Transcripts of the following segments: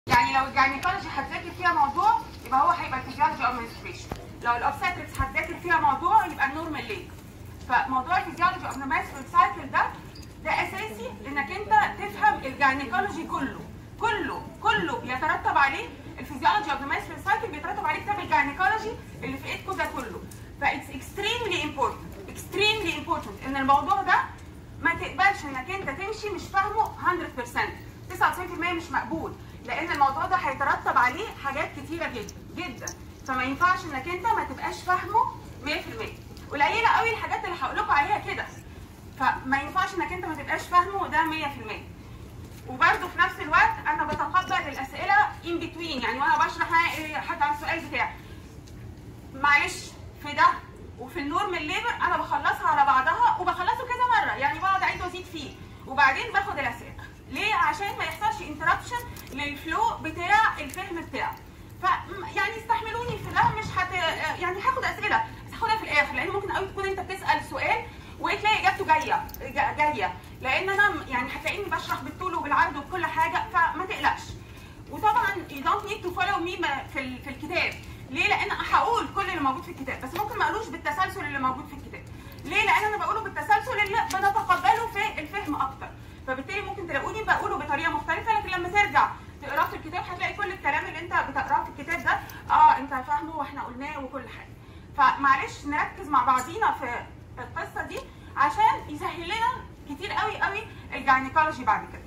يعني لو الجاينيكولوجي هتذاكر فيها موضوع يبقى هو هيبقى الفيزيولوجي او المنستريشن لو الاوبستريكس هتذاكر فيها موضوع يبقى النورمال ليك فموضوع الفيزيولوجي اوف المنستريال سايكل ده ده اساسي انك انت تفهم الجاينيكولوجي كله كله كله بيترتب عليه الفيزيولوجي اوف المنستريال سايكل بيترتب عليه كتاب الجاينيكولوجي اللي في ايدكم ده كله فايتس اكستريملي امبورتنت اكستريملي امبورتنت ان الموضوع ده ما تقبلش انك انت تمشي مش فاهمه 100% 99% مش مقبول لان الموضوع ده هيترتب عليه حاجات كتيره جدا جدا فما ينفعش انك انت ما تبقاش فاهمه 100% قليله قوي الحاجات اللي هقول لكم عليها كده فما ينفعش انك انت ما تبقاش فاهمه ده 100% وبرده في نفس الوقت انا بتقبل الاسئله ان بتوين يعني وانا بشرح أنا إيه حتى على السؤال بتاعي معلش في ده وفي النورمال ليبر انا بخلصها على بعضها وبخلصه كذا مره يعني بقعد اعيد وازيد فيه وبعدين باخد الاسئله ليه عشان ما يحصلش انتربشن للفلو بتاع الفهم بتاعه ف يعني استحملوني في ده مش هت يعني هاخد اسئله بس هاخدها في الاخر لان ممكن قوي تكون انت بتسال سؤال وتلاقي اجابته جايه جايه لان انا يعني هتلاقيني بشرح بالطول وبالعرض وبكل حاجه فما تقلقش وطبعا you don't need to follow me في في الكتاب ليه؟ لان هقول كل اللي موجود في الكتاب بس ممكن ما اقولوش بالتسلسل اللي موجود في الكتاب. ليه؟ لان انا بقوله بالتسلسل اللي بنتقبله في الفهم اكتر. فبالتالي ممكن تلاقوني بقوله بطريقه مختلفه لكن لما ترجع تقراه في الكتاب هتلاقي كل الكلام اللي انت بتقراه في الكتاب ده اه انت فاهمه واحنا قلناه وكل حاجه. فمعلش نركز مع بعضينا في القصه دي عشان يسهل لنا كتير قوي قوي الجاينيكولوجي بعد كده.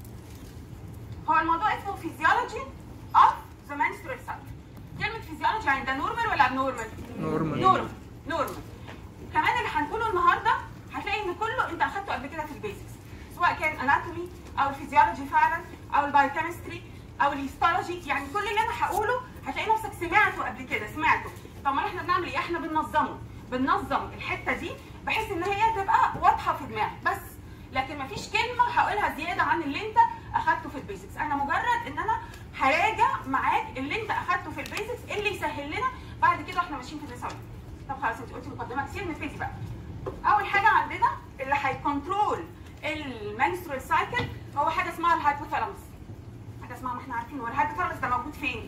هو الموضوع اسمه فيزيولوجي اوف ذا menstrual cycle. كلمة فيزيولوجي يعني ده نورمال ولا ابنورمال؟ نورمال. نورمال نورمال كمان اللي هنقوله النهارده هتلاقي ان كله انت اخدته قبل كده في البيزكس سواء كان اناتومي او الفيزيولوجي فعلا او البايوكيمستري او الهيستولوجي يعني كل اللي انا هقوله هتلاقي نفسك سمعته قبل كده سمعته طب ما احنا بنعمل ايه؟ احنا بننظمه بننظم الحته دي بحيث ان هي تبقى واضحه في دماغك بس لكن مفيش كلمه هقولها زياده عن اللي انت اخدته في البيزكس انا مجرد ان انا هراجع معاك اللي انت اخدته في البيزكس اللي يسهل لنا بعد كده واحنا ماشيين في الرساله طب خلاص انت قلتي مقدمه كتير نبتدي بقى اول حاجه عندنا اللي هيكونترول المنسترال سايكل هو حاجه اسمها الهايبوثالاموس حاجه اسمها ما احنا عارفين هو الهايبوثالاموس ده موجود فين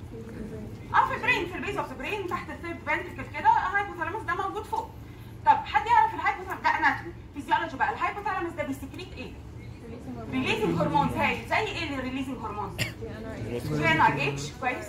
اه في البرين في البيز اوف ذا برين تحت الثيرد فنتركل كده الهايبوثالاموس ده موجود فوق طب حد يعرف الهايبوثالاموس ده اناتومي فيزيولوجي بقى الهايبوثالاموس ده بيسكريت ايه ريليزنج هرمونز هاي زي ايه الريليزنج هرمونز جي ان ار اتش كويس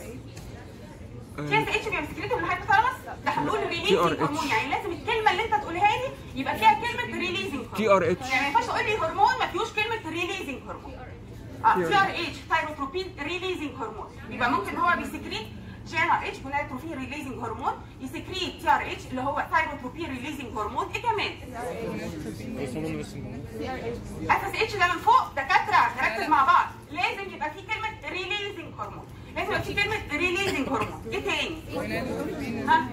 جي اس اتش بيبقى سكريته من الهايبوثالاموس ده هنقول ريليزنج TRH. هرمون يعني لازم الكلمه اللي انت تقولها لي يبقى فيها كلمه ريليزنج تي ار اتش يعني ما ينفعش تقول لي هرمون ما فيهوش كلمه ريليزنج هرمون اه تي ار اتش ثايروتروبين ريليزنج هرمون يبقى ممكن هو بيسكريت جي ان ار اتش جونادوتروفين ريليزنج هرمون يسكريت تي ار اتش اللي هو ثايروتروبين ريليزنج هرمون ايه كمان اف اس اتش ده من فوق دكاتره نركز مع بعض لازم يبقى في كلمه ريليزنج هرمون لازم يبقى في كلمه ريليزنج هرمون ايه تاني ها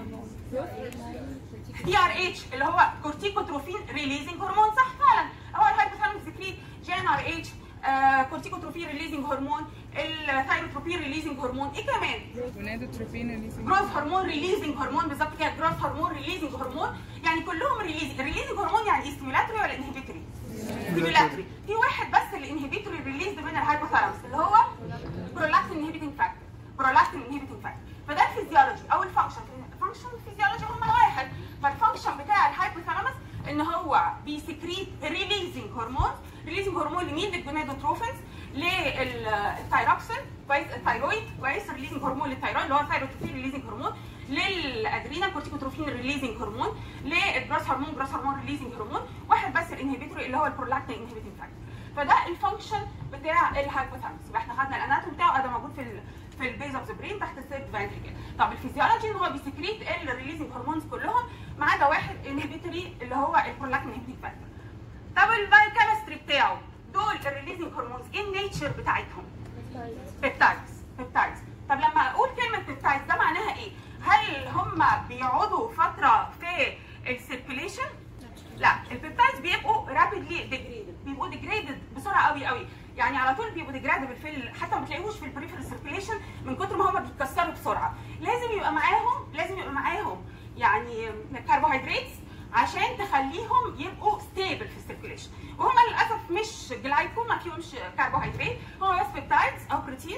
تي ار اتش اللي هو كورتيكوتروفين ريليزنج هرمون صح فعلا هو الهايبوثالاموس سكريت جي ان ار اتش كورتيكوتروفين ريليزنج هرمون الثايروتروبين ريليزنج هرمون ايه كمان gonadotropin releasing جروث هرمون ريليزنج هرمون بالظبط كده جروث هرمون ريليزنج هرمون يعني كلهم ريليزنج ريليزنج هرمون يعني ستيمولاتوري ولا انهبيتوري ستيمولاتوري في واحد بس اللي انهبيتوري ريليزد من الهايبوثالاموس اللي هو برولاكتين انهبيتنج فاكتور برولاكتين انهبيتنج فاكتور فده الفيزيولوجي او الفانكشن الفانكشن الفيزيولوجي هم واحد فالفانكشن بتاع الهايبوثالاموس ان هو بيسكريت ريليزنج هرمون ريليزنج هرمون لمين للجونادوتروفنز للثايروكسين كويس الثايرويد كويس ريليزنج هرمون للثايرويد اللي هو الثايروتروفين ريليزنج هرمون للادرينا كورتيكوتروفين ريليزنج هرمون للجراس هرمون جراس هرمون ريليزنج هرمون واحد بس الانهبيتوري اللي هو البرولاكتين انهبيتنج فاكتور فده الفانكشن بتاع الهايبوثالاموس يبقى احنا خدنا الاناتوم بتاعه ده موجود في ال في البيز اوف ذا برين تحت الثيرد فانتريكل طب الفيزيولوجي ان هو بيسكريت الريليزنج هرمونز كلهم ما عدا واحد انهبيتوري اللي هو البرولاكتين انهبيتنج فاكتور طب البايوكيمستري بتاعه دول الريليزنج هرمونز ايه النيتشر بتاعتهم بيبتايدز بيبتايدز طب لما اقول كلمه بيبتايدز ده معناها ايه هل هم بيقعدوا فتره في السيركيليشن لا البيبتايدز بيبقوا رابيدلي ديجريدد بيبقوا ديجريدد بسرعه قوي قوي يعني على طول بيبقوا ديجريدبل في ال... حتى ما تلاقيهوش في البريفرال سيركيليشن من كتر ما هم بيتكسروا بسرعه لازم يبقى معاهم لازم يبقى معاهم يعني كربوهيدرات عشان تخليهم يبقوا ستيبل في السيركيليشن وهم للاسف مش جلايكو ما فيهمش كربوهيدرات هم بس بيبتايدز او بروتينز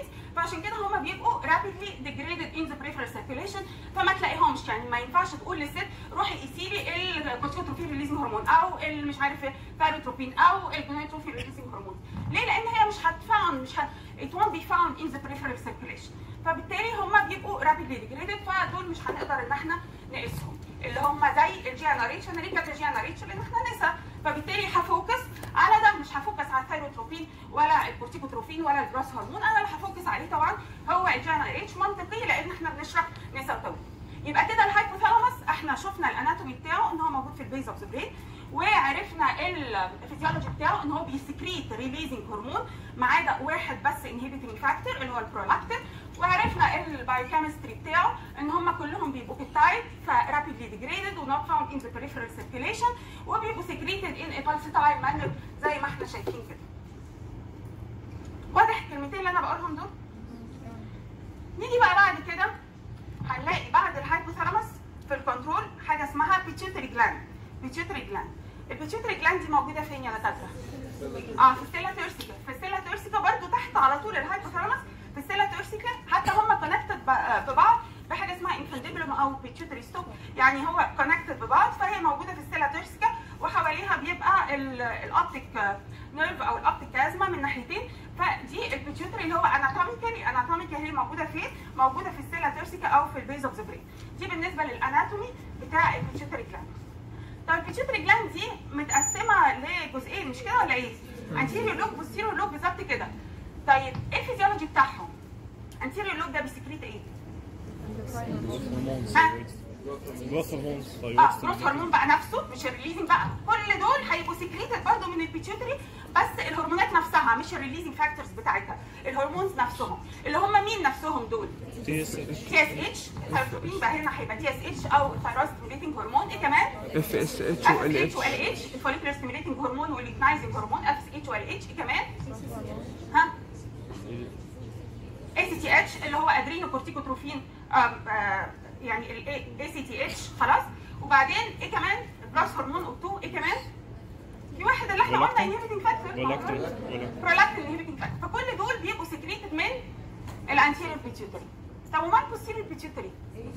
فعشان كده هما بيبقوا rapidly degraded in the peripheral circulation فما تلاقيهمش يعني ما ينفعش تقول للست روحي قيسي لي الكورتيكوتروفين ريليزنج هرمون او ال- مش عارف فاروتروبين او الجونيتروفين ريليزنج هرمون ليه؟ لان هي مش هتفاوند مش هت it won't be found in the peripheral circulation فبالتالي هما بيبقوا rapidly degraded فدول مش هنقدر ان احنا نقيسهم اللي هم زي الجي ان ار اتش انا ليه كاتبه جي ان ار اتش لان احنا نسا فبالتالي هفوكس على ده مش هفوكس على الثايروتروبين ولا الكورتيكوتروفين ولا الجراس هرمون انا اللي هفوكس عليه طبعا هو الجي ان ار اتش منطقي لان احنا بنشرح نسا وتوي يبقى كده الهايبوثالاموس احنا شفنا الاناتومي بتاعه ان هو موجود في البيز اوف ذا برين وعرفنا الفيزيولوجي بتاعه ان هو بيسكريت ريليزنج هرمون ما عدا واحد بس انهبيتنج فاكتور اللي هو البرولاكتين وعرفنا البايوكيمستري بتاعه ان هم كلهم بيبقوا بيبتايد فرابيدلي ديجريدد ونوت فاوند ان ذا بريفرال سيركيليشن وبيبقوا سكريتد ان ابالسيتايل مانر زي ما احنا شايفين كده. واضح الكلمتين اللي انا بقولهم دول؟ نيجي بقى بعد كده هنلاقي بعد الهايبوثالاموس في الكنترول حاجه اسمها بيتيوتري جلاند بيتيوتري جلاند البيتيوتري جلاند دي موجوده فين يا دكاتره؟ اه في السيلا تورسيكا في السيلا تورسيكا برضو تحت على طول الهايبوثالاموس في السيلا تورسيكا حتى هم كونكتد ببعض بحاجه اسمها انفانديبلوم او بيتيوتري ستوب يعني هو كونكتد ببعض فهي موجوده في السيلا تورسيكا وحواليها بيبقى الاوبتيك نيرف او الاوبتيك كازما من ناحيتين فدي البيتيوتري اللي هو اناتوميكالي اناتوميكالي هي موجوده فين؟ موجوده في السيلا تورسيكا او في البيز اوف ذا برين دي بالنسبه للاناتومي بتاع البيتيوتري جلاند طب البيتيوتري جلاند دي متقسمه لجزئين مش كده ولا ايه؟ انتيريور لوب بوستيريور لوب بالظبط كده طيب ايه الفيزيولوجي بتاعهم؟ انتيريور لوب ده بيسكريت ايه؟ ها؟ جروث هرمونز اه جروث هرمون بقى نفسه مش الريليزنج بقى كل دول هيبقوا سكريتد برضه من البيتيوتري بس الهرمونات نفسها مش الريليزنج فاكتورز بتاعتها الهرمونز نفسهم اللي هم مين نفسهم دول؟ تي اس اتش تي اس اتش ثايروتروبين بقى هنا هيبقى تي اس اتش او ثايرويد ستيميليتنج هرمون ايه كمان؟ اف اس اتش اف وال اتش اتش وال اتش الفوليكولر ستيميليتنج هرمون والليجنايزنج هرمون اف اتش وال اتش ايه كمان؟ ها؟ اي سي تي اتش اللي هو ادرينو كورتيكوتروفين يعني الاي سي تي اتش خلاص وبعدين ايه كمان؟ بلس هرمون او 2 ايه كمان؟ في واحد اللي احنا قلنا Prolactin. انهبيتنج فاكتور ولاكتين ولاكتين برولاكتين انهبيتنج فاكتور فكل دول بيبقوا سكريتد من الانتيريور بيتيوتري طب وما البوستيريور بيتيوتري؟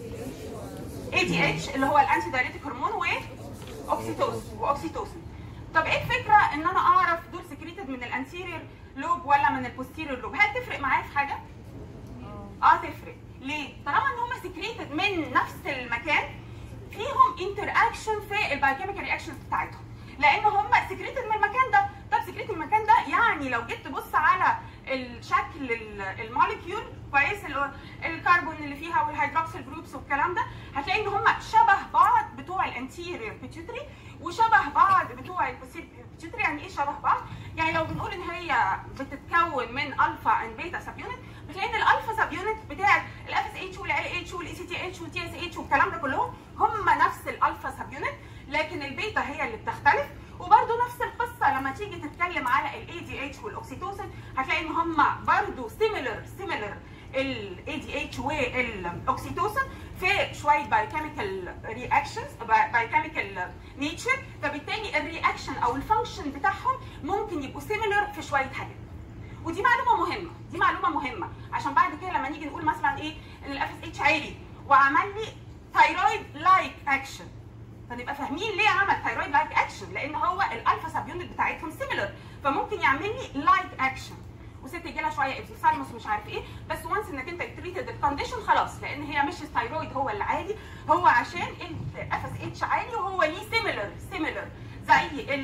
اي دي اتش اللي هو الانتي دايريتيك هرمون واوكسيتوسن واوكسيتوسن طب ايه الفكره ان انا اعرف دول سكريتد من الانتيريور لوب ولا من البوستيريور لوب هل تفرق معايا في حاجه اه تفرق ليه طالما ان هم سكريتد من نفس المكان فيهم انتر اكشن في البايوكيميكال رياكشنز بتاعتهم لان هم سكريتد من المكان ده طب سكريتد من المكان ده يعني لو جيت تبص على الشكل ال- الموليكيول كويس اللي هو الكربون اللي فيها والهيدروكسيل جروبس والكلام ده هتلاقي ان هم شبه بعض بتوع الانتيريور بيتيوتري وشبه بعض بتوع البوستيريور بيتيوتري يعني ايه شبه بعض؟ يعني لو بنقول ان هي بتتكون من الفا اند بيتا سب يونت بتلاقي ان الالفا سب يونت بتاعت الاف اس اتش والال اتش والاي سي تي اتش والتي اس اتش والكلام ده كلهم هم نفس الالفا سب يونت لكن البيتا هي اللي بتختلف وبرده نفس القصه لما تيجي تتكلم على الاي دي اتش والاوكسيتوسن هتلاقي ان هم برده سيميلر سيميلر الاي دي اتش والاوكسيتوسن في شويه بايوكيميكال رياكشنز بايوكيميكال نيتشر فبالتالي الرياكشن او الفانكشن بتاعهم ممكن يبقوا سيميلر في شويه حاجات ودي معلومه مهمه دي معلومه مهمه عشان بعد كده لما نيجي نقول مثلا ايه ان الاف اس اتش عالي وعمل لي ثايرويد لايك اكشن فنبقى فاهمين ليه عمل ثايرويد لايك اكشن لان هو الالفا سب يونت بتاعتهم سيميلر فممكن يعمل لي لايك اكشن وست يجي لها شويه ابسوسالموس مش عارف ايه بس وانس انك انت تريتد الكونديشن خلاص لان هي مش الثايرويد هو اللي عالي هو عشان الاف اس اتش عالي وهو ليه سيميلر سيميلر زي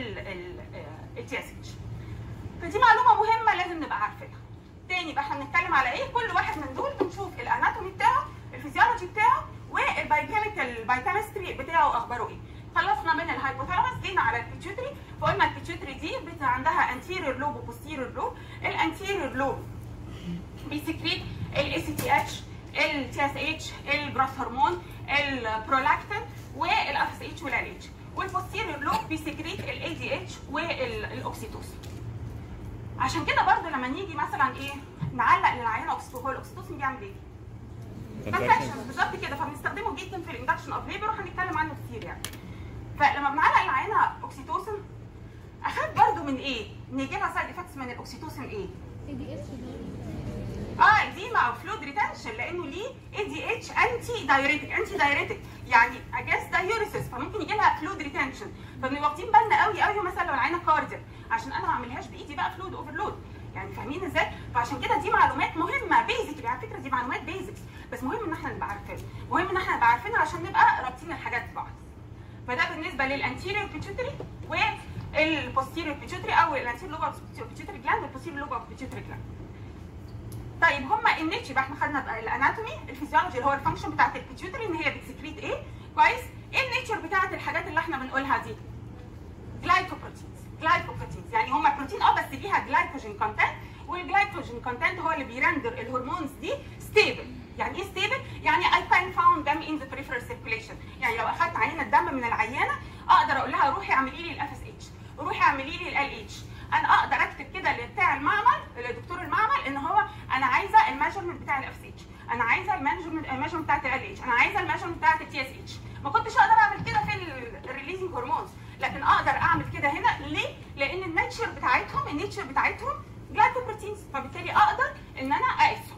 التي اس اتش فدي معلومه مهمه لازم نبقى عارفينها تاني بقى احنا بنتكلم على ايه كل واحد من دول بنشوف الاناتومي بتاعه الفيزيولوجي بتاعه والبايوكيميكال البايوكيمستري بتاعه اخباره ايه خلصنا من الهايبوثالاموس جينا على البيتيوتري فقلنا البيتيوتري دي بتاع عندها انتيريور لوب وبوستيريور لوب الانتيريور لوب بيسكريت الاي سي تي اتش التي اس اتش الجروث هرمون البرولاكتين والاف اس اتش والال اتش والبوستيريور لوب بيسكريت الاي دي اتش والاوكسيتوسين عشان كده برضو لما نيجي مثلا ايه نعلق للعيان اوكسيتوسين هو الاوكسيتوسين بيعمل ايه؟ كونتراكشن بالظبط كده فبنستخدمه جدا في الاندكشن اوف ليبر وهنتكلم عنه كتير يعني فلما بنعلق العينه اوكسيتوسين اخاف برضو من ايه؟ ان يجي لها سايد افكتس من الاوكسيتوسين ايه؟ اه اديما او فلويد ريتنشن لانه ليه اي دي اتش انتي دايوريتك انتي دايوريتك يعني اجاز دايوريسيس فممكن يجي لها فلويد ريتنشن فبنبقى واخدين بالنا قوي قوي مثلا لو العينه كاردياك عشان انا ما اعملهاش بايدي بقى فلويد اوفرلود يعني فاهمين ازاي؟ فعشان كده دي معلومات مهمه بيزك على فكره دي معلومات بيزكس بس مهم ان احنا نبقى عارفينها مهم ان احنا نبقى عارفينها عشان نبقى رابطين الحاجات ببعض فده بالنسبه للانتيريور بيتيوتري والبوستيريور بيتيوتري او الانتيريور لوب اوف بيتيوتري جلاند والبوستيريور لوب اوف بيتيوتري جلاند طيب هما النيتش يبقى احنا خدنا بقى الاناتومي الفيزيولوجي اللي هو الفانكشن بتاعت البيتيوتري ان هي بتسكريت ايه كويس ايه النيتشر بتاعت الحاجات اللي احنا بنقولها دي جلايكوبروتينز جلايكوبروتينز يعني هما بروتين اه بس ليها جلايكوجين كونتنت والجلايكوجين كونتنت هو اللي بيرندر الهرمونز دي ستيبل يعني ايه ستيبل يعني I can found them in the peripheral circulation يعني لو اخدت عينه دم من العيانه اقدر اقول لها روحي اعملي لي الاف اس اتش روحي اعملي لي ال اتش انا اقدر اكتب كده لبتاع المعمل لدكتور المعمل ان هو انا عايزه الميجرمنت بتاع الاف اس اتش انا عايزه الميجرمنت الميجرمنت بتاعت ال اتش انا عايزه الميجرمنت بتاعت التي اس اتش ما كنتش اقدر اعمل كده في الريليزنج هرمونز لكن اقدر اعمل كده هنا ليه؟ لان النيتشر بتاعتهم النيتشر بتاعتهم جلايكوبروتينز فبالتالي اقدر ان انا اقيسهم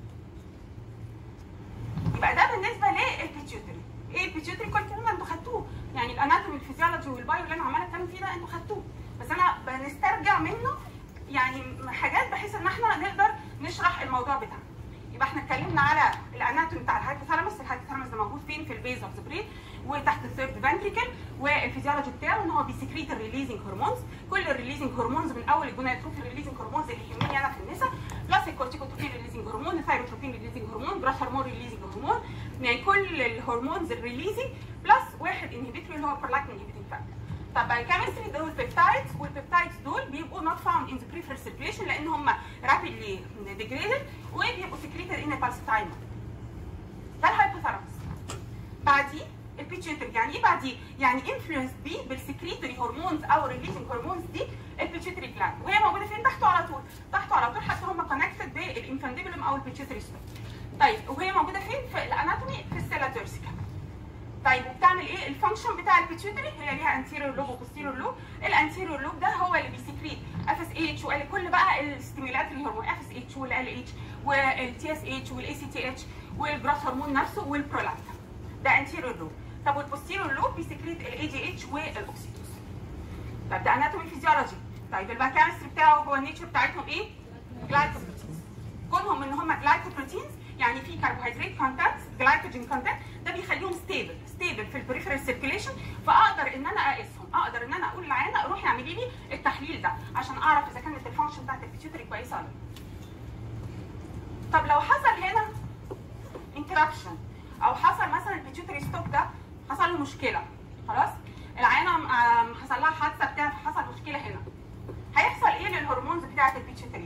يبقى ده بالنسبه للبيتيوتري ايه البيتيوتري كل الكلام ده انتوا خدتوه يعني الاناتومي الفيزيولوجي والبايو اللي انا عماله اتكلم فيه ده انتوا خدتوه بس انا بنسترجع منه يعني حاجات بحيث ان احنا نقدر نشرح الموضوع بتاعنا يبقى احنا اتكلمنا على الاناتومي بتاع الهايبوثالاموس الهايبوثالاموس ده موجود فين في البيز اوف ذا برين وتحت الثيرد فانتريكل والفيزيولوجي بتاعه ان هو بيسكريت الريليزنج هرمونز كل الريليزنج هرمونز من اول الجونادوتروفين ريليزنج هرمونز اللي يهمني انا في النساء بلس الكورتيكوتروفين ريليزنج هرمون الثايروتروفين ريليزنج هرمون جراس هرمون ريليزنج هرمون يعني كل الهرمونز الريليزنج بلس واحد انهبيتوري اللي هو برولاكتين انهبيتنج فاكتور طب الكيمستري دول بيبتايدز والبيبتايدز دول بيبقوا not found in the peripheral circulation لان هم rapidly degraded وبيبقوا secreted in a pulsatile ده الهايبوثالاموس بعديه البيتيوتري يعني ايه بعديه؟ يعني انفلونس بي بالسكريتوري هرمونز او ريليزنج هرمونز دي البيتيوتري جلاند وهي موجوده فين؟ تحته على طول تحته على طول حتى هم كونكتد بالانفانديبولم او البيتيوتري ستون طيب وهي موجوده فين؟ في الاناتومي في السيلا دورسيكا طيب وبتعمل ايه الفانكشن بتاع البيتيوتري هي ليها انتيريور لوب وبوستيريور لوب الانتيريور لوب ده هو اللي بيسكريت اف اس اتش وكل بقى الستيمولاتري هرمون اف اس اتش والال اتش والتي اس اتش والاي سي تي اتش والجراس هرمون نفسه والبرولاكتين ده انتيريور لوب طب والبوستيريور لوب بيسكريت الاي جي اتش والاوكسيتوسين طب ده اناتومي فيزيولوجي طيب الباكيمستري بتاعه هو النيتشر بتاعتهم ايه؟ جلايكوبروتينز كونهم ان هم جلايكوبروتينز يعني في كربوهيدرات كونتنت جلايكوجين كونتنت ده بيخليهم ستيبل ستيبل في البريفرال سيركيليشن فاقدر ان انا اقيسهم اقدر ان انا اقول للعيانه روحي اعملي لي التحليل ده عشان اعرف اذا كانت الفانكشن بتاعت البيتيوتري كويسه ولا لا طب لو حصل هنا انترابشن او حصل مثلا البيتيوتري ستوب ده حصل له مشكله خلاص العيانه آم، حصل لها حادثه بتاع فحصل مشكله هنا هيحصل ايه للهرمونز بتاعت البيتيوتري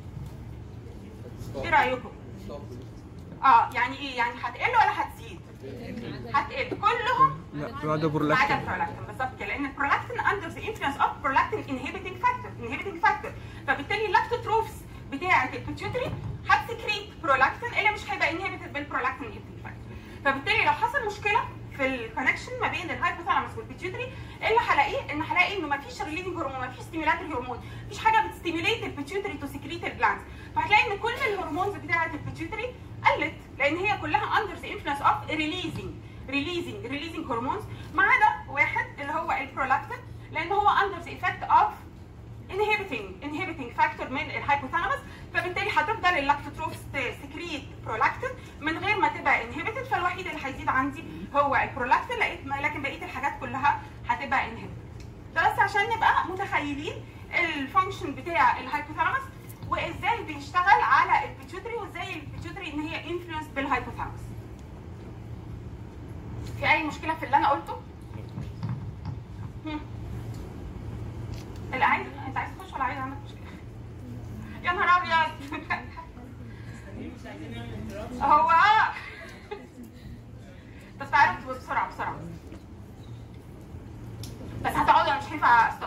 ايه رايكم اه يعني ايه يعني هتقل ولا هتزيد هتقل كلهم لا بعد ما عدا برولاكتين البرولاكتين بالظبط كده لان البرولاكتين اندر ذا انفلونس اوف برولاكتين انهبيتنج فاكتور انهبيتنج فاكتور فبالتالي اللاكتوتروفز بتاعه البيتيوتري هتسكريت برولاكتين اللي مش هيبقى انهبيتد بالبرولاكتين انهبيتنج فاكتور فبالتالي لو حصل مشكله في الكونكشن ما بين الهايبوثالاموس والبيتيوتري ايه اللي هلاقيه ان هلاقي انه ما فيش ريليزنج هرمون ما فيش ستيمولاتوري هرمون مفيش حاجه بتستيميليت البيتيوتري تو سكريت الجلاندز فهتلاقي ان كل الهرمونز بتاعه البيتيوتري قلت لان هي كلها اندر ذا انفلونس اوف ريليزنج ريليزنج ريليزنج هرمونز ما عدا واحد اللي هو البرولاكتين لان هو اندر ذا ايفكت اوف inhibiting inhibiting factor من الهايبوثالاموس فبالتالي هتفضل اللاكتوتروفز سكريت برولاكتين من غير ما تبقى inhibited فالوحيد اللي هيزيد عندي هو البرولاكتين لقيت لكن بقيه الحاجات كلها هتبقى inhibited ده بس عشان نبقى متخيلين الفانكشن بتاع الهايبوثالاموس وازاي بيشتغل على البيتيوتري وازاي البيتيوتري ان هي انفلونس بالهايبوثالاموس في اي مشكله في اللي انا قلته؟ هم. العين انت عايز تخش ولا عايز عندك مشكله؟ يا نهار ابيض هو اه بس تعالوا بسرعه بسرعه بس هتقعدوا انا مش هينفع استوب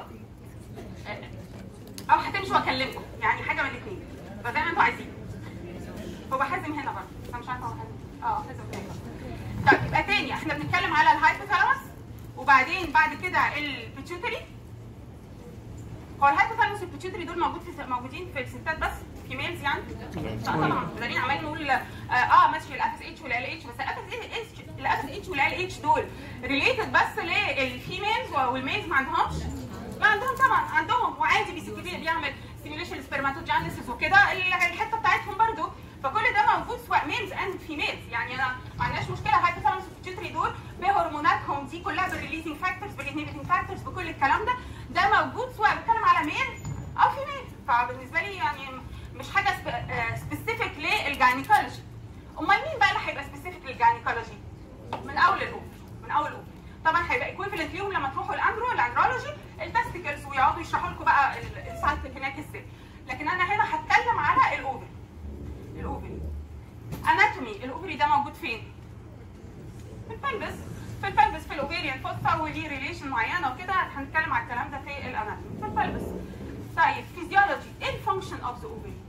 او هتمشوا واكلمكم يعني حاجه من الاثنين فزي ما انتوا عايزين هو حازم هنا برضه بس انا مش عارفه هو حازم اه حازم هنا طيب يبقى تاني احنا بنتكلم على الهايبوثالاموس وبعدين بعد كده البيتيوتري هو الهايبوثالاموس والبيتيوتري دول موجود في موجودين في الستات بس الفيميلز يعني لا طبعا بدليل عمالين نقول اه, آه ماشي الاف اس اتش والال اتش بس الاف اس اتش الاف اس اتش والال اتش دول ريليتد بس للفيميلز والميلز ما عندهمش ما عندهم طبعا عندهم وعادي بيسكتين بيعمل ستيميوليشن سبرماتوجينيسيس وكده ال- الحته بتاعتهم برضو فكل ده موجود سواء ميلز اند فيميلز يعني انا ما عندناش مشكله هايبوثالاموس بيتيوتري دول بهرموناتهم دي كلها بالريليزنج فاكتورز بالانهبيتنج فاكتورز بكل الكلام ده ده موجود سواء بتكلم على ميل او فيميل فبالنسبه لي يعني مش حاجه سبيسيفيك للجاينيكولوجي امال مين بقى اللي هيبقى سبيسيفيك للجاينيكولوجي من اول الاوف من اول الاوف طبعا هيبقى ايكويفالنت ليهم لما تروحوا الاندرو الاندرولوجي التستيكلز ويقعدوا يشرحوا لكم بقى السايكل هناك ازاي لكن انا هنا هتكلم على الاوفري الاوفري اناتومي الاوفري ده موجود فين؟ في البلبس في البلبس في الاوفيريان فوسفا وليه ريليشن معينه وكده هنتكلم على الكلام ده في الاناتومي في البلبس طيب فيزيولوجي ايه الفانكشن اوف ذا اوفري؟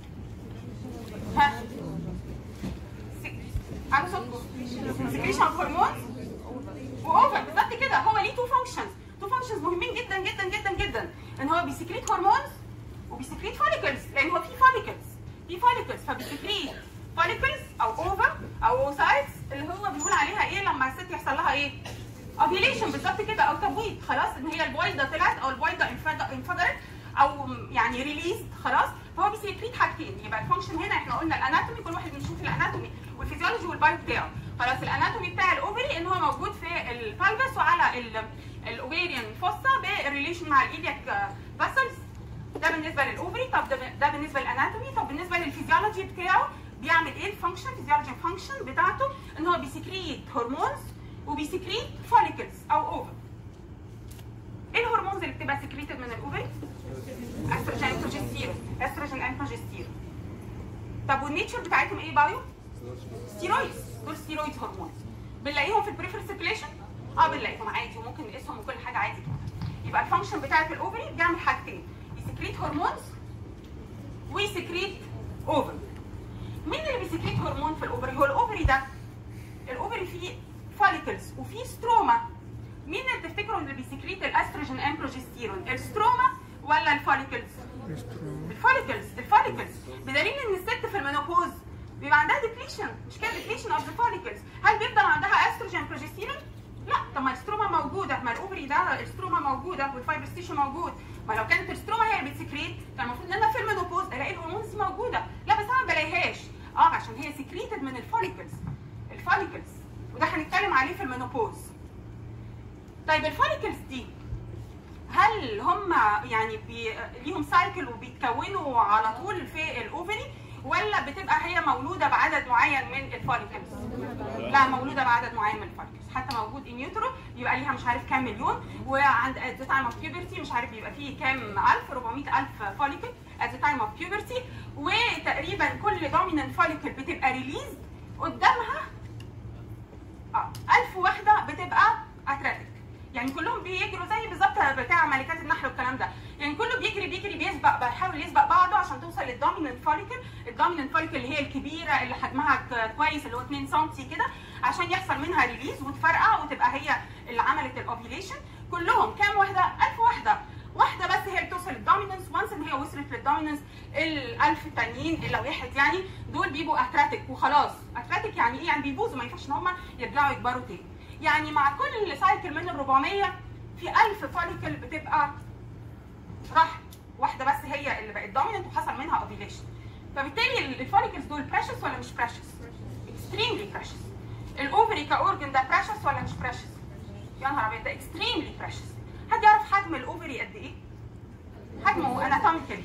ها عارف صوتكم سكريشن اوف هرمونز واوفر بالظبط كده هو ليه تو فانكشنز تو فانكشنز مهمين جدا جدا جدا جدا ان هو بيسكريت هرمونز وبيسكريت فوليكلز لان هو في فوليكلز في فوليكلز فبيسكريت فوليكلز او اوفر او اوسايتس اللي هو بنقول عليها ايه لما الست يحصل لها ايه؟ اوفيليشن بالظبط كده او تبويض خلاص ان هي البويضه طلعت او البويضه انفج- انفجرت او يعني ريليز خلاص فهو بيسكريت حاجتين يبقى الفانكشن هنا احنا قلنا الاناتومي كل واحد بنشوف الاناتومي والفيزيولوجي والبايو بتاعه خلاص الاناتومي بتاع الاوفري ان هو موجود في البلبس وعلى الاوفيريان فوسا بالريليشن مع الايلياك فاسلز ده بالنسبه للاوفري طب ده, ده بالنسبه للاناتومي طب بالنسبه للفيزيولوجي بتاعه بيعمل ايه الفانكشن فيزيولوجي فانكشن بتاعته ان هو بيسكريت هرمونز وبيسكريت فوليكلز او اوفر ايه الهرمونز اللي بتبقى سكريتد من الاوفري استروجين بروجستيرون استروجين اند بروجستيرون طب والنيتشر بتاعتهم ايه بايو ستيرويدز دول ستيرويدز هرمونز بنلاقيهم في البريفر سيركيليشن اه بنلاقيهم عادي وممكن نقيسهم وكل حاجه عادي كده يبقى الفانكشن بتاعت الاوفري بيعمل حاجتين يسكريت هرمونز ويسكريت اوفر مين اللي بيسكريت هرمون في الاوفري هو الاوفري ده الاوفري فيه فوليكلز وفيه ستروما مين اللي تفتكروا اللي بيسكريت الاستروجين اند بروجستيرون الستروما ولا الفوليكلز الفوليكلز الفوليكلز بدليل ان الست في المينوبوز بيبقى عندها ديبليشن مش كده ديبليشن اوف ذا فوليكلز هل بيفضل عندها استروجين بروجستيرون لا طب ما الستروما موجوده ما الاوفري ده الستروما موجوده والفايبرستيشن موجود ما لو كانت الستروما هي اللي بتسكريت كان المفروض ان انا في المينوبوز الاقي الهرمونز دي موجوده لا بس انا ما بلاقيهاش اه عشان هي سكريتد من الفوليكلز الفوليكلز وده هنتكلم عليه في المينوبوز طيب الفوليكلز دي هل هم يعني بي... ليهم سايكل وبيتكونوا على طول في الاوفري ولا بتبقى هي مولوده بعدد معين من الفوليكلز؟ لا مولوده بعدد معين من الفوليكلز حتى موجود ان يوترو يبقى ليها مش عارف كام مليون وعند ات ذا تايم اوف بيوبرتي مش عارف بيبقى فيه كام الف 400000 فوليكل ات ذا تايم اوف بيوبرتي وتقريبا كل دوميننت فوليكل بتبقى ريليز قدامها اه 1000 وحده بتبقى اتراتيك يعني كلهم بيجروا زي بالظبط بتاع ملكات النحل والكلام ده يعني كله بيجري بيجري بيسبق بيحاول يسبق بعضه عشان توصل للدوميننت فوليكل الدوميننت فوليكل اللي هي الكبيره اللي حجمها ك- كويس اللي هو 2 سم كده عشان يحصل منها ريليز وتفرقع وتبقى هي اللي عملت الاوفيليشن كلهم كام واحده 1000 واحده واحده بس هي اللي توصل للدوميننس وانس ان هي وصلت للدوميننس ال1000 التانيين اللي واحد يعني دول بيبقوا اتراتيك وخلاص اتراتيك يعني ايه يعني بيبوظوا ما ينفعش ان هم يرجعوا يكبروا تاني يعني مع كل سايكل من ال 400 في 1000 فوليكل بتبقى راحت واحده بس هي اللي بقت دوميننت وحصل منها اوفيليشن فبالتالي الفوليكلز دول بريشس ولا مش بريشس؟ اكستريملي بريشس الاوفري كاورجن ده بريشس ولا مش بريشس؟ يا نهار ابيض ده اكستريملي بريشس حد يعرف حجم الاوفري قد ايه؟ حجمه اناتوميكالي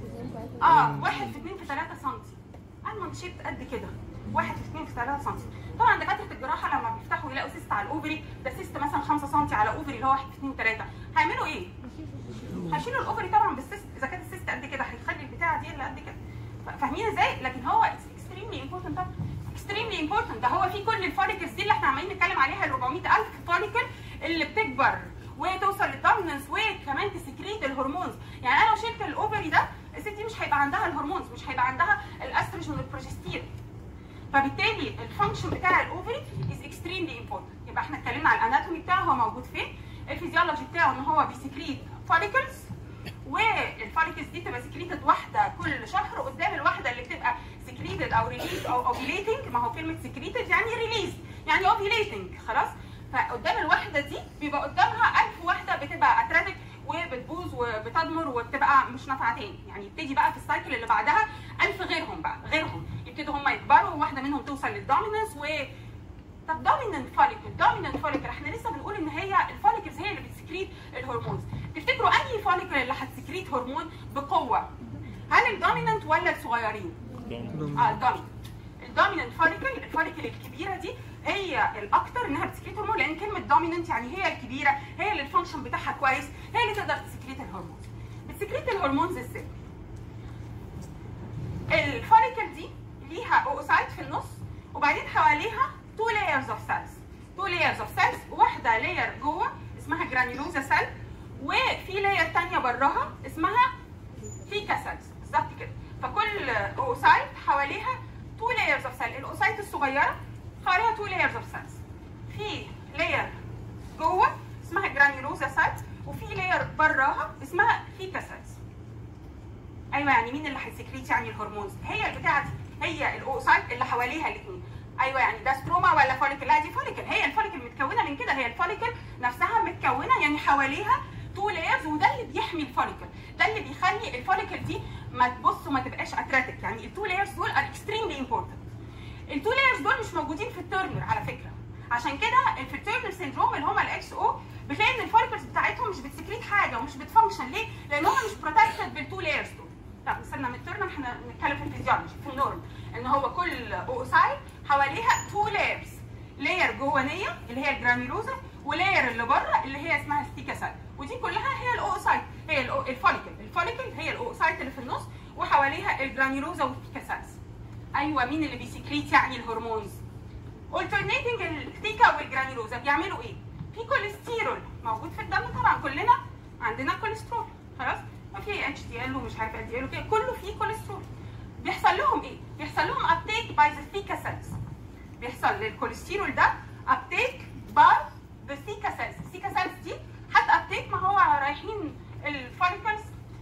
اه واحد في 2 في 3 سم المنت شيبت قد كده واحد في 2 في 3 سم طبعا دكاتره الجراحه لما بيفتحوا يلاقوا سيست على الاوفري ده سيست مثلا 5 سم على اوفري اللي هو 1 في 2 3 هيعملوا ايه؟ هيشيلوا الاوفري طبعا بالسيست اذا كانت السيست قد كده هيخلي البتاعه دي اللي قد كده ف- فاهمين ازاي؟ لكن هو اكستريملي امبورتنت طبعا اكستريملي امبورتنت ده هو في كل الفوليكلز دي اللي احنا عمالين نتكلم عليها ال 400000 فوليكل اللي بتكبر وتوصل للدوميننس وكمان تسكريت الهرمونز يعني انا لو شلت الاوفري ده الست دي مش هيبقى عندها الهرمونز مش هيبقى عندها الاستروجين والبروجستيرون فبالتالي الفانكشن بتاع الاوفري از اكستريملي امبورتنت يبقى احنا اتكلمنا على الاناتومي بتاعه هو موجود فين الفيزيولوجي بتاعه ان هو بيسكريت فوليكلز والفوليكلز دي تبقى سكريتد واحده كل شهر قدام الواحده اللي بتبقى سكريتد او ريليز او اوفيليتنج ما هو كلمه سكريتد يعني ريليز يعني اوفيليتنج خلاص فقدام الواحده دي بيبقى قدامها 1000 واحده بتبقى اترافيك وبتبوظ وبتضمر وبتبقى مش نافعه تاني يعني يبتدي بقى في السايكل اللي بعدها 1000 غيرهم بقى غيرهم يبتدوا هم يكبروا وواحده منهم توصل للدوميننس و طب دوميننت فوليكل دوميننت فوليكل احنا لسه بنقول ان هي الفوليكلز هي اللي بتسكريت الهرمونز تفتكروا انهي فوليكل اللي هتسكريت هرمون بقوه هل الدوميننت ولا الصغيرين اه الدوميننت الدوميننت فوليكل الفوليكل الكبيره دي هي الاكتر انها بتسكريت هرمون لان كلمه دوميننت يعني هي الكبيره هي اللي الفانكشن بتاعها كويس هي اللي تقدر تسكريت الهرمونز بتسكريت الهرمونز ازاي الفوليكل دي ليها اوسايت في النص وبعدين حواليها تو layers اوف سيلز تو layers اوف سيلز واحده لاير جوه اسمها جرانيولوزا سيل وفي لاير ثانيه براها اسمها فيكا سيلز بالظبط كده فكل اوسايت حواليها تو layers اوف سيل الاوسايت الصغيره حواليها تو layers اوف سيلز في لاير جوه اسمها جرانيولوزا سيل وفي لاير براها اسمها فيكا سيلز ايوه يعني مين اللي هيسكريت يعني الهرمونز هي البتاعه دي هي الاوسايت اللي حواليها الاثنين ايوه يعني ده ستروما ولا فوليكل لا دي فوليكل هي الفوليكل متكونه من كده هي الفوليكل نفسها متكونه يعني حواليها تو لايرز وده اللي بيحمي الفوليكل ده اللي بيخلي الفوليكل دي ما تبص وما تبقاش اتراتيك يعني التو لايرز دول ار اكستريملي امبورتنت التو لايرز دول مش موجودين في التيرنر على فكره عشان كده في التيرنر سيندروم اللي هم الاكس او بتلاقي ان الفوليكلز بتاعتهم مش بتسكريت حاجه ومش بتفانكشن ليه؟ لان هم مش بروتكتد بالتو لايرز دول طب استنى من التيرنر احنا بنتكلم في الفيزيولوجي في النورم ان هو كل اوسايت حواليها تو لايرز لاير جوانيه اللي هي الجرانيولوزا ولاير اللي بره اللي هي اسمها ستيكا سيل ودي كلها هي الاوسايت هي الأو- الفوليكل الفوليكل هي الاوسايت اللي في النص وحواليها الجرانيولوزا والستيكا سيلز ايوه مين اللي بيسكريت يعني الهرمونز alternating الثيكا والجرانيولوزا بيعملوا ايه؟ في كوليسترول موجود في الدم طبعا كلنا عندنا كوليسترول خلاص؟ وفي اتش دي ال ومش عارف ال دي ال وكده كله فيه كوليسترول بيحصل لهم ايه؟ بيحصل لهم ابتيك باي ذا ثيكا سيلز بيحصل للكوليسترول ده ابتيك باي ذا ثيكا سيلز الثيكا سيلز دي حتى ابتيك ما هو رايحين الفوليكلز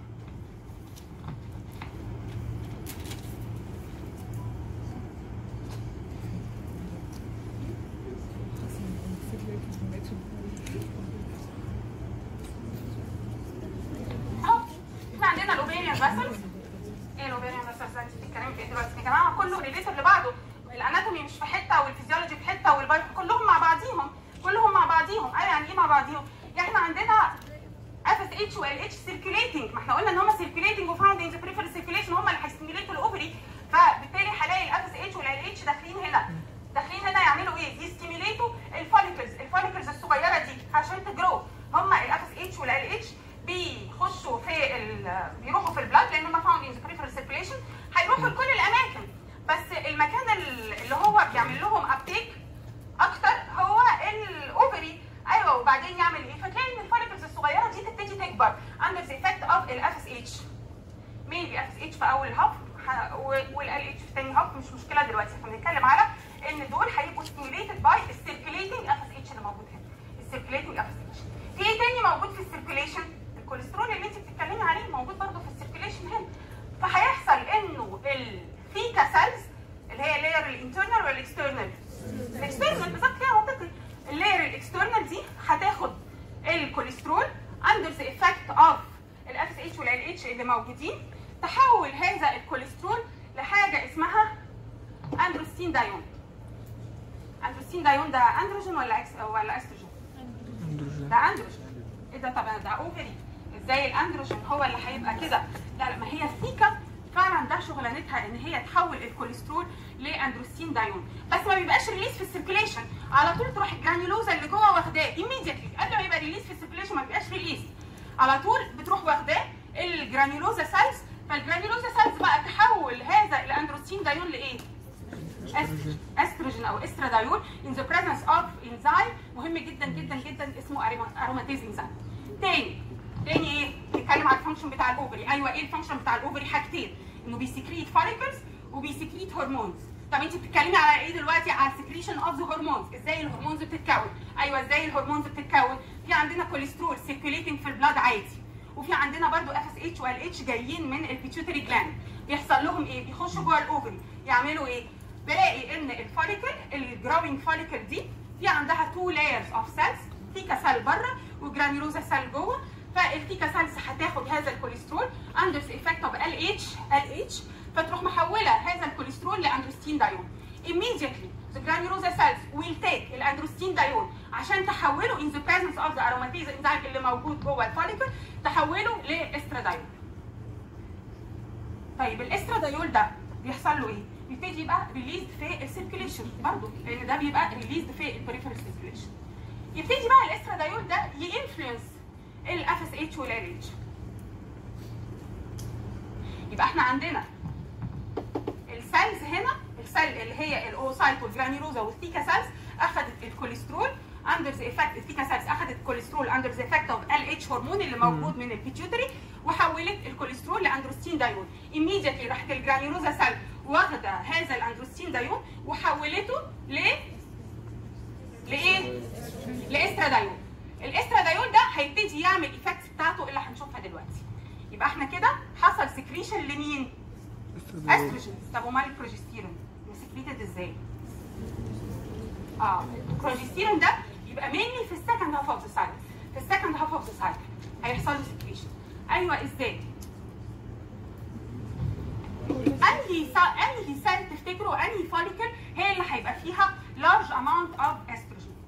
اهو احنا عندنا الاوبيريان فاسلز ايه الاوبيريان فاسلز انت بتتكلمي في ايه دلوقتي يا جماعه كله ريليتد لبعضه الاناتومي مش في حته والفيزيولوجي في حته والبايو كلهم مع بعضيهم كلهم مع بعضيهم ايوه يعني ايه مع بعضيهم يعني احنا عندنا اف اس اتش وال اتش سيركيوليتنج ما احنا قلنا ان هم سيركيوليتنج وفاوند ان ذا بريفرال سيركيوليشن هم اللي هيستيميليتوا الاوفري فبالتالي هلاقي الاف اس اتش والال اتش داخلين هنا داخلين هنا يعملوا ايه؟ يستيميليتوا الفوليكلز الفوليكلز الصغيره دي عشان تجرو هم الاف اس اتش والال اتش بيخشوا في ال- بيروحوا في البلاد لان هم فاوند ان ذا بريفرال سيركيوليشن هيروحوا لكل الاماكن بس المكان ال- اللي هو بيعمل لهم ابتيك اكتر هو الاوفري ايوه وبعدين يعمل ايه؟ فتلاقي ان الفوليكلز الصغيره دي تبتدي تكبر اندر ذا افكت اوف الاف اس اتش مين اف اس اتش في اول هاف والال اتش في ثاني هاف مش مشكله دلوقتي احنا بنتكلم على ان دول هيبقوا ستيميوليتد باي السيركيليتنج اف اس اتش اللي موجود هنا السيركيليتنج اف اس اتش في ايه تاني موجود في السيركيليشن الكوليسترول اللي انت بتتكلمي عليه موجود برضه في السيركيليشن هنا فهيحصل انه الثيتا سيلز اللي هي اللاير الانترنال ولا الاكسترنال الاكسترنال بالظبط كده منطقي اللاير الاكسترنال دي هتاخد الكوليسترول اندر ذا افكت اوف الاف اس اتش والال اتش اللي موجودين تحول هذا الكوليسترول لحاجه اسمها اندروستين دايون اندروستين دايون ده اندروجين ولا اكس ولا استروجين ده اندروجين ايه ده طبعا ده اوفري ازاي الاندروجين هو اللي هيبقى كده لا لا ما هي الثيكا فعلا ده شغلانتها ان هي تحول الكوليسترول لاندروستين دايون بس ما بيبقاش ريليز في السيركيليشن على طول تروح الجرانيولوزا اللي جوه واخداه immediately قبل ما يبقى ريليز في السيركيليشن ما بيبقاش ريليز على طول بتروح واخداه الجرانيولوزا سيلز فالجرانيولوزا سيلز بقى تحول هذا الاندروستين دايون لايه؟ استروجين او استرادايول in the presence of enzyme مهم جدا جدا جدا اسمه aromatase enzyme. تاني تاني ايه؟ نتكلم على الفانكشن بتاع الاوفري، ايوه ايه الفانكشن بتاع الاوفري؟ حاجتين انه بيسكريت فوليكلز وبيسكريت هرمونز. طب انت بتتكلمي على ايه دلوقتي؟ على السكريشن اوف ذا هرمونز، ازاي الهرمونز بتتكون؟ ايوه ازاي الهرمونز بتتكون؟ في عندنا كوليسترول سيركيوليتنج في البلاد عادي وفي عندنا برضو اف اس اتش وال اتش جايين من البيتيوتري جلاند بيحصل لهم ايه بيخشوا جوه الاوفري يعملوا ايه بلاقي ان الفوليكل الجراوينج فوليكل دي في عندها تو لايرز اوف سيلز تيكا سيل بره وجرانيولوزا سيل جوه فالتيكا سيلز هتاخد هذا الكوليسترول اندر افكت اوف ال اتش ال اتش فتروح محوله هذا الكوليسترول لاندروستين دايون immediately the granulosa cells will take الاندروستين دايون عشان تحوله in the presence of the aromatase enzyme اللي موجود جوه الفوليكل تحوله لاسترادايول طيب الاسترادايول ده بيحصل له ايه؟ بيبتدي يبقى ريليزد في السيركيليشن برضه لان ده بيبقى ريليزد في البريفرال سيركيليشن يبتدي بقى الاسترادايول ده ينفلونس الاف اس اتش والار اتش يبقى احنا عندنا السيلز هنا السيل اللي هي الاوسايت والجرانيولوزا والثيكا سيلز اخذت الكوليسترول اندر ذا افكت الثيكا سيلز اخذت الكوليسترول اندر ذا افكت اوف ال اتش هرمون اللي موجود من البيتيوتري وحولت الكوليسترول لاندروستين دايون immediately راحت الجرانيولوزا سيل واخده هذا الاندروستين دايون وحولته ل لايه؟ لاسترادايون الاسترادايون ده هيبتدي يعمل ايفكتس بتاعته اللي هنشوفها دلوقتي يبقى احنا كده حصل سكريشن لمين؟ استروجين طب ومال البروجستيرون سكريتد ازاي؟ اه البروجستيرون ده يبقى mainly في السكند هاف اوف ذا سايكل في السكند هاف اوف ذا سايكل هيحصل له سكريشن ايوه ازاي؟ انهي سا... انهي سيل تفتكروا انهي فوليكل هي اللي هيبقى فيها large amount of estrogen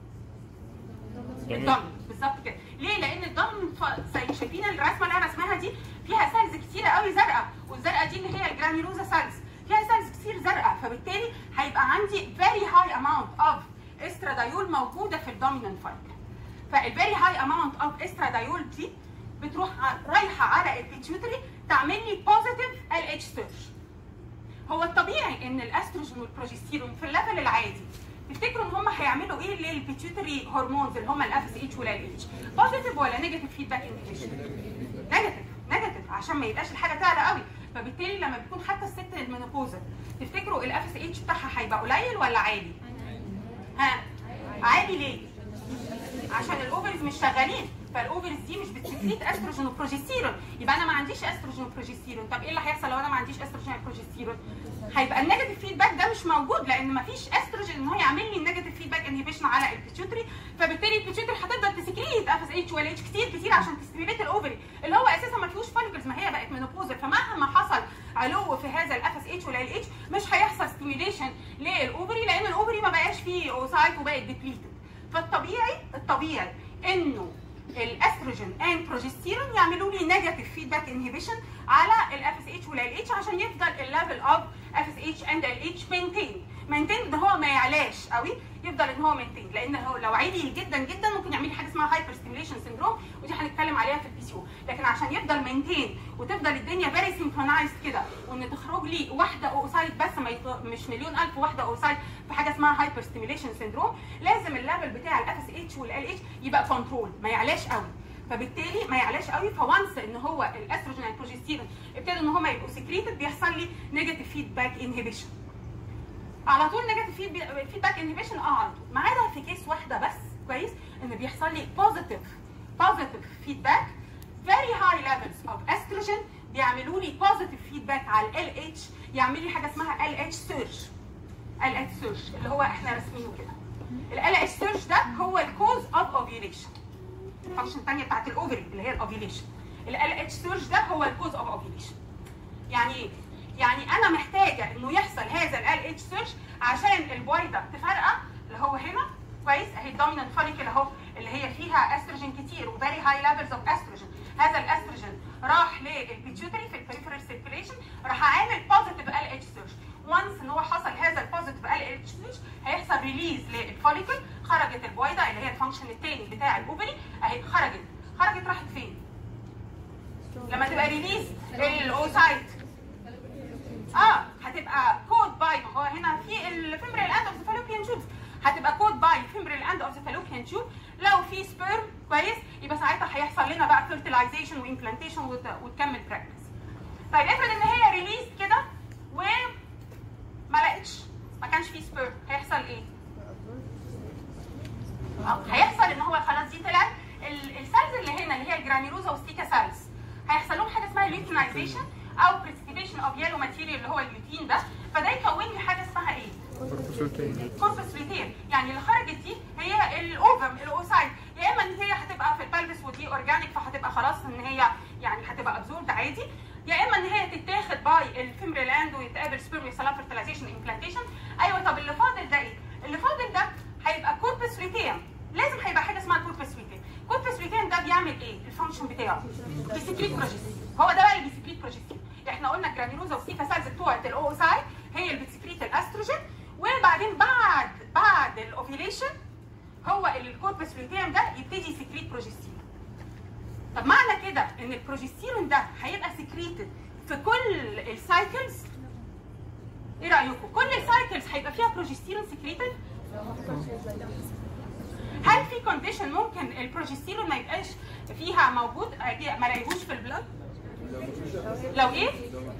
الضم بالظبط كده ليه لان الضم ف- زي شايفين الرسمه اللي انا رسمها دي فيها سيلز كتيره قوي زرقاء والزرقاء دي اللي هي الجرانيولوزا سيلز فيها سيلز كتير زرقاء فبالتالي هيبقى عندي very high amount of استرادايول موجوده في الدومينانت فايبر فالفيري هاي اماونت اوف استرادايول دي بتروح ع- رايحه على البيتيوتري تعمل لي بوزيتيف ال اتش سيرش هو الطبيعي ان الاستروجين والبروجستيرون في الليفل العادي تفتكروا ان هم هيعملوا ايه للبيتيوتري هرمونز اللي هم الاف اس اتش والال اتش بوزيتيف ولا نيجاتيف فيدباك انهبيشن نيجاتيف نيجاتيف عشان ما يبقاش الحاجه تعلى قوي فبالتالي لما بتكون حتى الست المينوبوزا تفتكروا الاف اس اتش بتاعها هيبقى قليل ولا عالي ها عالي ليه عشان الاوفرز مش شغالين فالاوفرز دي مش بتسكريت استروجين وبروجستيرون يبقى انا ما عنديش استروجين وبروجستيرون طب ايه اللي هيحصل لو انا ما عنديش استروجين وبروجستيرون هيبقى النيجاتيف فيدباك ده مش موجود لان ما فيش استروجين ان هو يعمل لي النيجاتيف فيدباك انهبيشن على البيتيوتري فبالتالي البيتيوتري هتفضل تسكريت اف اس اتش ولا اتش كتير كتير عشان تستيميليت الاوفري اللي هو اساسا ما فيهوش فوليكلز ما هي بقت مينوبوزل فمهما حصل علو في هذا الاف اس اتش ولا ال اتش مش هيحصل ستيميليشن للاوفري لان الاوفري ما بقاش فيه اوسايت وبقت ديبليتد فالطبيعي الطبيعي انه الاستروجين اند بروجستيرون يعملوا لي نيجاتيف فيدباك انهبيشن على الاف اس اتش ولا ال اتش عشان يفضل الليفل اوف اف اس اتش اند ال اتش مينتين مينتين ده هو ما يعلاش قوي يفضل ان هو مينتين لان هو لو عالي جدا جدا ممكن يعمل لي حاجه اسمها هايبر ستيميليشن سندروم ودي هنتكلم عليها في البي سي او لكن عشان يفضل مينتين وتفضل الدنيا فيري سينكرونايز كده وان تخرج لي واحده اوسايت بس ما يط... مش مليون الف واحده اوسايت في حاجه اسمها هايبر ستيميليشن سندروم لازم الليفل بتاع الاف اس اتش والال اتش يبقى كنترول ما يعلاش قوي فبالتالي ما يعلاش قوي فوانس ان هو الاستروجين والبروجستيرون ابتدوا ان هم يبقوا سكريتد بيحصل لي نيجاتيف فيدباك انهبيشن على طول نيجاتيف فيدباك انهبيشن اه على طول ما عدا في كيس واحده بس كويس ان بيحصل لي بوزيتيف بوزيتيف فيدباك very high levels of estrogen بيعملوا لي positive feedback على ال LH يعمل لي حاجه اسمها LH surge LH surge اللي هو احنا راسمينه كده ال LH surge ده هو الكوز اوف ovulation الفانكشن الثانيه بتاعت الاوفري اللي هي الاوفيليشن ال LH surge ده هو الكوز اوف ovulation يعني ايه؟ يعني انا محتاجه انه يحصل هذا ال LH surge عشان البويضه تفرقع اللي هو هنا كويس اهي الدومينانت فوليكل اهو اللي هي فيها استروجين كتير وفيري هاي ليفلز اوف استروجين هذا الاستروجين راح للبيتيوتري في البريفرال سيركيليشن راح عامل بوزيتيف ال اتش سيرش وانس ان هو حصل هذا البوزيتيف ال اتش سيرش هيحصل ريليز للفوليكل خرجت البويضه اللي هي الفانكشن الثاني بتاع الاوفري اهي خرجت خرجت راحت فين؟ لما تبقى ريليز الاوسايت اه هتبقى كود باي ما هو هنا في الفيمبرال اند اوف ذا فالوبيان تيوبس هتبقى كود باي فيمبرال اند اوف ذا فالوبيان تيوب لو في سبيرم كويس يبقى ساعتها هيحصل لنا بقى فيرتلايزيشن وامبلانتيشن وتكمل براكتس طيب افرض ان هي ريليز كده وما لقتش ما كانش في سبيرم هيحصل ايه؟ اه هيحصل ان هو خلاص دي طلعت ال- السيلز اللي هنا اللي هي الجرانيولوزا والستيكا سيلز ايونايزيشن او بريسبيتيشن اوف يلو ماتيريال اللي هو اليوتين ده فده يكون لي حاجه اسمها ايه؟ كوربس لوتين يعني اللي خرجت دي هي الاوفم الاوسايد يا اما ان هي هتبقى في البلبس ودي اورجانيك فهتبقى خلاص ان هي يعني هتبقى ابزورد عادي يا اما ان هي تتاخد باي الفيمريلاند ويتقابل سبيرم سلام فيرتلايزيشن امبلانتيشن ايوه طب اللي فاضل ده ايه؟ اللي فاضل ده هيبقى كوربس لوتين لازم هيبقى حاجه اسمها كوربس لوتين كوربس لوتين ده بيعمل ايه؟ الفانكشن بتاعه بيسكريت بروجستين هو ده بقى اللي بيسكريت بروجستين احنا قلنا الجرانيولوزا والسيكا سيلز بتوعت الاوسايد هي اللي بتسكريت الاستروجين وبعدين بعد بعد الاوفيليشن هو اللي الكوربس لوتيم ده يبتدي يسكريت بروجستين طب معنى كده ان البروجستيرون ده هيبقى سكريتد في كل السايكلز ايه رايكم كل السايكلز هيبقى فيها بروجستيرون سكريتد هل في كونديشن ممكن البروجستيرون ما يبقاش فيها موجود أجي- ما الاقيهوش في البلاد لو ايه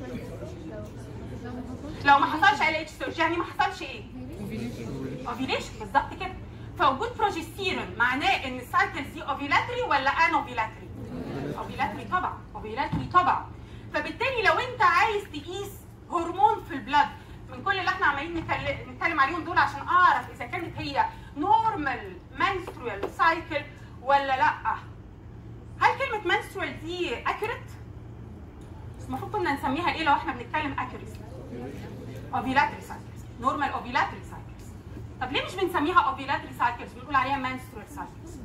لو ما حصلش ال اتش سيرش يعني ما حصلش ايه اوفيليشن بالظبط كده فوجود بروجستيرون معناه ان السايكلز دي اوفيلاتري ولا ان اوفيلاتري اوفيلاتري طبعا اوفيلاتري طبعا فبالتالي لو انت عايز تقيس هرمون في البلد من كل اللي احنا عمالين نتكلم, نتكلم عليهم دول عشان اعرف اذا كانت هي نورمال منسترال سايكل ولا لا هل كلمه منسترال دي اكيوريت المفروض كنا نسميها ايه لو احنا بنتكلم اكيوريسي اوفيلاتري سايكلز نورمال اوفيلاتري سايكلز طب ليه مش بنسميها اوفيلاتري سايكلز بنقول عليها منسترال سايكلز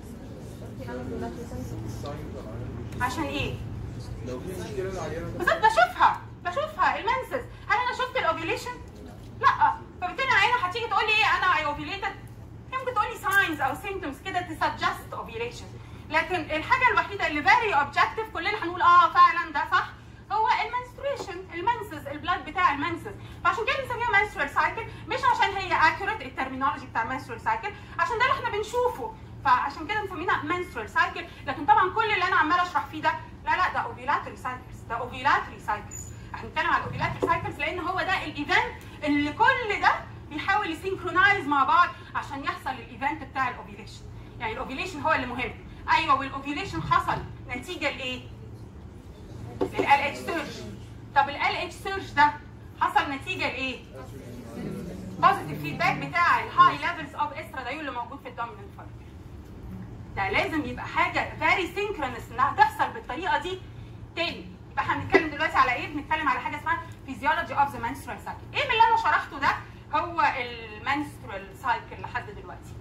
عشان ايه بالظبط بشوفها بشوفها المنسز هل انا شفت الاوفيليشن لا فبالتالي العينه هتيجي تقول لي ايه انا اي اوفيليتد ممكن تقول لي ساينز او سيمتومز كده تسجست اوفيليشن لكن الحاجه الوحيده اللي فيري اوبجكتيف كلنا هنقول اه فعلا ده صح هو المنستريشن المنسز البلاد بتاع المنسز فعشان كده بنسميها منسترال سايكل مش عشان هي اكيوريت الترمينولوجي بتاع المنسترال سايكل عشان ده اللي احنا بنشوفه فعشان كده مسمينها منسترال سايكل لكن طبعا كل اللي انا عماله اشرح فيه ده لا لا ده اوفيلاتري سايكلز ده اوفيلاتري سايكلز احنا بنتكلم على الاوفيلاتري سايكلز لان هو ده الايفنت اللي كل ده بيحاول يسينكرونايز مع بعض عشان يحصل الايفنت بتاع الاوفيليشن يعني الاوفيليشن هو اللي مهم ايوه والاوفيليشن حصل نتيجه لايه؟ لل اتش سيرش طب ال اتش سيرش ده حصل نتيجه لايه؟ بوزيتيف فيدباك بتاع الهاي ليفلز اوف استرادايول اللي موجود في الدوميننت فايبر ده لازم يبقى حاجه فيري سينكرونس انها تحصل بالطريقه دي تاني يبقى احنا بنتكلم دلوقتي على ايه؟ بنتكلم على حاجه اسمها فيزيولوجي اوف ذا menstrual سايكل ايه من اللي انا شرحته ده هو المنسترال سايكل لحد دلوقتي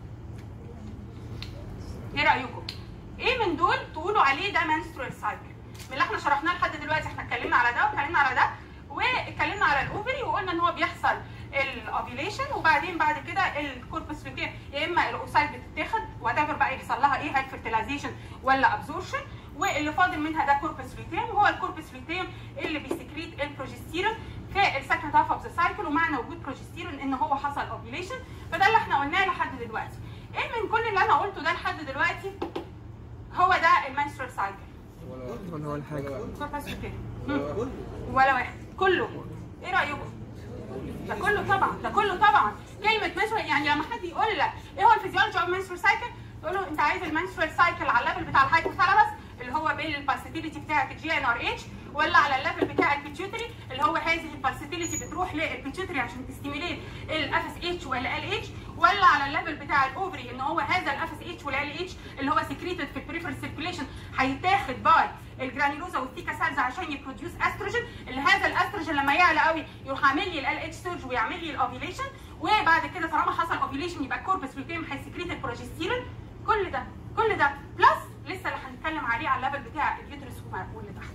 ايه رايكم؟ ايه من دول تقولوا عليه ده menstrual سايكل من اللي احنا شرحناه لحد دلوقتي احنا اتكلمنا على ده واتكلمنا على ده واتكلمنا على الاوفري وقلنا ان هو بيحصل الاوفيليشن وبعدين بعد كده الكوربس لوتيم يا اما الاوسايد بتتاخد وات بقى يحصل لها ايه هل فيرتلايزيشن ولا ابزورشن واللي فاضل منها ده كوربس لوتيم وهو الكوربس لوتيم اللي بيسكريت البروجستيرون في السكند هاف اوف ذا سايكل ومعنى وجود بروجستيرون ان هو حصل اوفيليشن فده اللي احنا قلناه لحد دلوقتي ايه من كل اللي انا قلته ده لحد دلوقتي هو ده المنسترال سايكل ولا هو الحاجة كوربس لوتيم ولا واحد كله ايه رايكم ده كله طبعا ده كله طبعا كلمه منسترال يعني لما حد يقول لك ايه هو الفيزيولوجي اوف منسترال سايكل تقول له انت عايز المنسترال سايكل على الليفل بتاع الهايبوثالاموس اللي هو بالباسيتيليتي بتاعت الجي ان ار اتش ولا على الليفل بتاع البيتيوتري اللي هو هذه الباسيتيليتي بتروح للبيتيوتري عشان تستيميليت الاف اس اتش ولا ال اتش ولا على الليفل بتاع الاوفري ان هو هذا الاف اس اتش ولا ال اتش اللي هو سكريتد في البريفرال سيركيوليشن هيتاخد باي الجرانيولوزا والثيكا سيلز عشان يبروديوس استروجين اللي هذا الاستروجين لما يعلى قوي يروح عامل لي ال اتش سيرج ويعمل لي الاوفيليشن وبعد كده طالما حصل اوفيليشن يبقى الكوربس لوتيم هيسكريت البروجستيرون كل ده كل ده بلس لسه اللي هنتكلم عليه على الليفل بتاع اليوترس واللي تحت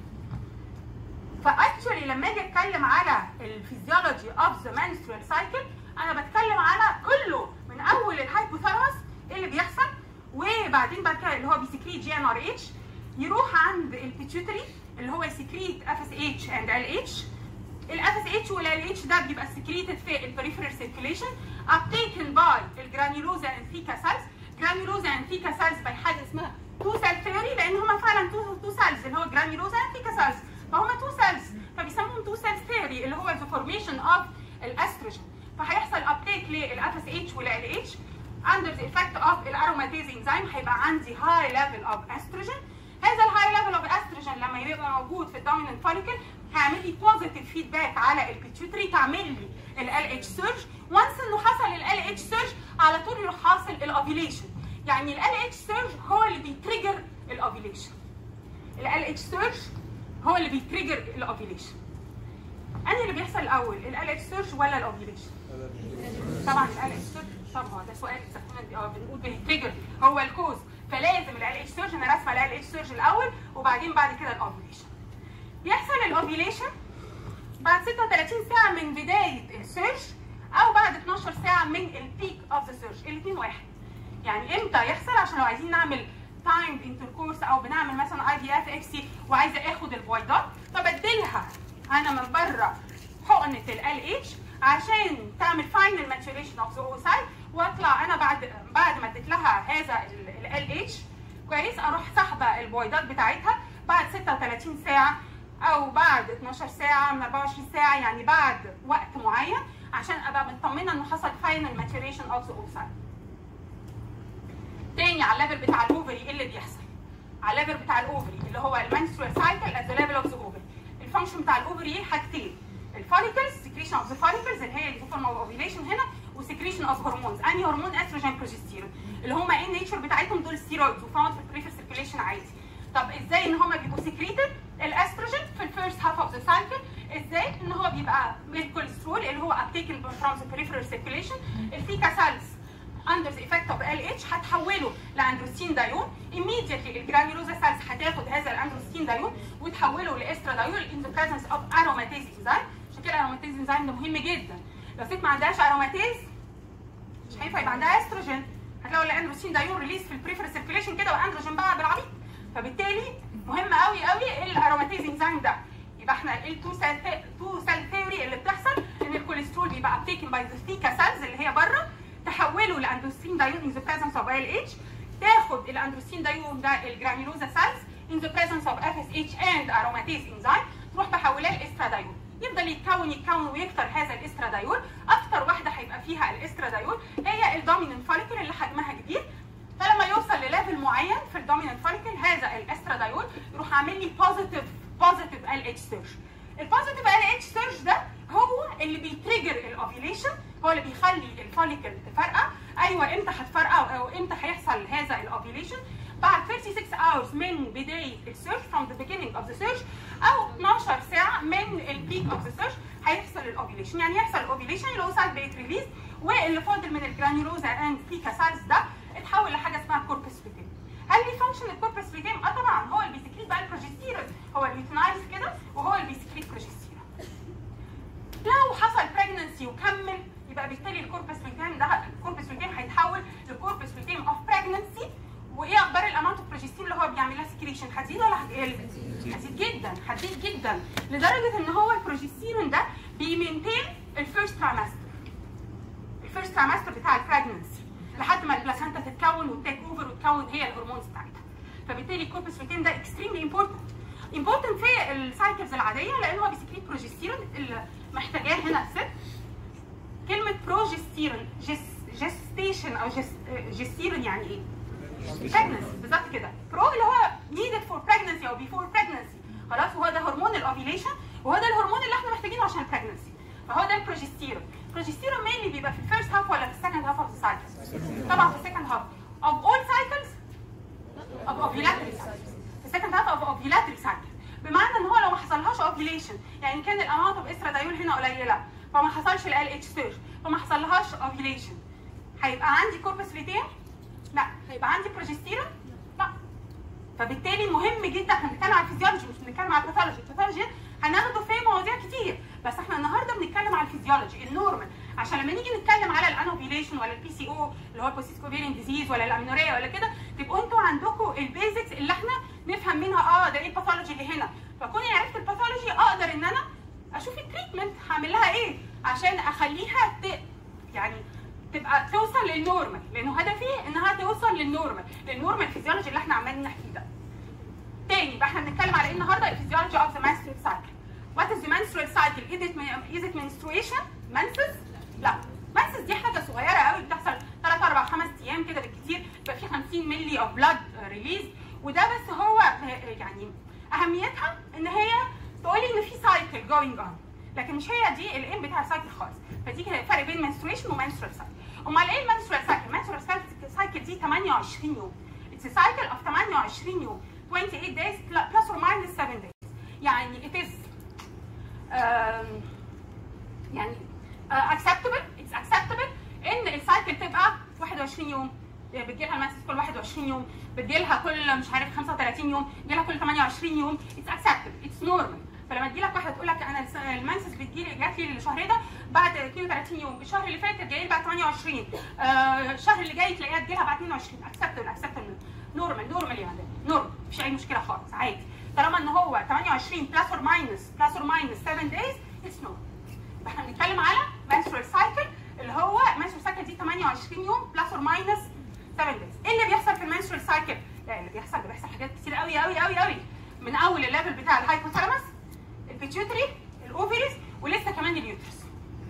فاكشولي لما اجي اتكلم على الفيزيولوجي اوف ذا menstrual سايكل انا بتكلم على كله من اول الهايبوثالاموس ايه اللي بيحصل وبعدين بعد كده اللي هو بيسكريت جي ان ار اتش يروح عند البيتيوتري اللي هو يسكريت اف اس اتش اند ال اتش الاف اس اتش والال اتش ده بيبقى سكريتد في البريفرال سيركيوليشن ابتيكن باي الجرانيولوزا اند ثيكا سيلز جرانيولوزا اند ثيكا سيلز باي حاجه اسمها تو سيل ثيوري لان هم فعلا تو تو سيلز اللي هو جرانيولوزا اند ثيكا سيلز فهم تو سيلز فبيسموهم تو سيل ثيوري اللي هو ذا فورميشن اوف الاستروجين فهيحصل ابتيك للاف اس اتش والال اتش under the effect of الاروماتيز انزيم هيبقى عندي high level of estrogen هذا الهاي ليفل اوف استروجين لما يبقى موجود في الدوميننت فوليكل هيعمل لي بوزيتيف فيدباك على البيتيوتري تعمل لي ال اتش سيرج وانس انه حصل ال اتش سيرج على طول يروح حاصل الاوفيليشن يعني ال اتش سيرج هو اللي بيتريجر الاوفيليشن ال اتش سيرج هو اللي بيتريجر الاوفيليشن انهي اللي بيحصل الاول ال اتش سيرج ولا الاوفيليشن طبعا ال اتش سيرج طبعا ده سؤال بنسميه- آه، بنقول بيتريجر هو الكوز فلازم ال اتش سيرج انا راسمه ال اتش سيرج الاول وبعدين بعد كده الاوفيليشن بيحصل الاوفيليشن بعد 36 ساعه من بدايه السيرج او بعد 12 ساعه من البيك اوف ذا سيرج الاثنين واحد يعني امتى يحصل عشان لو عايزين نعمل تايم انتركورس او بنعمل مثلا اي دي اف اف سي وعايزه اخد البويضات فبدلها انا من بره حقنه ال اتش عشان تعمل فاينل ماتوريشن اوف ذا اوسايت واطلع انا بعد بعد ما اديت لها هذا ال اتش كويس اروح سحبه البويضات بتاعتها بعد 36 ساعه او بعد 12 ساعه من 24 ساعه يعني بعد وقت معين عشان ابقى مطمنه انه حصل فاينل ماتوريشن اوف ذا اوسايت تاني على الليفل بتاع الاوفري ايه اللي بيحصل؟ على الليفل بتاع الاوفري اللي هو المنسترال سايكل ات ذا ليفل اوف ذا اوفري الفانكشن بتاع الاوفري ايه حاجتين الفوليكلز سكريشن اوف ذا فوليكلز اللي هي الفورم اوف اوفيليشن هنا وسكريشن اوف هرمونز انهي هرمون استروجين بروجستيرون اللي هم ايه النيتشر بتاعتهم دول ستيرويدز وفاوند في البريفر سيركيليشن عادي طب ازاي ان هم بيبقوا سكريتد الاستروجين في الفيرست هاف اوف ذا سايكل ازاي ان هو بيبقى الكوليسترول اللي هو ابتيكن فروم ذا بريفرال سيركيليشن الفيكا سيلز under the effect of LH هتحوله لاندروستين دايون immediately الجرانيولوزا سيلز هتاخد هذا الاندروستين دايون وتحوله لاسترادايول in the presence of aromatase enzyme عشان كده الاروماتيز انزيم ده مهم جدا لو ست ما عندهاش اروماتيز مش هينفع يبقى عندها استروجين هتلاقوا الاندروستين دايون ريليز في البريفر سيركيليشن كده واندروجين بقى بالعبيط فبالتالي مهم قوي قوي الاروماتيز انزيم ده يبقى احنا التو سيل تو سيل ثيوري اللي بتحصل ان الكوليسترول بيبقى ابتيكن باي ذا ثيكا سيلز اللي هي بره تحوله لاندروستين دايون in the presence of LH تاخد الاندروستين دايون ده الجرانيولوزا سيلز in the presence of FSH and aromatase enzyme تروح محولاه لاسترادايون يفضل يتكون يتكون ويكتر هذا الاسترادايول اكتر واحده هيبقى فيها الاسترادايول هي الدوميننت فوليكل اللي حجمها كبير فلما يوصل لليفل معين في الدوميننت فوليكل هذا الاسترادايول يروح عامل لي بوزيتيف بوزيتيف ال اتش سيرش البوزيتيف ال اتش سيرش ده هو اللي بيتريجر الاوفيليشن هو اللي بيخلي الفوليكل تفرقع ايوه امتى هتفرقع او امتى هيحصل هذا الاوفيليشن بعد 36 hours من بدايه السيرش from the beginning of the search او 12 ساعه من البيك of the search هيحصل الاوفيليشن يعني يحصل الاوفيليشن الاوسايت بقت ريليز واللي فاضل من الجرانيولوزا اند فيكا سيلز ده اتحول لحاجه اسمها كوربس فيتيم هل ليه فانكشن الكوربس فيتيم؟ اه طبعا هو اللي بيسكريت بقى البروجستيرون هو اللي بيتنايز كده وهو اللي بيسكريت بروجستيرون لو حصل بريجننسي وكمل يبقى بالتالي الكوربس فيتيم ده الكوربس فيتيم هيتحول لكوربس فيتيم اوف بريجننسي وايه اخبار الاماونت اوف بروجستين اللي هو بيعمل لها سكريشن هتزيد ولا هتقل؟ هتزيد جدا هتزيد جدا لدرجه ان هو البروجستيرون ده بيمينتين الفيرست ترايمستر الفيرست ترايمستر بتاع البريجننسي لحد ما البلاسنتا تتكون وتيك اوفر وتكون هي الهرمونز بتاعتها فبالتالي الكوربس فيتيم ده اكستريملي امبورتنت امبورتنت في السايكلز العاديه لان هو بيسكريت بروجستيرون اللي محتاجاه هنا الست كلمه بروجستيرون جس جستيشن او جس جستيرون يعني ايه؟ pregnancy بالظبط كده برو اللي هو needed for pregnancy او before pregnancy خلاص وهو ده هرمون الاوفيليشن وهو ده الهرمون اللي احنا محتاجينه عشان البريجنسي فهو ده البروجستيرون البروجستيرون مينلي بيبقى في الفيرست هاف ولا في السكند هاف اوف ذا سايكل طبعا في السكند هاف of all cycles of ovulatory cycles في السكند هاف of ovulatory cycle بمعنى ان هو لو ما حصلهاش اوفيليشن يعني كان الاماونت اوف استرادايول هنا قليله فما حصلش ال اتش سيرش فما حصلهاش اوفيليشن هيبقى عندي كوربس ليتين لا هيبقى عندي بروجستيرون لا فبالتالي مهم جدا احنا بنتكلم على الفيزيولوجي مش بنتكلم على الباثولوجي الباثولوجي هناخده في مواضيع كتير بس احنا النهارده بنتكلم على الفيزيولوجي النورمال عشان لما نيجي نتكلم على الانوبيليشن ولا البي سي او اللي هو البوسيس كوفيرين ديزيز ولا الامينوريا ولا كده تبقوا انتوا عندكم البيزكس اللي احنا نفهم منها اه ده ايه الباثولوجي اللي هنا فكوني عرفت الباثولوجي اقدر ان انا اشوف التريتمنت هعمل لها ايه عشان اخليها ت... يعني تبقى توصل للنورمال لانه هدفي انها توصل للنورمال للنورمال فيزيولوجي اللي احنا عمالين نحكيه ده تاني يبقى احنا بنتكلم على ايه النهارده الفيزيولوجي اوف ذا menstrual cycle what is the menstrual cycle is it is it menstruation menses لا menses دي حاجه صغيره قوي بتحصل 3 4 5 ايام كده بالكتير يبقى في 50 مللي اوف بلاد ريليز وده بس هو يعني اهميتها ان هي تقولي ان في سايكل جوينج اون لكن مش هي دي الايم بتاع السايكل خالص فدي كده الفرق بين منستريشن ومنسترال سايكل امال ايه المنسترال سايكل المنسترال سايكل دي 28 يوم اتس سايكل اوف 28 يوم 28 days plus or minus 7 days يعني it is um, يعني اكسبتبل اتس اكسبتبل ان السايكل تبقى 21 يوم بتجيلها المنسس كل 21 يوم بتجيلها كل مش عارف 35 يوم بتجيلها كل 28 يوم اتس اكسبتبل اتس نورمال فلما تجيلك واحده تقول لك انا الس- المنسس بتجيلي جات لي الشهر ده بعد 32 يوم الشهر اللي فات جاي لي بعد 28 آه، الشهر اللي جاي تلاقيها تجيلها بعد 22 اكسبتبل اكسبتبل نورمال نورمال يا مدام نورمال مفيش اي مشكله خالص عادي طالما ان هو 28 بلس اور ماينس بلس اور ماينس 7 دايز اتس نورمال يبقى احنا بنتكلم على menstrual cycle اللي هو menstrual cycle دي 28 يوم بلس اور ماينس 7 دايز ايه اللي بيحصل في المنسترال سايكل؟ لا اللي بيحصل ده بيحصل حاجات كتير قوي قوي قوي قوي من اول الليفل بتاع الهايبوثالاموس البيتيوتري الاوفريز ولسه كمان اليوترس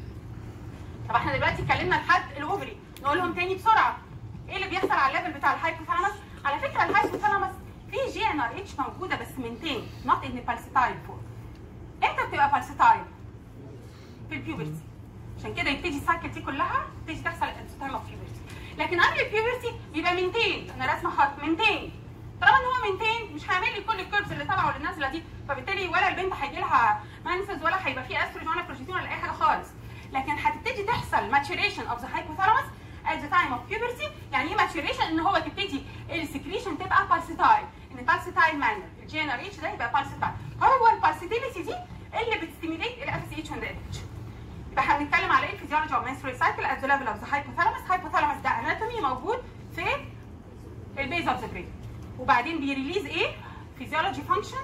طب احنا دلوقتي اتكلمنا لحد الاوفري نقولهم تاني بسرعه ايه اللي بيحصل على الليفل بتاع الهايبوثالاموس على فكره الهايبوثالاموس في جي ان ار اتش موجوده بس منتين نوت ان بالسيتايل فور امتى بتبقى بالسيتايل في البيوبرتي عشان كده يبتدي السايكل دي كلها تبتدي تحصل التايم اوف بيوبرتي لكن قبل البيوبرتي بيبقى منتين انا راسمه خط منتين طالما ان هو منتين مش هيعمل لي كل الكيرفز اللي طالعه واللي نازله دي فبالتالي ولا البنت هيجي لها مانسز ولا هيبقى فيه استروجين ولا بروجستين ولا اي حاجه خالص لكن هتبتدي تحصل maturation of the hypothalamus at the time of puberty يعني ايه maturation ان هو تبتدي السكريشن تبقى pulsatile ان pulsatile manner الجي ان ار اتش ده يبقى pulsatile هو البالسيتيليتي دي اللي بتستيميليت الاف اس اتش اند اتش يبقى احنا بنتكلم على ايه الفيزيولوجي اوف menstrual cycle at the level of the hypothalamus hypothalamus ده anatomy موجود في البيز اوف ذا برين وبعدين بيريليز ايه فيزيولوجي فانكشن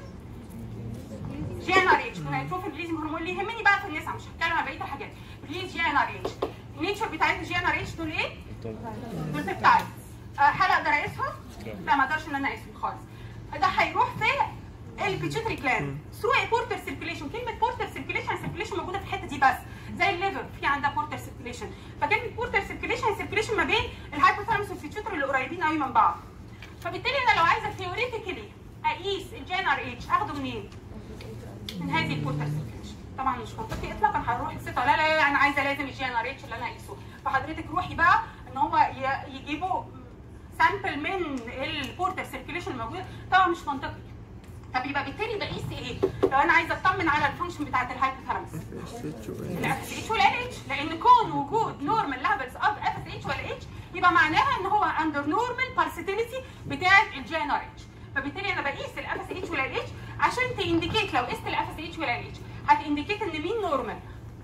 جي ان ار اتش كنا هنشوف الريليزنج هرمون اللي يهمني بقى في النساء مش هتكلم عن بقيه الحاجات ريليز جي ان ار اتش النيتشر بتاعت الجي ان ار اتش دول ايه؟ دول بيبتايد هل اقدر اقيسهم؟ لا ما اقدرش ان انا اقيسهم خالص ده هيروح في البيتشوتري جلاند ثرو بورتر سيركيليشن كلمه بورتر سيركيليشن سيركيليشن موجوده في الحته دي بس زي الليفر في عندها بورتر سيركيليشن فكلمه بورتر سيركيليشن سيركيليشن ما بين الهايبوثالاموس والبيتشوتري اللي قريبين قوي من بعض فبالتالي انا لو عايزه ثيوريتيكلي اقيس الجين ار اتش اخده منين؟ من هذه البورتر سيركيليشن طبعا مش منطقي اطلاقا هنروح الست لا لا لا انا عايزه لازم الجي ان ار اتش اللي انا اقيسه فحضرتك روحي بقى ان هو ي- يجيبوا سامبل من البورتر سيركيليشن الموجوده طبعا مش منطقي طب يبقى بالتالي بقيس ايه؟ لو انا عايزه اطمن على الفانكشن بتاعت الهايبوثالاموس الاف اس اتش ولا اتش لان كون وجود نورمال ليفلز اوف اف اس اتش ولا اتش يبقى معناها ان هو اندر نورمال بارسيتيليتي بتاعت الجي ان ار اتش فبالتالي انا بقيس الاف اس اتش ولا الاتش عشان تانديكيت لو قست الاف اس اتش ولا الاتش هتانديكيت ان مين نورمال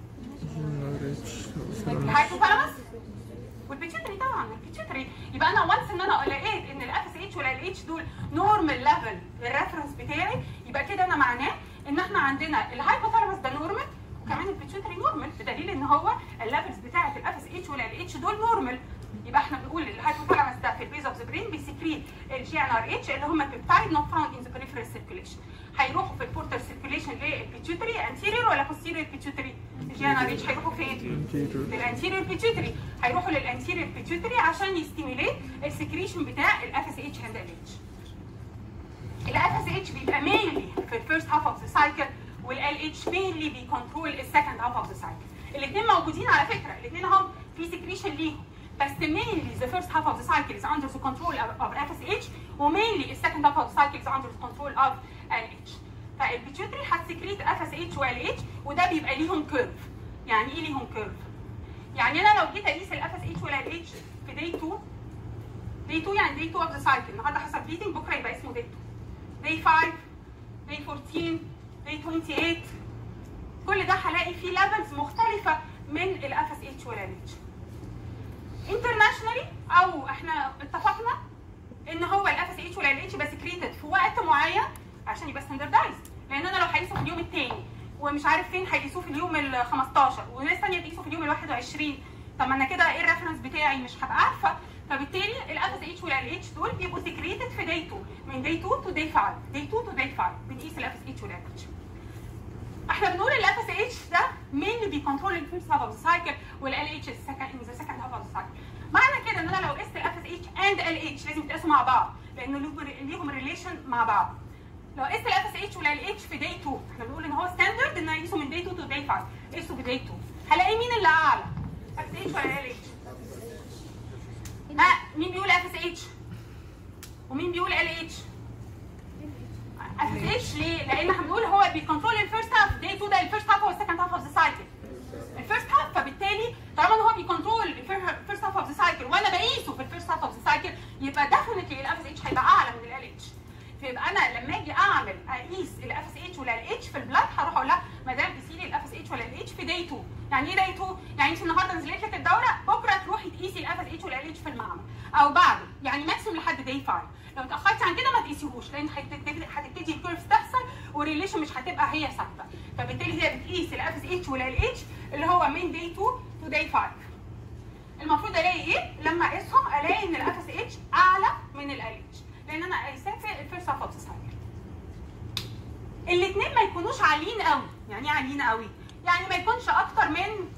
الهايبوثالاموس والبيتيوتري طبعا البيتيوتري يبقى انا وانس ان انا لقيت ان الاف اس اتش ولا الاتش دول نورمال ليفل الريفرنس بتاعي يبقى كده انا معناه ان احنا عندنا الهايبوثالاموس ده نورمال وكمان البيتيوتري نورمال بدليل ان هو الليفلز بتاعه الاف اس اتش ولا الاتش دول نورمال يبقى احنا بنقول الهايبوثالاموس ده في البيز اوف ذا برين بيسكريت الجي ان ار اتش اللي هم البيبتايد نوت فاوند ان ذا بريفرال سيركيليشن هيروحوا في البورتال سيركيليشن للبيتيوتري انتيريور ولا بوستيريور بيتيوتري الجي ان ار اتش هيروحوا فين؟ للانتيريور بيتيوتري هيروحوا للانتيريور بيتيوتري عشان يستيميليت السكريشن بتاع الاف اس اتش اند الاتش الاف اس اتش بيبقى مينلي في الفيرست هاف اوف ذا سايكل والال اتش مينلي بيكونترول السكند هاف اوف ذا سايكل الاثنين موجودين على فكره الاثنين هم في سكريشن ليهم بس mainly the first half of the cycle is under the control of, of FSH ومينلي the second half of the cycle is under the control of LH فالبيتيوتري هتسكريت FSH و LH وده بيبقى ليهم كيرف يعني ايه ليهم كيرف؟ يعني انا لو جيت اقيس الاف اس اتش ولا الاتش في داي 2 داي 2 يعني داي 2 اوف ذا سايكل النهارده حصل بليدنج بكره يبقى اسمه داي 2 داي 5 داي 14 داي 28 كل ده هلاقي فيه ليفلز مختلفه من الاف اس اتش ولا الاتش انترناشونالي او احنا اتفقنا ان هو الاف اس اتش ولا الاتش بس كريتد في وقت معين عشان يبقى ستاندردايز لان انا لو هقيسه في اليوم الثاني ومش عارف فين هيقيسوه في اليوم ال 15 وناس ثانيه تقيسه في اليوم ال 21 طب ما انا كده ايه الريفرنس بتاعي مش هبقى عارفه فبالتالي الاف اس اتش ولا الاتش دول بيبقوا سكريتد في داي 2 من داي 2 تو داي 5 داي 2 تو داي 5 بنقيس الاف اس اتش ولا الاتش احنا بنقول الاف اس اتش ده مين بيكونترول الفيرست هاف اوف ذا سايكل والال اتش السكند ذا سكند هاف اوف ذا سايكل معنى كده ان انا لو قست الاف اس اتش اند ال اتش لازم يتقاسوا مع بعض لان لانه ليهم- ليهم ريليشن مع بعض لو قست الاف اس اتش ولا الاتش في داي 2 احنا بنقول ان هو ستاندرد ان انا اقيسه من داي 2 تو داي 5 قيسه في داي 2 هلاقي مين اللي اعلى اف اس اتش ولا ال اتش ها مين بيقول اف اس اتش ومين بيقول ال اتش اف اس اتش ليه لان احنا بنقول هو بيكنترول الفيرست هاف داي 2 ده الفيرست هاف هو السكند هاف اوف ذا سايكل الفيرست هاف فبالتالي طالما ان هو بيكنترول الفيرست هاف اوف ذا سايكل وانا بقيسه في الفيرست هاف اوف ذا سايكل يبقى ديفنتلي الاف اس اتش هيبقى اعلى من ال اتش فيبقى انا لما اجي اعمل اقيس الاف اس اتش ولا ال اتش في البلاد هروح اقول لها مدام قيسي لي الاف اس اتش ولا ال اتش في داي 2 يعني ايه داي 2 يعني انت النهارده نزلت لك الدوره بكره تروحي تقيسي الاف اس اتش ولا ال اتش في المعمل او بعده يعني ماكسيموم لحد داي 5 لو اتاخرتي عن كده ما تقيسيهوش لان هتبتدي هتبتدي الكيرف تحصل والريليشن مش هتبقى هي ثابته فبالتالي هي بتقيس الاف اس اتش ولا ال اتش اللي هو من داي 2 تو داي 5 المفروض الاقي ايه لما اقيسهم الاقي ان الاف اس اتش اعلى من ال اتش لان انا قايساه في الفيرست هاف اوف ذا سايكل الاثنين ما يكونوش عاليين قوي يعني ايه عاليين قوي يعني ما يكونش اكتر من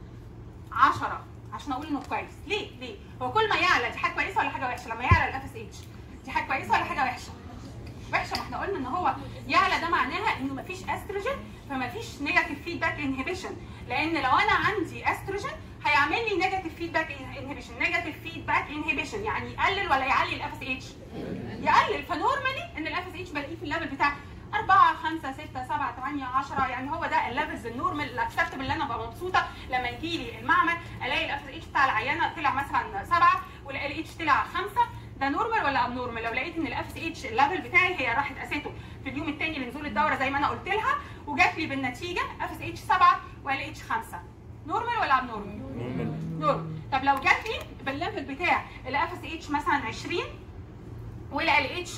10 عشان اقول انه كويس ليه ليه هو كل ما يعلى دي حاجه كويسه ولا حاجه وحشه لما يعلى الاف اس اتش دي حاجه كويسه ولا حاجه وحشه وحشه ما احنا قلنا ان هو يعلى ده معناها انه مفيش استروجين فمفيش نيجاتيف فيدباك انهبيشن لان لو انا عندي استروجين هيعمل لي نيجاتيف فيدباك انهبيشن نيجاتيف فيدباك انهبيشن يعني يقلل ولا يعلي الاف اس اتش يقلل فنورمالي ان الاف اس اتش بلاقيه في الليفل بتاع 4 5 6 7 8 10 يعني هو ده الليفلز النورمال الاكسبتبل اللي انا ببقى مبسوطه لما يجي لي المعمل الاقي الاف اس اتش بتاع العيانه طلع مثلا 7 والال اتش طلع 5 ده نورمال ولا اب نورمال لو لقيت ان الاف اس اتش الليفل بتاعي هي راحت قاسيته في اليوم الثاني لنزول الدوره زي ما انا قلت لها وجات لي بالنتيجه اف اس اتش 7 وال اتش 5 نورمال ولا اب نورمال؟ نورمال نورمال طب لو جات لي بالليفل بتاع الاف اس اتش مثلا 20 والال اتش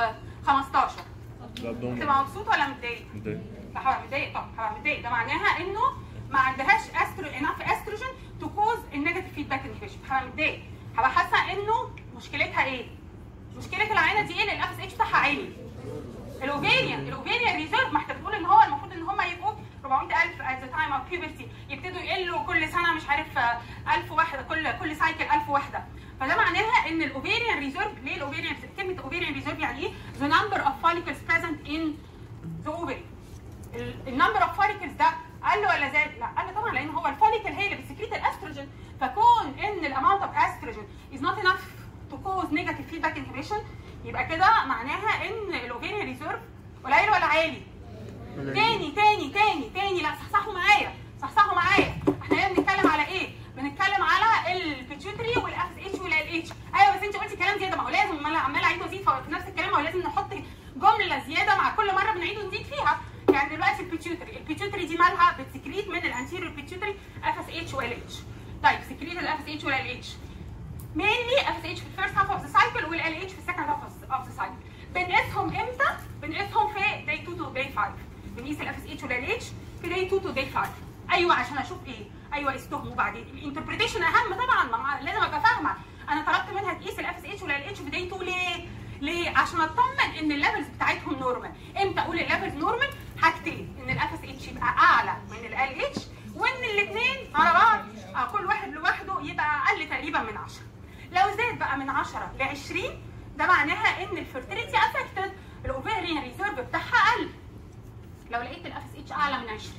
15 لا تبقى نورمال مبسوط ولا متضايق؟ متضايق لا هبقى متضايق طبعا هبقى متضايق ده معناها انه ما عندهاش استرو انف استروجين تو كوز النيجاتيف فيدباك انهبيشن هبقى متضايق هبقى حاسه انه مشكلتها ايه؟ مشكله العينه دي ايه ان الاف اس اتش بتاعها عالي الاوفيريان الاوفيريان ريزيرف ما انت بتقول ان هو المفروض ان هم يبقوا 400000 at the time of puberty يبتدوا يقلوا كل سنه مش عارف آه، 1000 واحده كل كل سايكل 1000 واحده فده معناها ان الاوفيريان ريزيرف ليه الاوفيريان كلمه اوفيريان ريزيرف يعني ايه؟ the number of follicles present in the ovary النمبر اوف فوليكلز ده قل ولا زاد؟ لا قل طبعا لان هو الفوليكل هي اللي بتسكريت الاستروجين فكون ان الاماونت اوف استروجين از نوت انف تو كوز نيجاتيف فيدباك انهبيشن يبقى كده معناها ان الاوفيريان ريزيرف قليل ولا عالي؟ تاني تاني تاني تاني لا صحصحوا معايا صحصحوا معايا احنا هنا بنتكلم على ايه؟ بنتكلم على البيتيوتري والاف اتش والال اتش ايوه بس انت قلتي كلام زياده ما هو لازم ما انا عمال اعيد وازيد في نفس الكلام ما هو لازم نحط جمله زياده مع كل مره بنعيد ونزيد فيها يعني دلوقتي البيتيوتري البيتيوتري دي مالها بتسكريت من الانتيريور بيتيوتري اف اس اتش وال اتش طيب سكريت الاف اس اتش والال اتش mainly اف اس اتش في الفيرست هاف اوف ذا سايكل والال اتش في السكند هاف اوف ذا سايكل بنقيسهم امتى؟ بنقيسهم في day 2 to day 5 بنقيس الاف اس اتش والال اتش في day 2 to day 5 ايوه عشان اشوف ايه؟ ايوه قستهم وبعدين الانتربريتيشن اهم طبعا ما لازم ابقى فاهمه انا طلبت منها تقيس الاف اس اتش والال اتش في day 2 ليه؟ ليه؟ عشان اطمن ان الليفلز بتاعتهم نورمال امتى اقول الليفلز نورمال؟ حاجتين ان الاف اس اتش يبقى اعلى من ال اتش وان الاثنين على بعض آه، كل واحد لوحده يبقى اقل تقريبا من 10 لو زاد بقى من 10 ل 20 ده معناها ان الفيرتيليتي افكتد الاوفيريان ريزيرف بتاعها قل لو لقيت الاف اس اتش اعلى من 20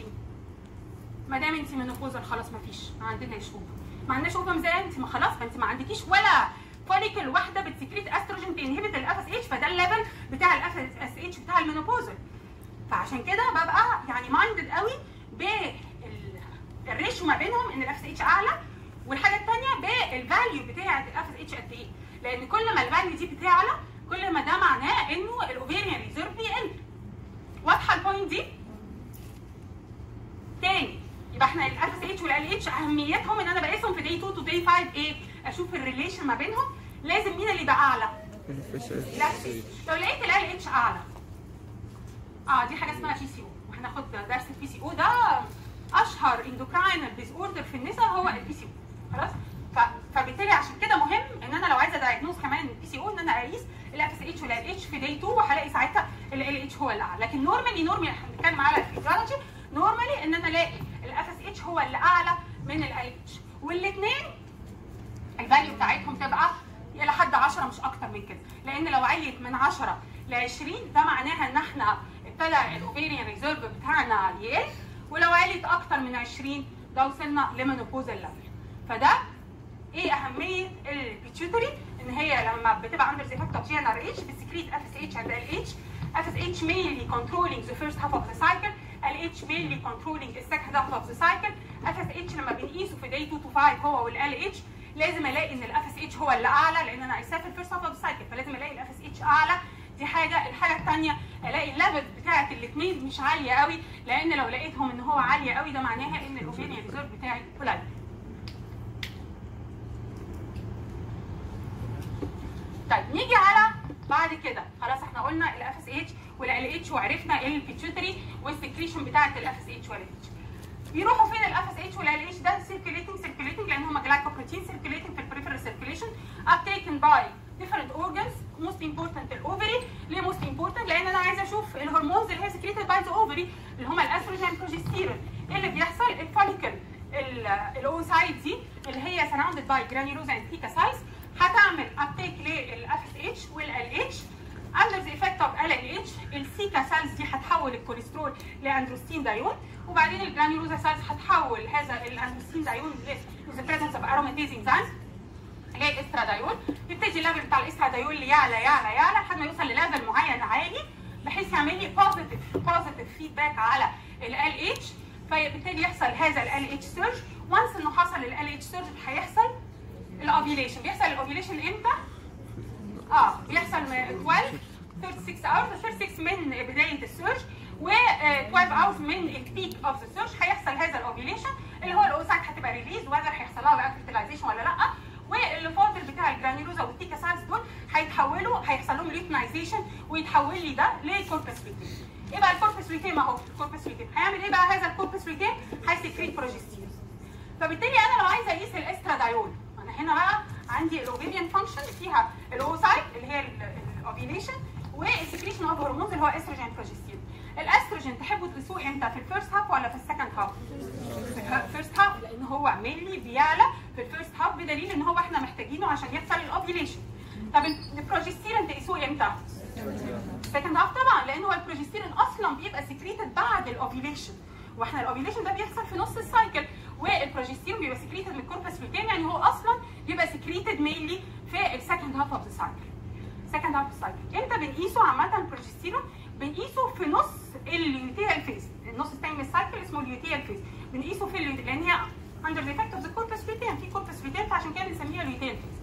ما دام انت منوبوزال خلاص ما فيش ما عندناش اوفر ما عندناش اوفر زي انت ما خلاص فانت ما عندكيش ولا فوليكل واحده بتسكريت استروجين تنهبت الاف اس اتش فده الليفل بتاع الاف اس اتش بتاع المينوبوزال فعشان كده ببقى يعني مايندد قوي بالريشيو ما بينهم ان الاف اس اتش اعلى والحاجه الثانيه بالفاليو بتاعه الاف اس اتش قد ايه لان كل ما الفاليو دي بتعلى كل ما ده معناه انه الاوفيريان ريزيرف بيقل واضحه البوينت دي تاني يبقى احنا الاف اس اتش والال اتش اهميتهم ان انا بقيسهم في داي 2 تو داي 5 ايه اشوف الريليشن ما بينهم لازم مين اللي يبقى اعلى لا لو لقيت ال اتش اعلى اه دي حاجه اسمها بي سي او وهناخد درس البي سي او ده اشهر اندوكراينال ديز اوردر في النساء هو البي سي او خلاص ف... فبالتالي عشان كده مهم ان انا لو عايزه دايجنوز كمان البي سي او ان انا اقيس الاف اس اتش والال اتش في داي 2 وهلاقي ساعتها ال اتش هو اللي اعلى لكن نورمالي نورمالي احنا بنتكلم على الفيزيولوجي نورمالي ان انا الاقي الاف اس اتش هو اللي اعلى من ال اتش والاثنين الفاليو بتاعتهم تبقى الى حد 10 مش اكتر من كده لان لو عليت من 10 ل 20 ده معناها ان احنا ابتدى الاوفيريان ريزيرف بتاعنا يقل ولو عليت اكتر من 20 ده وصلنا لمينوبوزال ليفل فده ايه اهميه البيتيوتري ان هي لما بتبقى under the effect of GnRH بتسكريت FSH and LH FSH mainly controlling the first half of the cycle LH mainly controlling the second half of the cycle FSH لما بنقيسه في day 2 to 5 هو وال LH لازم الاقي ان ال FSH هو اللي اعلى لان انا قايساه في الفيرست هاف اوف ذا سايكل فلازم الاقي ال FSH اعلى دي حاجه الحاجه الثانيه الاقي الليفل بتاعت الاثنين مش عاليه قوي لان لو لقيتهم ان هو عاليه قوي ده معناها ان الاوفيريان ريزيرف بتاعي قليل طيب نيجي على بعد كده خلاص احنا قلنا الاف اس اتش والال اتش وعرفنا ايه البيتيوتري والسكريشن بتاعه الاف اس اتش والال اتش بيروحوا فين الاف اس اتش والال اتش ده سيركيليتنج سيركيليتنج لان هم جلايكوبروتين سيركيليتنج في البريفرال سيركيليشن اب تيكن باي different organs most important الاوفري ليه most important لان انا عايزه اشوف الهرمونز اللي هي سكريتد باي ذا اوفري اللي هم الاستروجين بروجستيرون ايه اللي بيحصل الفوليكل الاوسايد دي اللي هي surrounded by granulosa and picocytes هتعمل ابتيك للاف اس اتش والال اتش under the effect of LLH السيكا سيلز دي هتحول الكوليسترول لاندروستين دايون وبعدين الجرانيولوزا سيلز هتحول هذا الاندروستين دايون ل the presence of aromatase enzymes اللي هي الاسترادايول يبتدي الليفل بتاع الاسترادايول يعلى يعلى يعلى لحد ما يوصل لليفل معين عالي بحيث يعمل لي بوزيتيف بوزيتيف فيدباك على ال اتش فيبتدي يحصل هذا ال اتش سيرج وانس انه حصل ال اتش سيرج هيحصل الاوفيليشن بيحصل الاوفيليشن امتى؟ اه بيحصل من 12 36 hours 36 من بدايه السيرش و 12 hours من البيك اوف ذا سيرش هيحصل هذا الاوفيليشن اللي هو الاوسايت هتبقى ريليز وذر هيحصل لها بقى فيرتلايزيشن ولا لا واللي فاضل بتاع الجرانيولوزا والتيكا سايلز دول هيتحولوا هيحصل لهم ليوتنايزيشن ويتحول لي ده لكوربس ريتيم ايه بقى الكوربس ريتيم اهو الكوربس ريتيم هيعمل ايه بقى هذا الكوربس ريتيم هيسكريت بروجستيرون فبالتالي انا لو عايزه اقيس الاسترادايول انا هنا بقى عندي الاوفيريان فانكشن فيها الاوسايت اللي هي الاوفيليشن والسكريشن اوف هرمونز اللي هو استروجين بروجستيرون الاستروجين تحبوا تقيسوه امتى في الفيرست هاف ولا في السكند هاف؟ في الفيرست هاف لان هو مينلي بيعلى في الفيرست هاف بدليل ان هو احنا محتاجينه عشان يحصل الاوفيليشن طب البروجستيرون تقيسوه امتى؟ سكند هاف طبعا لان هو البروجستيرون اصلا بيبقى سكريتد بعد الاوفيليشن واحنا الاوفيليشن ده بيحصل في نص السايكل والبروجستيرون بيبقى سكريتد من الكوربس لوتين يعني هو اصلا بيبقى سكريتد مينلي في السكند هاف اوف ذا سايكل سكند هاف سايكل امتى بنقيسه عامه البروجستيرون بنقيسه في نص اليوتيال فيز النص الثاني من السايكل اسمه اليوتيال فيز بنقيسه في اليوتيال لان هي اندر ذا افكت اوف ذا كوربس لوتين في كوربس لوتين فعشان كده بنسميها اليوتيال فيز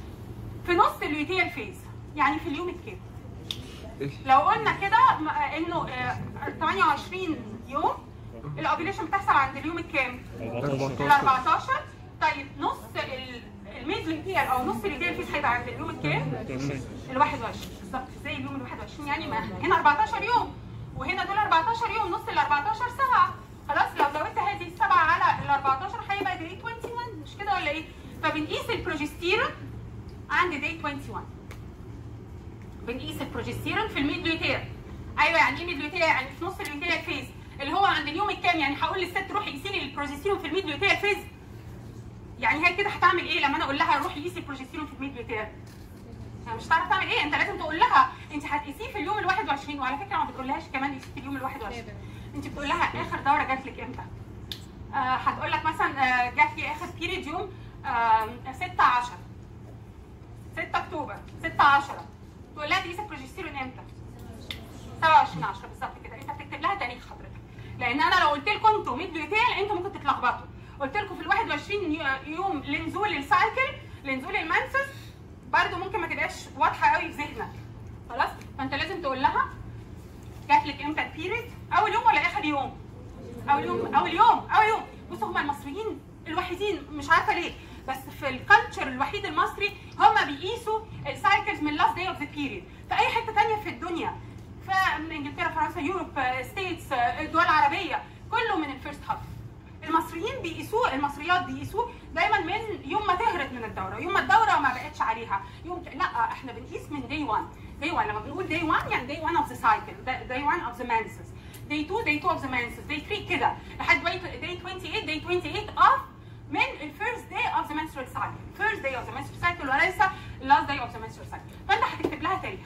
في نص اليوتيال فيز يعني في اليوم الكام لو قلنا كده انه 28 يوم الاوفيليشن بتحصل عند اليوم الكام؟ ال 14 طيب نص الميد ليتيال او نص الليتيال فيس هيبقى عند اليوم الكام؟ ال 21 بالظبط زي اليوم ال 21 يعني ما احنا هنا 14 يوم وهنا دول 14 يوم نص ال 14 سبعه خلاص لو زودت هذه السبعه على ال 14 هيبقى دي 21 مش كده ولا ايه؟ فبنقيس البروجستيرون عند دي 21 بنقيس البروجستيرون في الميد ليتيال ايوه يعني ايه ميد ليتيال؟ يعني في نص الليتيال فيز اللي هو عند اليوم الكام يعني هقول للست روحي قيسي لي البروجستيرون في الميد ليوتيال فيز يعني هي كده هتعمل ايه لما انا اقول لها روحي قيسي البروجستيرون في الميد ليوتيال يعني مش هتعرف تعمل ايه انت لازم تقول لها انت هتقيسيه في اليوم ال 21 وعلى فكره ما بتقولهاش كمان قيسيه في اليوم ال 21 انت بتقول لها اخر دوره جات لك امتى آه هتقول لك مثلا آه جات لي اخر بيريد يوم آه 6 10 6 اكتوبر 6 10 تقول لها تقيسي البروجستيرون امتى 27 10 بالظبط كده انت بتكتب لها تاريخ حضرتك لان انا لو قلت لكم انتوا ميد ليوتيال انتوا ممكن تتلخبطوا قلت لكم في ال 21 يوم لنزول السايكل لنزول المنسس برده ممكن ما تبقاش واضحه قوي في ذهنك خلاص فانت لازم تقول لها جات لك امتى البيريد اول يوم ولا اخر يوم اول يوم اول يوم اول يوم بصوا هم المصريين الوحيدين مش عارفه ليه بس في الكالتشر الوحيد المصري هم بيقيسوا السايكلز من لاست داي اوف ذا بيريد في اي حته ثانيه في الدنيا فمن انجلترا فرنسا يوروب ستيتس الدول العربيه كله من الفيرست هاف المصريين بيقيسوه المصريات بيقيسوه دايما من يوم ما تهرب من الدوره يوم ما الدوره ما بقتش عليها يوم لا احنا بنقيس من داي 1 داي 1 لما بنقول داي 1 يعني داي 1 اوف ذا سايكل داي 1 اوف ذا مانسس داي 2 داي 2 اوف ذا مانسس داي 3 كده لحد داي 28 داي 28 اوف من الفيرست داي اوف ذا menstrual cycle first day of the menstrual cycle وليس اللاست داي اوف ذا menstrual cycle فانت هتكتب لها تاريخ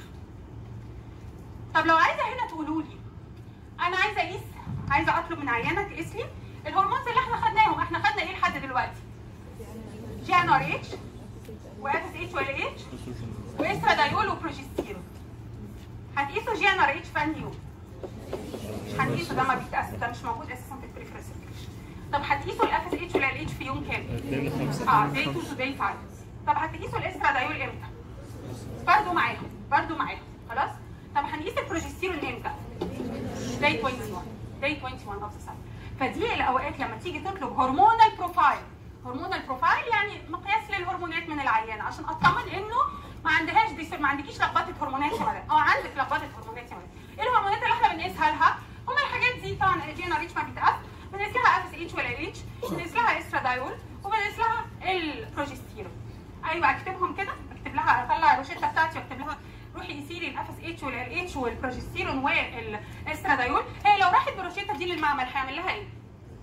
طب لو عايزه هنا تقولوا لي انا عايزه اقيس عايزه اطلب من عيانه تقيس لي الهرمونز اللي احنا خدناهم احنا خدنا ايه لحد دلوقتي جي ان ار اتش واف اس اتش وال اتش واسترادايول وبروجستيرون هتقيسوا جي ان ار اتش في انهي يوم مش هنقيسه ده ما بيتقاس ده مش موجود اساسا في البريفرنس طب هتقيسوا الاف اس اتش والال اتش في يوم كام؟ اثنين لخمسة اه داي 2 تو داي 5 طب هتقيسوا الاسترادايول امتى؟ برضه معاهم برضه معاهم خلاص؟ طب هنقيس البروجستيرون امتى؟ داي 21 داي 21 اوف ذا فدي الاوقات لما تيجي تطلب هرمونال بروفايل هرمونال بروفايل يعني مقياس للهرمونات من العيانه عشان اطمن انه ما عندهاش دي ما عندكيش لخبطه هرمونات يا مدام اه عندك لخبطه هرمونات يا مدام ايه الهرمونات اللي احنا بنقيسها لها؟ هم الحاجات دي طبعا الجي ان ار اتش ما بيتقاس بنقيس لها اف اس اتش ولا اتش بنقيس لها استرادايول وبنقيس لها البروجستيرون ايوه اكتبهم كده اكتب لها اطلع الروشته بتاعتي واكتب لها روحي قيسي لي الاف اس اتش والال اتش والبروجستيرون والاسترادايول هي لو راحت بالروشته دي للمعمل هيعمل لها ايه؟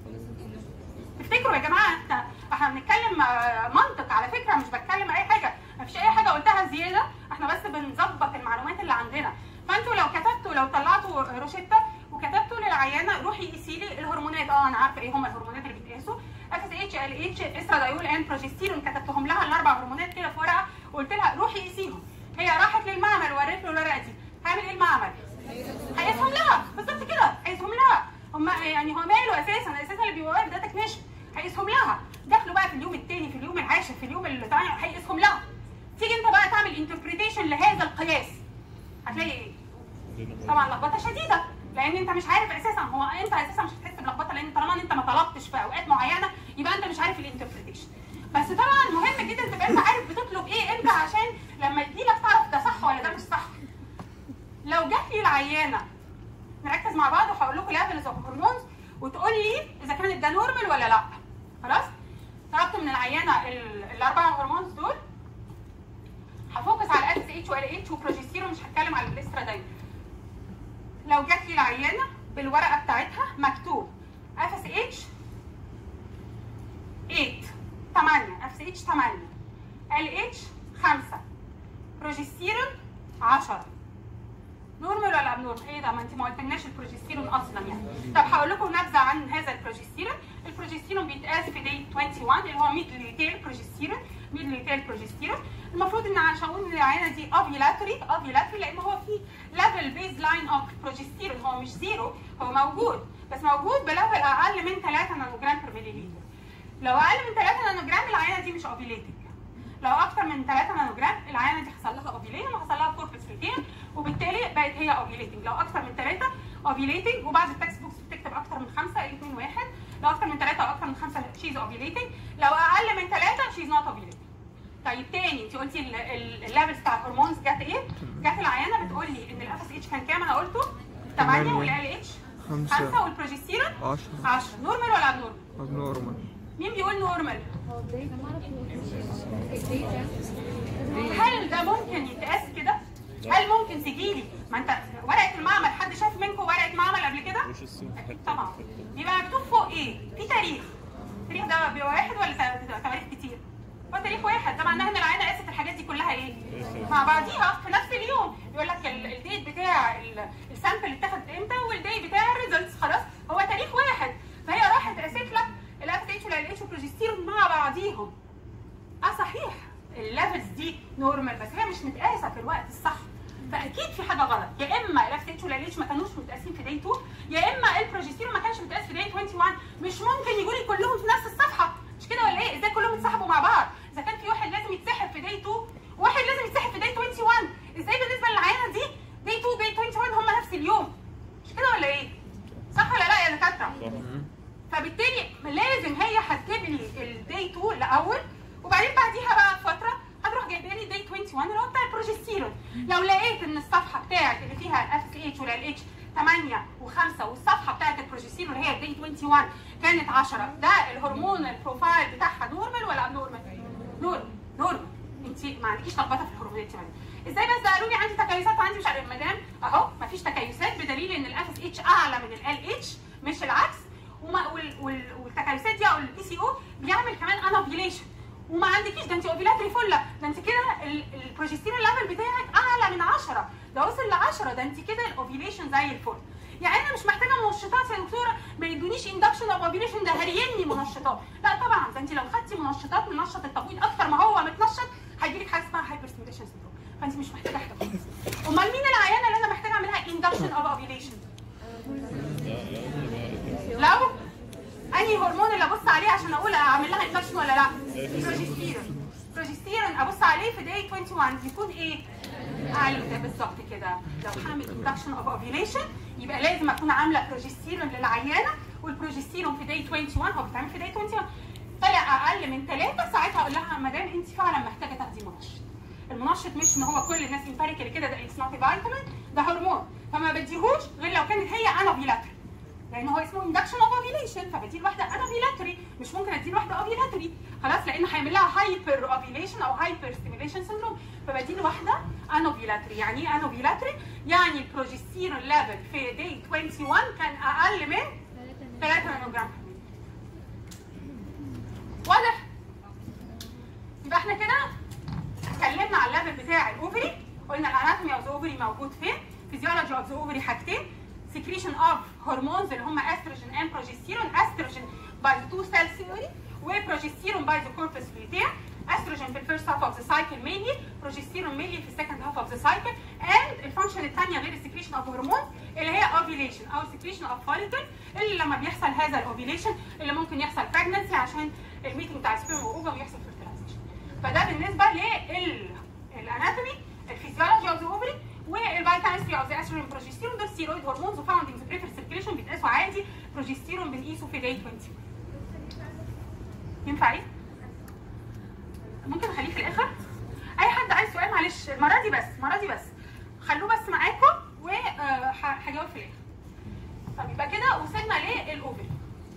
تفتكروا يا جماعه احنا احنا بنتكلم آه، منطق على فكره مش بتكلم اي حاجه مفيش اي حاجه قلتها زياده احنا بس بنظبط المعلومات اللي عندنا فانتوا لو كتبتوا لو طلعتوا روشته وكتبتوا للعيانه روحي قيسي لي الهرمونات اه انا عارفه ايه هم الهرمونات اللي بيتقاسوا اف اس اتش ال اتش استرادايول ان بروجستيرون كتبتهم لها الاربع هرمونات كده في ورقه وقلت لها روحي قيسيهم هي راحت للمعمل وريت له الورقه دي هعمل ايه المعمل؟ هيقيسهم لها بالظبط كده هيقيسهم لها هم يعني هو ماله اساسا اساسا اللي بيبقى واقف ده تكنيشن هيقيسهم لها دخلوا بقى في اليوم الثاني في اليوم العاشر في اليوم اللي طالع هيقيسهم لها تيجي انت بقى تعمل انتربريتيشن لهذا القياس هتلاقي ايه؟ طبعا لخبطه شديده لان انت مش عارف اساسا هو انت اساسا مش هتحس بلخبطه لان طالما انت ما طلبتش في اوقات معينه يبقى انت مش عارف الانتربريتيشن بس طبعا مهم جدا تبقى انت عارف بتطلب ايه انت عشان لما يجيلك تعرف ده صح ولا ده مش صح لو جات لي العيانه نركز مع بعض وهقول لكم ليفلز اوف هرمونز وتقول لي اذا كانت ده نورمال ولا لا خلاص طلبت من العيانه ال- الاربع هرمونز دول هفوكس على اكس اتش وال اتش وبروجستيرون مش هتكلم على الاسترادايول لو جات لي العيانه بالورقه بتاعتها مكتوب اف اس اتش 8 8 اف اس اتش 8 ال اتش 5 بروجستيرون 10 نورمال ولا ابنورمال؟ ايه ده ما انت ما قلتلناش البروجستيرون اصلا يعني. طب هقول لكم نبذه عن هذا البروجستيرون، البروجستيرون بيتقاس في دي 21 اللي هو ميد ليتيل بروجستيرون، ميد ليتيل بروجستيرون، المفروض ان عشان اقول ان العينه دي اوفيلاتوري اوفيلاتوري لان هو في ليفل بيز لاين اوف بروجستيرون هو مش زيرو هو موجود بس موجود بليفل اقل من 3 نانو جرام بير مليلتر. لو اقل من 3 نانو جرام العينه دي مش اوفيليتنج. لو اكتر من 3 نانو جرام العينه دي حصل لها اوفيليشن وحصل لها كوربس ريتين وبالتالي بقت هي اوفيليتنج لو اكتر من 3 اوفيليتنج وبعد التكست بوكس بتكتب اكتر من 5 2 1 لو اكتر من 3 او اكتر من 5 شيز اوفيليتنج لو اقل من 3 شيز نوت اوفيليتنج طيب تاني انت قلتي الليفلز بتاع الهرمونز جت ايه؟ جت العيانه بتقول لي ان الاف اس اتش كان كام انا قلته؟ 8 تمانية. والال اتش خمسة. 5 والبروجستيرون 10 10 نورمال ولا ابنورمال؟ نورمال مين بيقول نورمال؟ هل ده ممكن يتقاس كده؟ هل ممكن تجيلي ما انت ورقه المعمل حد شاف منكم ورقه معمل قبل كده؟ وش السين في أكيد حتة طبعا يبقى مكتوب فوق ايه؟ في تاريخ التاريخ ده بيبقى واحد ولا تا- تواريخ كتير؟ هو تاريخ واحد ده معناه ان العينه قاست الحاجات دي كلها ايه؟ مع بعضيها في نفس اليوم يقول لك ال- الديت بتاع ال- السامبل اتاخد امتى والديت بتاع الريزلتس خلاص هو تاريخ واحد فهي راحت قاست لك الاف اتش والال اتش والبروجستيرون مع بعضيهم اه صحيح الليفلز دي نورمال بس هي مش متقاسه في الوقت الصح فاكيد في حاجه غلط يا اما الاف اتش ولا اتش ما كانوش متقاسين في داي 2 يا اما البروجستيرون ما كانش متقاس في داي 21 مش ممكن يجوا لي كلهم في نفس الصفحه مش كده ولا ايه ازاي كلهم يتسحبوا مع بعض اذا كان في واحد لازم يتسحب في داي 2 وواحد لازم يتسحب في داي 21 ازاي بالنسبه للعينه دي داي 2 داي 21 هم نفس اليوم مش كده ولا ايه صح ولا لا يا دكاتره فبالتالي لازم هي هتجيب لي الداي 2 الاول وبعدين بعديها بقى فتره هتروح جايبه لي داي 21 اللي هو بتاع البروجستيرون لو لقيت ان الصفحه بتاعت اللي فيها الاف اس اتش ولا الاتش 8 و5 والصفحه بتاعت البروجستيرون اللي هي الداي 21 كانت 10 ده الهرمون البروفايل بتاعها نورمال ولا اب نورمال؟ نورمال نورمال انت ما عندكيش لخبطه في الهرمونات يعني ازاي بس قالوا لي عندي تكيسات وعندي مش عارف مدام اهو مفيش تكيسات بدليل ان الاف اس اتش اعلى من ال اتش مش العكس وما وال وال والتكيسات دي او البي سي او بيعمل كمان انوبيليشن وما عندكيش ده انت اوفيلاتري فله ده انت كده ال- ده انت كده الاوفيليشن زي الفل يعني انا مش محتاجه منشطات يا دكتوره ما يدونيش اندكشن اوف اوفيليشن ده هريني منشطات لا طبعا ده انت لو خدتي منشطات منشط التبويض اكتر ما هو متنشط هيجيلك حاجه اسمها هايبر ستيميليشن سندروم فانت مش محتاجه حاجه خالص امال مين العيانه اللي انا محتاجه اعملها اندكشن اوف اوفيليشن لو انهي هرمون اللي ابص عليه عشان اقول اعمل لها اندكشن ولا لا بروجستيرون بروجستيرون ابص عليه في داي 21 يكون ايه ايوه ده بالظبط كده لو هعمل اندكشن اوف اوفيليشن يبقى لازم اكون عامله بروجستيرون للعيانه والبروجستيرون في داي 21 هو بيتعمل في داي 21 طلع اقل من ثلاثه ساعتها اقول لها مدام انت فعلا محتاجه تاخدي منشط المنشط مش ان هو كل الناس امباريكال كده ده اتس نوت فيتامين ده هرمون فما بديهوش غير لو كانت هي انوفيلاتري لان هو اسمه اندكشن اوف اوفيليشن فبدي لواحده انوفيلاتري مش ممكن ادي لواحده اوفيلاتري خلاص لان هيعمل لها هايبر اوفيليشن او هايبر ستيميليشن سندروم فبدي لواحده انوفيلاتري يعني ايه انوفيلاتري يعني البروجستيرون ليفل في دي 21 كان اقل من 3 نانو جرام واضح يبقى احنا كده اتكلمنا على الليفل بتاع الاوفري قلنا الاناتومي اوف ذا اوفري موجود فين فيزيولوجي اوف ذا اوفري حاجتين secretion of hormones اللي هم estrogen and progesterone estrogen by the two cell theory وprogesterone by the corpus luteum estrogen في الفيرست half of the cycle mainly progesterone mainly في السكند half of the cycle and الفانكشن الثانيه غير السكريشن of hormones اللي هي ovulation او secretion of follicle اللي لما بيحصل هذا الاوفيليشن اللي ممكن يحصل pregnancy عشان الميتنج بتاع السبيرم والاوفم ويحصل fertilization فده بالنسبه للاناتومي الفيزيولوجي اوف ذا اوفري والبايوكيمستري اوف ذا استروجين بروجستيرون دول ستيرويد هرمونز وفاوند ان ذا بريفر سيركيليشن بيتقاسوا عادي بروجستيرون بنقيسه في داي 20 ينفع ايه؟ ممكن اخليه في الاخر؟ اي حد عايز سؤال معلش المره دي بس المره دي بس خلوه بس معاكم وهجاوب في الاخر طب يبقى كده وصلنا للاوفري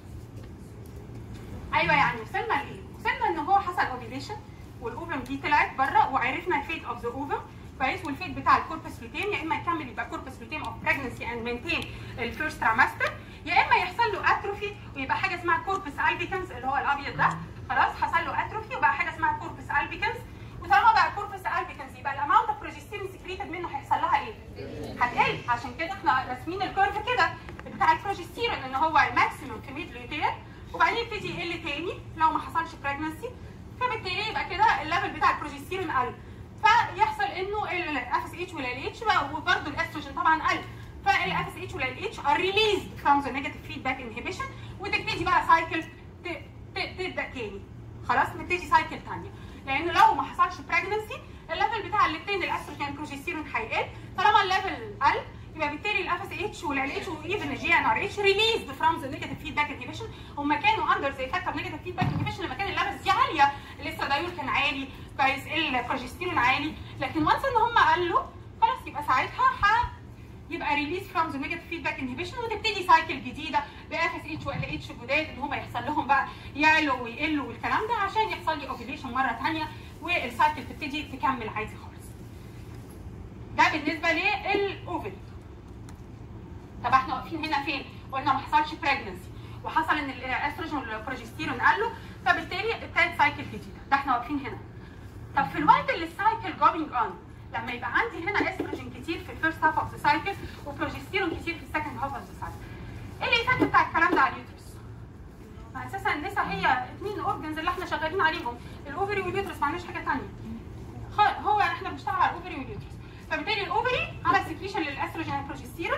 ايوه يعني وصلنا لايه؟ وصلنا ان هو حصل اوفيليشن والاوفم دي طلعت بره وعرفنا الفيت اوف ذا اوفم كويس والفيت بتاع الكوربس لوتيم يا اما يكمل يبقى كوربس لوتيم اوف بريجنسي اند مينتين الفيرست ترامستر يا اما يحصل له اتروفي ويبقى حاجه اسمها كوربس البيكنز اللي هو الابيض ده خلاص حصل له اتروفي وبقى حاجه اسمها كوربس البيكنز وطالما بقى كوربس البيكنز يبقى الاماونت اوف بروجستيرون سكريتد منه هيحصل لها ايه؟ هتقل عشان كده احنا راسمين الكيرف كده بتاع البروجستيرون ان هو الماكسيموم في ميد لوتير وبعدين يبتدي يقل تاني لو ما حصلش بريجنسي فبالتالي يبقى كده الليفل بتاع البروجستيرون قل فيحصل انه الاف اس اتش والال اتش وبرده الاستروجين طبعا قل فالاف اس اتش والال اتش ار ريليزد فروم ذا نيجاتيف فيدباك انهبيشن وتبتدي بقى سايكل تبدا تاني خلاص نبتدي سايكل ثانيه لانه لو ما حصلش بريجنسي الليفل بتاع الاثنين الاستروجين والبروجستيرون هيقل طالما الليفل قل يبقى بالتالي الاف اس اتش والال اتش وايفن الجي ان ار اتش ريليزد فروم ذا نيجاتيف فيدباك انهبيشن هم كانوا اندر ذا افكت اوف نيجاتيف فيدباك انهبيشن لما كان الليفلز دي عاليه الاسترادايول كان عالي كويس البروجستيرون عالي لكن وانس ان هم قالوا خلاص يبقى ساعتها ه يبقى ريليز فروم ذا نيجاتيف فيدباك انهبيشن وتبتدي سايكل جديده باف اس اتش وال اتش جداد ان هم يحصل لهم بقى يعلوا ويقلوا والكلام ده عشان يحصل لي اوفيليشن مره ثانيه والسايكل تبتدي تكمل عادي خالص. ده بالنسبه للاوفري. طب احنا واقفين هنا فين؟ قلنا ما حصلش بريجنسي وحصل ان الاستروجين والبروجستيرون قالوا فبالتالي ابتدت سايكل جديده ده احنا واقفين هنا. طب في الوقت اللي السايكل جوينج اون لما يبقى عندي هنا استروجين كتير في الفيرست هاف اوف ذا سايكل وبروجستيرون كتير في السكند هاف اوف ذا سايكل. ايه الايفكت بتاع الكلام ده على اليوترس؟ ما اساسا النساء هي اثنين اورجنز اللي احنا شغالين عليهم الاوفري واليوترس ما عندناش حاجه ثانيه. هو احنا بنشتغل على الاوفري واليوترس. فبالتالي الاوفري عمل سكريشن للاستروجين والبروجستيرون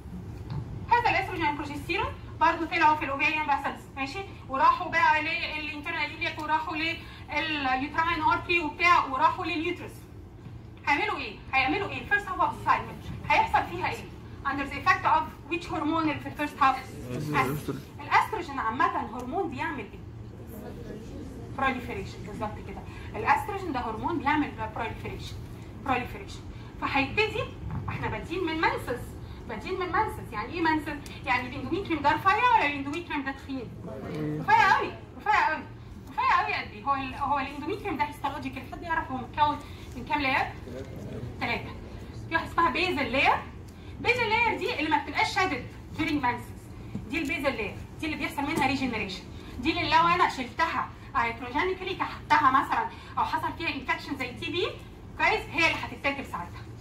هذا الاستروجين والبروجستيرون برضه طلعوا في الاوفيريان فاسلز ماشي وراحوا بقى للانترنال ايلياك وراحوا لليوتراين ارتري وبتاع وراحوا لليوترس هيعملوا ايه؟ هيعملوا ايه؟ الفيرست هاف اوف السايكل هيحصل فيها ايه؟ under the effect of which hormone اللي في الفيرست هاف؟ الاستروجين عامة هرمون بيعمل ايه؟ proliferation بالظبط كده الاستروجين ده هرمون بيعمل proliferation proliferation فهيبتدي احنا بادئين من منسس بادئين من منسس يعني ايه منسس؟ يعني الاندوميتريوم ده رفيع ولا الاندوميتريوم ده تخين؟ رفيع قوي رفيع قوي رفيع قوي قد ايه؟ هو ال هو الاندوميتريوم ده هيستولوجيكال حد يعرف هو متكون من كام لاير؟ ثلاثة في واحدة اسمها بيزل لاير بيزل لاير دي اللي ما بتبقاش شادد during menses دي البيزل لاير دي اللي بيحصل منها ريجنريشن دي اللي لو انا شلتها هيدروجينيكالي كحتها مثلا او حصل فيها انفكشن زي تي بي كويس هي اللي هتتاكل ساعتها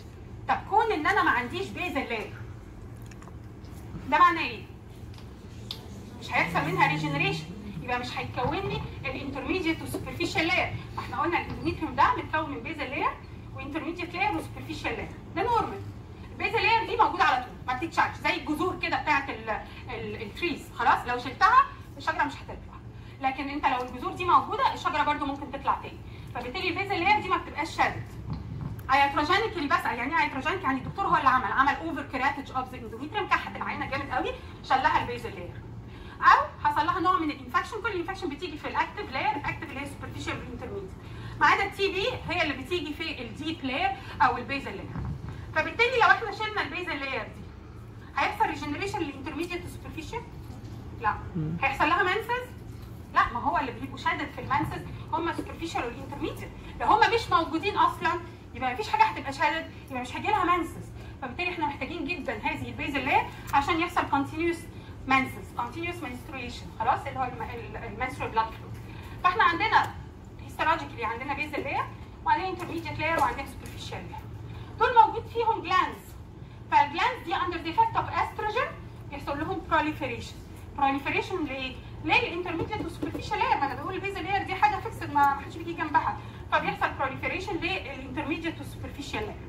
طب كون ان انا ما عنديش بيزل لاير ده معناه ايه؟ مش هيحصل منها ريجنريشن يبقى مش هيتكون لي الانترميديت وسوبرفيشال لاير ما احنا قلنا الاندوميتريوم ده متكون من بيزل لاير وانترميديت لاير وسوبرفيشال لاير ده نورمال البيزل لاير دي موجوده على طول ما بتتشالش زي الجذور كده بتاعت التريز خلاص لو شلتها الشجره مش هتطلع لكن انت لو الجذور دي موجوده الشجره برده ممكن تطلع تاني فبالتالي البيزل لاير دي ما بتبقاش شادد ايتروجينيك اللي بسال يعني ايه ايتروجينيك يعني الدكتور هو اللي عمل عمل اوفر كراتج اوف ذا اندوميتريوم كحت العينه جامد قوي شلها البيزل لاير او حصل لها نوع من الانفكشن كل الانفكشن بتيجي في الاكتف لاير الاكتف اللي هي سوبرفيشال انترميديت ما عدا التي بي هي اللي بتيجي في الديب لاير او البيزل لاير فبالتالي لو احنا شلنا البيزل لاير دي هيحصل ريجنريشن للانترميديت وسوبرفيشال لا هيحصل لها منسز لا ما هو اللي بيبقوا شادد في المنسز هم سوبرفيشال والانترميديت لو هم مش موجودين اصلا يبقى مفيش حاجه هتبقى شادد يبقى مش هيجي لها منسز فبالتالي احنا محتاجين جدا هذه البيزل لاير عشان يحصل continuous menses continuous menstruation خلاص اللي هو المنسترال بلاد فلو فاحنا عندنا هيستولوجيكالي عندنا بيزل لاير وعندنا انترميديت لاير وعندنا سوبرفيشال لاير دول موجود فيهم جلانز فالجلانز دي اندر ذا افكت اوف استروجين بيحصل لهم proliferation proliferation لايه؟ للانترميديت وسوبرفيشال لاير ما انا بقول البيزل لاير دي حاجه فيكسد ما حدش بيجي جنبها فبيحصل proliferation للانترميديت وسوبرفيشال لاير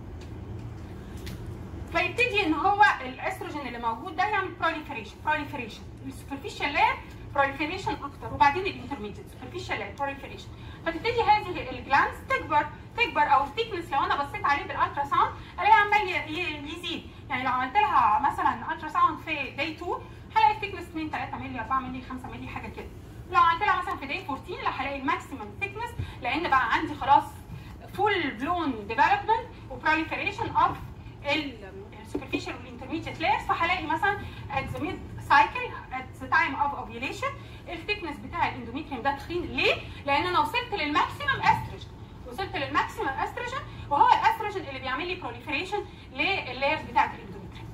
فيبتدي ان هو الاستروجين اللي موجود ده يعمل proliferation proliferation السوبرفيشال لاير proliferation اكتر وبعدين الانترميديت superficial لاير proliferation فتبتدي هذه الجلانس تكبر تكبر او الثيكنس لو انا بصيت عليه بالالترا ساوند الاقيه عمال ي- ي- يزيد يعني لو عملت لها مثلا الترا ساوند في داي 2 هلاقي الثيكنس 2 3 مللي 4 مللي 5 مللي حاجه كده لو عملت لها مثلا في داي 14 لا هلاقي الماكسيمم ثيكنس لان بقى عندي خلاص فول بلون ديفلوبمنت وبروليفريشن اوف السوبرفيشال والانترميديت لايرز فهلاقي مثلا at the mid cycle at the time of ovulation الثيكنس بتاع الاندوميتريوم ده تخين ليه؟ لان انا وصلت للماكسيمم استروجين وصلت للماكسيمم استروجين وهو الاستروجين اللي بيعمل لي بروليفريشن لللايرز بتاعت الاندوميتريوم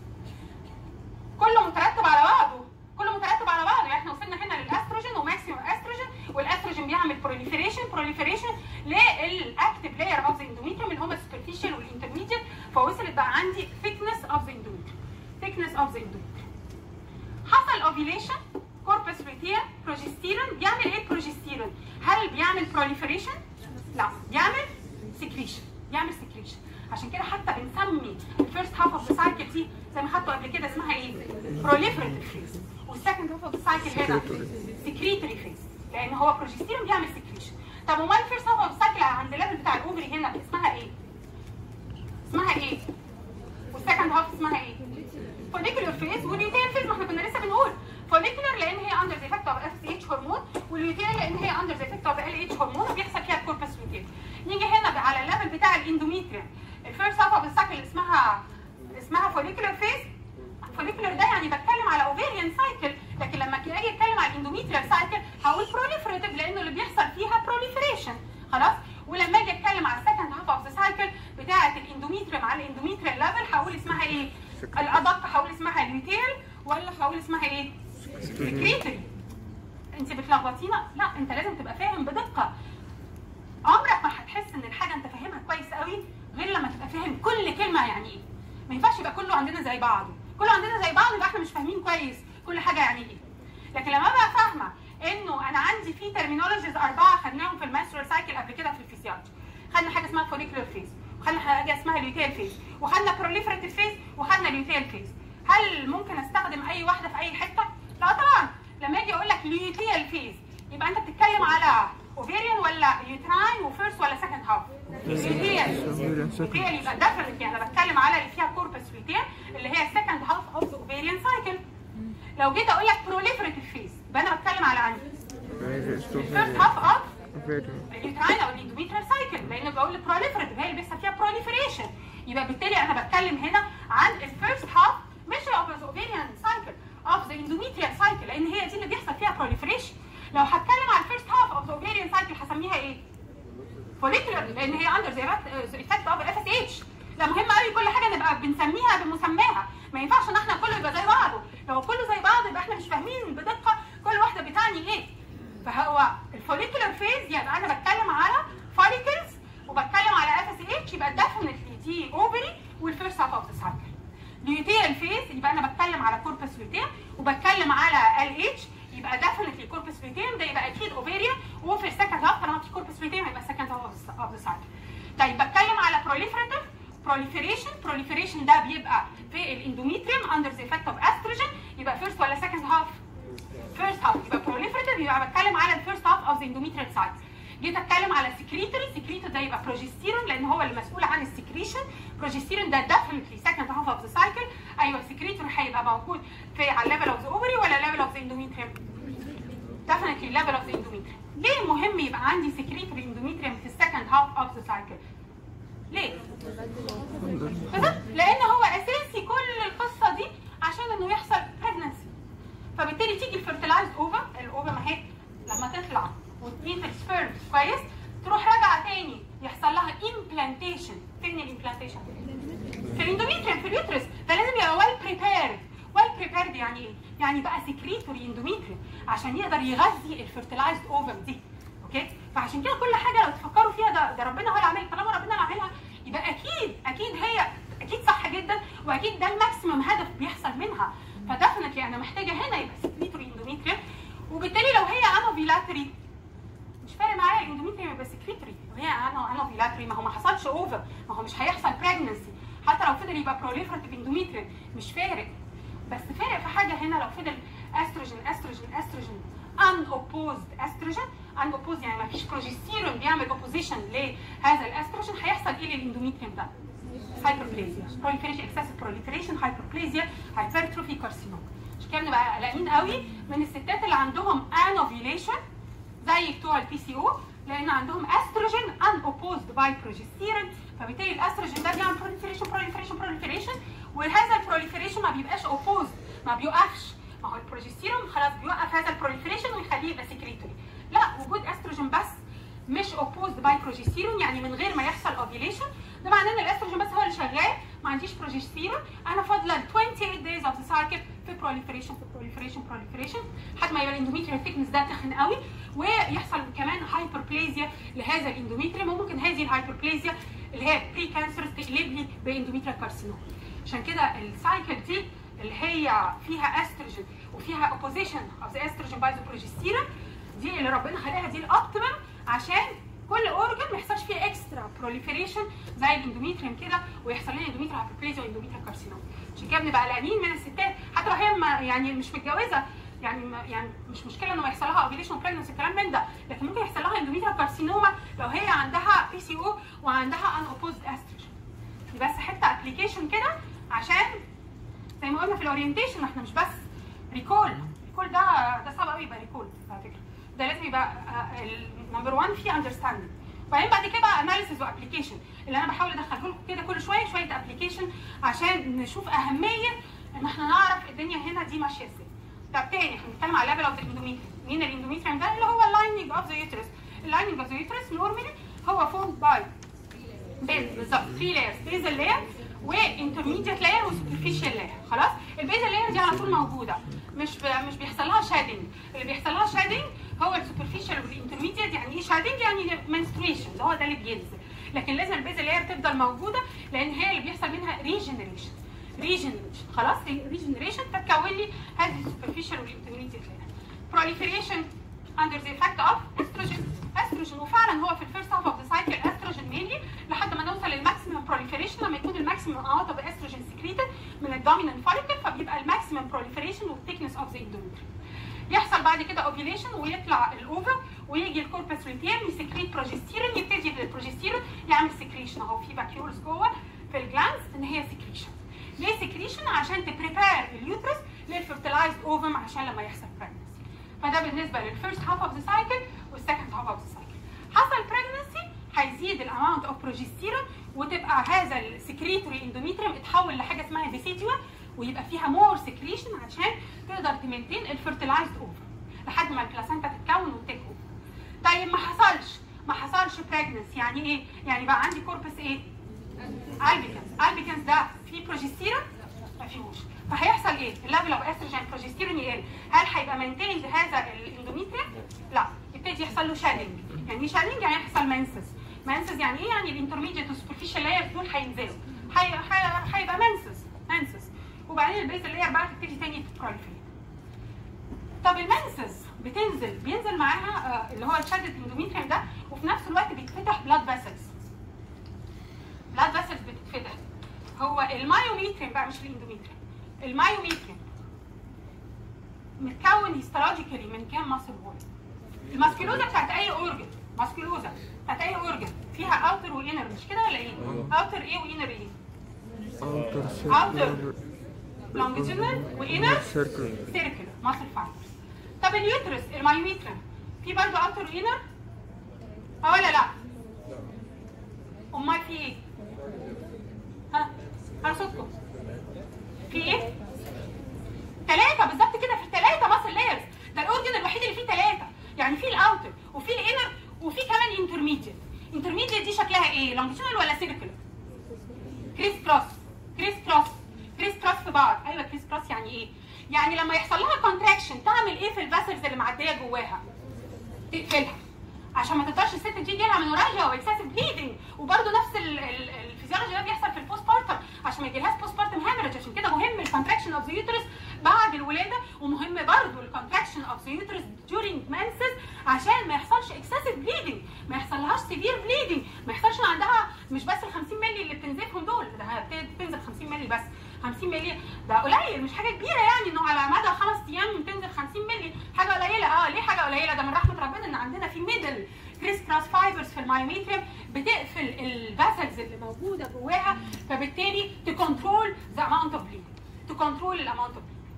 كله مترتب على بعضه كله مترتب على بعضه يعني احنا وصلنا هنا للاستروجين وماكسيمم استروجين والاستروجين بيعمل بروليفريشن بروليفريشن للاكتيف لاير اوف ذا اندوميتريوم اللي هم السوبرفيشال والانترميديت فوصلت بقى عندي thickness اوف ذا اندوميتريوم thickness اوف ذا اندوميتريوم حصل اوفيليشن كوربس ريتيا بروجستيرون بيعمل ايه بروجستيرون هل بيعمل بروليفريشن لا بيعمل سكريشن بيعمل سكريشن عشان كده حتى بنسمي الفيرست هاف اوف ذا سايكل دي زي ما خدتوا قبل كده اسمها ايه بروليفريتيف فيز والسكند هاف اوف ذا سايكل هنا سكريتوري فيز لان هو بروجستيرون بيعمل سكريشن طب امال الفيرست هاف اوف ذا سايكل عند الليفل بتاع الاوفري هنا اسمها ايه اسمها ايه والسكند هاف اسمها ايه فوليكولر فيز واليوتيل فيز ما احنا كنا لسه بنقول فوليكولر لان هي اندر ذا افكت اوف اف سي اتش هرمون واليوتيل لان هي اندر ذا افكت اوف ال اتش هرمون وبيحصل فيها كوربس يوتيل نيجي هنا بقى على الليفل بتاع الاندوميتريوم الفيرست هاف اوف السايكل اسمها اسمها فوليكولر فيز فوليكولر ده يعني بتكلم على اوفيريان سايكل لكن لما اجي اتكلم على الاندوميتريال سايكل هقول بروليفريتيف لانه اللي بيحصل فيها بروليفريشن خلاص ولما اجي اتكلم على السكند هاف اوف ذا سايكل بتاعه الاندوميتريوم على الاندوميتريال ليفل هقول اسمها ايه؟ الادق هقول اسمها اليوتيل ولا هقول اسمها ايه؟ سكريتري انت بتلخبطينا؟ لا انت لازم تبقى فاهم بدقه عمرك ما هتحس ان الحاجه انت فاهمها كويس قوي غير لما تبقى فاهم كل كلمه يعني ايه ما ينفعش يبقى كله عندنا زي بعضه كله عندنا زي بعض يبقى احنا مش فاهمين كويس كل حاجه يعني ايه لكن لما ابقى فاهمه انه انا عندي في ترمينولوجيز اربعه خدناهم في المانسترال سايكل قبل كده في الفسيولوجي خدنا حاجه اسمها فوليكولر فيز وخدنا حاجه اسمها اليوتيل فيز وخدنا بروليفريتيف فيز وخدنا اليوتيل فيز هل ممكن استخدم اي واحده في اي حته لا طبعا لما اجي اقول لك اليوتيل فيز يبقى انت بتتكلم على اوفيريان ولا يوتراين وفيرست ولا سكند هاف اليوتيل يبقى ديفرنت يعني انا بتكلم على اللي فيها كوربس لوتيل اللي هي السكند هاف اوف ذا اوفيريان سايكل لو جيت اقول لك بروليفريتيف فيز يبقى انا بتكلم على عندي الفيرست هاف اوف اليوتراين او الاندوميتريال سايكل لان بقول بروليفريتيف هي اللي بيحصل فيها بروليفريشن يبقى بالتالي انا بتكلم هنا عن الفيرست هاف مش اوف ذا اوفيريان سايكل اوف ذا اندوميتريال سايكل لان هي دي اللي بيحصل فيها بروليفريشن لو هتكلم عن الفيرست هاف اوف ذا اوفيريان سايكل هسميها ايه؟ فوليكولر لان هي اندر زي افكت اوف الاف اس اتش لا مهم قوي كل حاجه نبقى بنسميها بمسماها ما ينفعش ان احنا كله يبقى زي بعضه لو كله زي بعض يبقى احنا مش فاهمين بدقه كل واحده بتعني ايه فهو الفوليكولر فيز يعني انا بتكلم على فوليكلز وبتكلم على اف اس اتش يبقى ديفنتلي دي اوفري يبقى انا بتكلم على كوربس لوتيم وبتكلم على ال اتش يبقى ديفنتلي كوربس لوتيم ده يبقى اكيد اوفيريان وفي السكند هاف طالما في كوربس لوتيم هيبقى السكند هاف اوف ذا سايكل طيب بتكلم على بروليفريتيف proliferation proliferation ده بيبقى في الاندوميتريوم under the effect of estrogen يبقى first ولا second half first half يبقى proliferative يبقى بتكلم على الفيرست half of the endometrial cycle جيت اتكلم على secretory secretory ده يبقى progesterone لان هو اللي مسؤول عن السكريشن progesterone ده definitely second half of the cycle ايوه secretory هيبقى موجود في على level of the ovary ولا level of the endometrium definitely level of the endometrium ليه مهم يبقى عندي secretory endometrium في السكند half of the cycle ليه؟ بالظبط لان هو اساسي كل القصه دي عشان انه يحصل pregnancy فبالتالي تيجي الفيرتلايزد اوفر الاوفر ما هي لما تطلع وتميت السبيرم كويس تروح راجعه تاني يحصل لها امبلانتيشن فين الامبلانتيشن؟ في الاندوميتريوم في اليوترس فلازم يبقى ويل بريبيرد ويل بريبيرد يعني ايه؟ يعني بقى سكريتوري اندوميتريوم عشان يقدر يغذي الفيرتلايزد اوفر دي اوكي فعشان كده كل حاجه لو تفكروا فيها ده ده ربنا هو اللي عاملها طالما ربنا اللي عاملها يبقى اكيد اكيد هي اكيد صح جدا واكيد ده الماكسيمم هدف بيحصل منها فدفنتلي انا محتاجه هنا يبقى سكريتوري اندوميتريوم وبالتالي لو هي انوفيلاتري مش فارق معايا الاندوميتريوم يبقى سكريتوري وهي انا انوفيلاتري ما هو ما حصلش اوفر ما هو مش هيحصل بريجنسي حتى لو فضل يبقى بروليفراتيف اندوميتريوم مش فارق بس فارق في حاجه هنا لو فضل استروجين استروجين استروجين ان اوبوزد استروجين ان اوبوز يعني ما فيش بروجستيرون بيعمل اوبوزيشن لهذا الاستروجين هيحصل ايه للاندوميتريوم ده؟ هايبربليزيا proliferation excessive proliferation hyperplasia hypertrophy carcinoma عشان كده بنبقى قلقانين قوي من الستات اللي عندهم anovulation زي بتوع البي سي او لان عندهم استروجين ان اوبوزد باي بروجستيرون فبالتالي الاستروجين ده بيعمل proliferation proliferation proliferation وهذا البروليفريشن ما بيبقاش اوبوزد ما بيوقفش ما هو البروجستيرون خلاص بيوقف هذا البروليفريشن ويخليه يبقى سكريتوري لا وجود استروجين بس مش اوبوزد باي بروجستيرون يعني من غير ما يحصل اوفيليشن ده معناه ان الاستروجين بس هو اللي شغال ما عنديش بروجستيرون انا فاضله 28 days of the cycle في proliferation في proliferation proliferation لحد ما يبقى الاندوميتريال ثيكنس ده تخن قوي ويحصل كمان هايبربليزيا لهذا الاندوميتريوم وممكن هذه الهايبربليزيا اللي هي بري كانسرس تقلب لي باندوميتريال كارسينوم عشان كده السايكل دي اللي هي فيها استروجين وفيها اوبوزيشن اوف ذا استروجين باي ذا بروجستيرون دي اللي ربنا خلقها دي الاوبتيمم عشان كل اورجن ما يحصلش فيه اكسترا بروليفريشن زي الاندوميتريوم كده ويحصل لنا اندوميتريال هايبربليزيا واندوميتريال كارسينوم عشان كده بنبقى قلقانين من الستات حتى لو هي ما يعني مش متجوزه يعني ما يعني مش مشكله انه يحصل لها اوفيليشن وبريجنسي الكلام من ده لكن ممكن يحصل لها اندوميتريال كارسينوما لو هي عندها بي سي او وعندها ان اوبوزد استروجين دي بس حته ابلكيشن كده عشان زي ما قلنا في الاورينتيشن احنا مش بس ريكول ريكول ده ده صعب قوي يبقى ريكول على فكره ده لازم يبقى النمبر 1 فيه اندرستاندينج وبعدين بعد كده بقى اناليسيز وابلكيشن اللي انا بحاول ادخله لكم كده كل شويه شويه ابلكيشن عشان نشوف اهميه ان احنا نعرف الدنيا هنا دي ماشيه ازاي. طب تاني احنا بنتكلم على ليفل اوف الاندوميتريوم مين الاندوميتريوم ده اللي هو اللايننج اوف ذا يوترس اللايننج اوف ذا يوترس نورمالي هو فورد باي بيز بالظبط 3 لايرز بيزل لاير وانترميديت لاير وسوبرفيشال لاير خلاص البيزل لاير دي على طول موجوده مش ب... مش بيحصل لها شادنج اللي بيحصل لها شادنج هو السوبرفيشال والانترميديت يعني ايه شادنج يعني منستريشن هو ده اللي بينزل لكن لازم البيزل لاير تفضل موجوده لان هي اللي بيحصل منها ريجنريشن ريجنريشن خلاص الريجنريشن تتكون لي هذه السوبرفيشال والانترميديت لاير proliferation under the effect of estrogen estrogen وفعلا هو في الفيرست هاف اوف ذا سايكل استروجين مينلي لحد ما نوصل للماكسيمم proliferation لما يكون الماكسيمم اماونت اوف استروجين سكريتد من الدومينانت فوليكل فبيبقى الماكسيمم proliferation والثيكنس اوف ذا اندوميتريوم يحصل بعد كده اوفيليشن ويطلع الاوفر ويجي الكوربس لوتيم يسكريت بروجستيرون يبتدي البروجستيرون يعمل سكريشن اهو في باكيولز جوه في الجلانس ان هي سكريشن ليه سكريشن عشان تبريبير اليوترس للفيرتلايزد اوفم عشان لما يحصل بريجنسي فده بالنسبه للفيرست هاف اوف ذا سايكل والسكند هاف اوف ذا سايكل حصل بريجنسي هيزيد الاماونت اوف بروجستيرون وتبقى هذا السكريتوري اندوميتريوم اتحول لحاجه اسمها ديسيديوا ويبقى فيها مور سكريشن عشان تقدر تمنتين الفيرتلايزد اوفر لحد ما البلاسنتا تتكون وتيك اوفر طيب ما حصلش ما حصلش بريجنسي يعني ايه؟ يعني بقى عندي كوربس ايه؟ البيكنز البيكنز ده فيه بروجستيرون؟ ما فيهوش فهيحصل ايه؟ الليفل اوف استروجين بروجستيرون يقل هل هيبقى مينتيند هذا الاندوميتريوم؟ لا يبتدي يحصل له شادنج يعني ايه شادنج؟ يعني يحصل منسس منسس يعني ايه؟ يعني الانترميديت والسوبرفيشال لاير دول هينزلوا هيبقى منسس منسس وبعدين البيزل لاير بقى تبتدي تاني تبروليفريت طب المنسز بتنزل بينزل معاها آه، اللي هو الشد الاندوميتريوم ده وفي نفس الوقت بيتفتح بلاد فاسلز بلاد فاسلز بتتفتح هو المايوميتريوم بقى مش الاندوميتريوم المايوميتريوم متكون هيستولوجيكالي من كام ماسل وول الماسكيلوزا بتاعت اي اورجن ماسكيلوزا بتاعت اي اورجن فيها اوتر وانر مش كده ولا ايه؟ اوتر ايه وانر ايه؟ اوتر Outer. لونجيتودنال وانر سيركل سيركل ماسل فايبرز طب اليوترس المايوميتريم في برضه اوتر وانر اه ولا لا؟ امال في ايه؟ ها؟ على صوتكم في ايه؟ ثلاثة بالظبط كده في ثلاثة ماسل لايرز ده الاورجن الوحيد اللي فيه ثلاثة يعني في الاوتر وفي الانر وفي كمان انترميديت انترميديت دي شكلها ايه؟ لونجيتودنال ولا سيركل؟ كريس كروس كريس كروس كريس كروس في بعض ايوه كريس كروس يعني ايه؟ يعني لما يحصل لها كونتراكشن تعمل ايه في الفاسلز اللي معديه جواها؟ تقفلها عشان ما تقدرش الست دي يجيلها منوراجيا واكسسيف بليدنج وبرده نفس ال- ال- الفيزيولوجي ده بيحصل في البوست بارتم عشان ما يجيلهاش بوست بارتم هامرج عشان كده مهم الكونتراكشن اوف ذا يوترس بعد الولاده ومهم برده الكونتراكشن اوف ذا يوترس during menses عشان ما يحصلش اكسسيف بليدنج ما يحصلهاش سيفير بليدنج ما يحصلش عندها مش بس ال 50 مللي اللي بتنزفهم دول ده هي بتنزل 50 مللي بس 50 مللي ده قليل مش حاجه كبيره يعني انه على مدى خمس ايام تنزل 50 مللي حاجه قليله اه ليه حاجه قليله ده من رحمه ربنا ان عندنا في ميدل كريس كراس فايبرز في المايوميتريوم بتقفل الفاسلز اللي موجوده جواها فبالتالي تكنترول ذا اماونت اوف بليدنج تكنترول الاماونت اوف بليدنج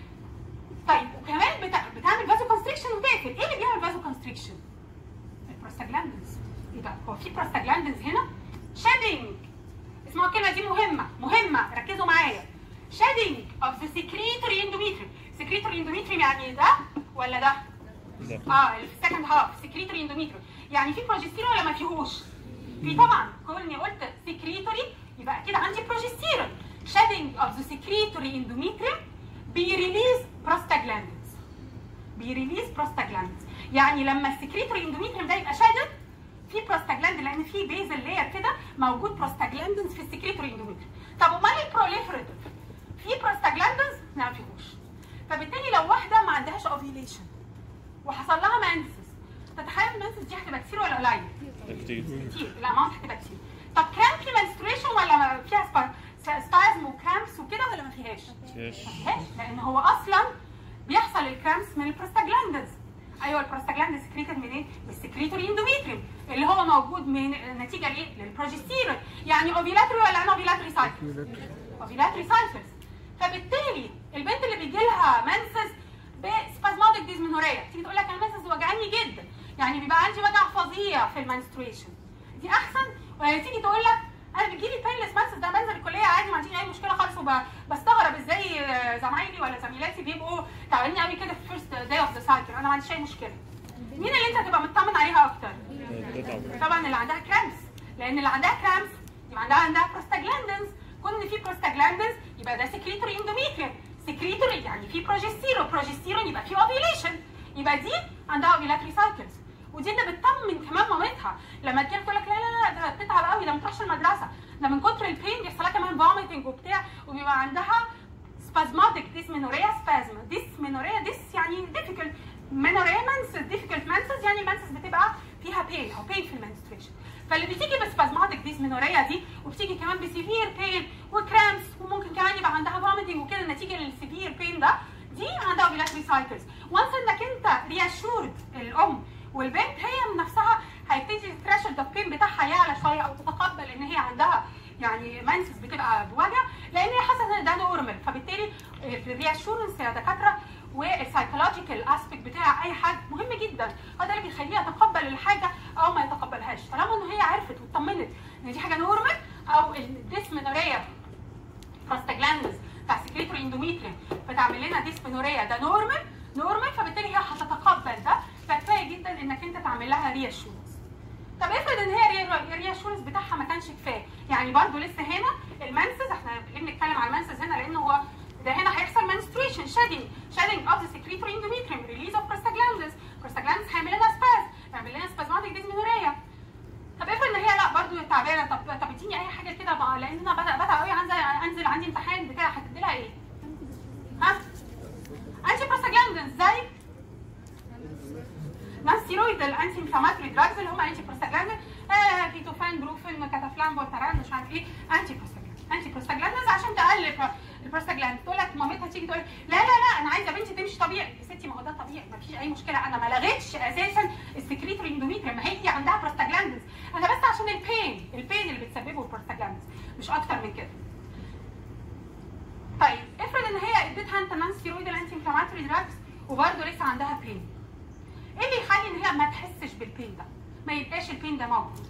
طيب وكمان بتا... بتعمل فازو كونستريكشن وتقفل ايه اللي بيعمل فازو كونستريكشن البروستاجلاندنز ايه ده هو في بروستاجلاندنز هنا شادنج اسمعوا الكلمه دي مهمه مهمه ركزوا معايا شادنج اوف ذا سكريتوري اندوميتريوم سكريتوري اندوميتريوم يعني ده ولا ده ده اه اللي في السكند هاف سكريتوري اندوميتريوم يعني في بروجستيرون ولا ما فيهوش في طبعا كوني قلت سكريتوري يبقى اكيد عندي بروجستيرون شادنج اوف ذا سكريتوري اندوميتريوم بيريليز بروستاجلاندز بيريليز بروستاجلاندز يعني لما السكريتوري اندوميتريوم ده يبقى شادد في بروستاجلاند لان في بيزل لاير كده موجود بروستاجلاندنز في السكريتوري اندوميتريوم طب امال البروليفريتيف في بروستاجلاندنز لا ما فيهوش فبالتالي لو واحده ما عندهاش اوفيليشن وحصل لها مانسس تتخيل المانسس دي هتبقى كتير ولا قليل؟ كتير كتير الاماونت هتبقى كتير طب كرامب في menstruation ولا ما فيها سبا- سبازم وكرامبس وكده ولا ما فيهاش؟ فيش ما فيهاش لان هو اصلا بيحصل الكرامبس من البروستاجلاندز ايوه البروستاجلاند سكريتد منين؟ من السكريتوري اندوميتريوم اللي هو موجود من نتيجه لايه؟ للبروجستيرون يعني اوفيلاتري ولا ان اوفيلاتري سايكل؟ اوفيلاتري سايكلز فبالتالي البنت اللي بيجي لها منسز بسبازماتيك ديزمنوريا تيجي تقول لك انا منسز وجعاني جدا يعني بيبقى عندي وجع فظيع في المنستريشن دي احسن ولا تيجي تقول لك انا بيجي لي بينلس منسز ده بنزل الكليه عادي ما عنديش اي مشكله خالص وبستغرب ازاي آه، زمايلي ولا زميلاتي بيبقوا تعبانين قوي كده في فيرست داي اوف ذا سايكل انا ما عنديش اي مشكله مين اللي انت هتبقى مطمن عليها اكتر؟ بتتعب طبعا اللي عندها كرامس لان اللي عندها كرامس يبقى عندها عندها بروستاجلاندنز كون ان في بروستاجلاندنز يبقى ده سكريتوري اندوميتريوم سكريتوري يعني في بروجستيرون بروجستيرون يبقى في اوفيليشن يبقى دي عندها اوفيلاتري سايكلز ودي اللي بتطمن كمان مامتها لما تجي تقول لك لا لا لا ده بتتعب قوي ده ما تروحش المدرسه ده من كتر البين بيحصل لها كمان فوميتنج وبتاع وبيبقى عندها سبازماتيك ديسمينوريا سبازم ديسمينوريا ديس يعني ديفيكولت مينوريا منسس ديفيكولت منسس يعني المنسس بتبقى فيها بين او بين في المنستريشن فاللي بتيجي بسبازماتيك ديسمينوريا دي وبتيجي كمان بسيفير بين وكرامس وممكن كمان يبقى عندها فوميتنج وكده نتيجه للسيفير بين ده دي عندها اوفيلاتري سايكلز وانس انك انت رياشورد الام والبنت هي من نفسها هيبتدي الثريشولد اوف بين بتاعها يعلى شويه او تتقبل ان هي عندها يعني منسس بتبقى بوجع لان هي حاسه ان ده نورمال فبالتالي الرياشورنس يا دكاتره والسايكولوجيكال اسبيكت بتاع اي حد مهم جدا هو ده اللي بيخليه يتقبل الحاجه او ما يتقبلهاش طالما ان هي عرفت واطمنت ان دي حاجه نورمال او الديسمنوريا بروستاجلاندز بتاع سكريتوري اندوميتريوم بتعمل لنا ديسمنوريا ده نورمال نورمال فبالتالي هي هتتقبل ده فكفايه جدا انك انت تعمل لها رياشورنس طب افرض ان هي الرياشورنس بتاعها ما كانش كفايه يعني برضو لسه هنا المنسز احنا ليه بنتكلم على المنسز هنا لان هو ده هنا هيحصل menstruation shedding shedding of the secretory endometrium release of prostaglandins prostaglandins هيعمل لنا سباز هيعمل لنا spasmodic dysmenorrhea طب افرض ان هي لا برضو تعبانه طب طب اديني اي حاجه كده بقى لان انا بدا بدا قوي انزل انزل عندي امتحان بتاع هتدي لها ايه؟ ستيرويدال انتي انفلاماتوري دراجز اللي هم انتي بروستاجلاندين آه كيتوفان بروفين كاتافلان بولتاران مش عارف ايه انتي بروستاجلاندين انتي بروستاجلاندينز عشان تقلل البروستاجلاند تقول لك مامتها تيجي تقول لا لا لا انا عايزه بنتي تمشي طبيعي يا ستي ما هو ده طبيعي ما فيش اي مشكله انا ما لغيتش اساسا السكريتوري اندوميتريوم ما هي عندها بروستاجلاندينز انا بس عشان البين البين اللي بتسببه البروستاجلاندينز مش اكتر من كده طيب افرض ان هي اديتها انت نان ستيرويدال انتي انفلاماتوري دراجز وبرده لسه عندها بين ايه اللي يخلي ان هي ما تحسش بالبين ده ما يبقاش البين ده موجود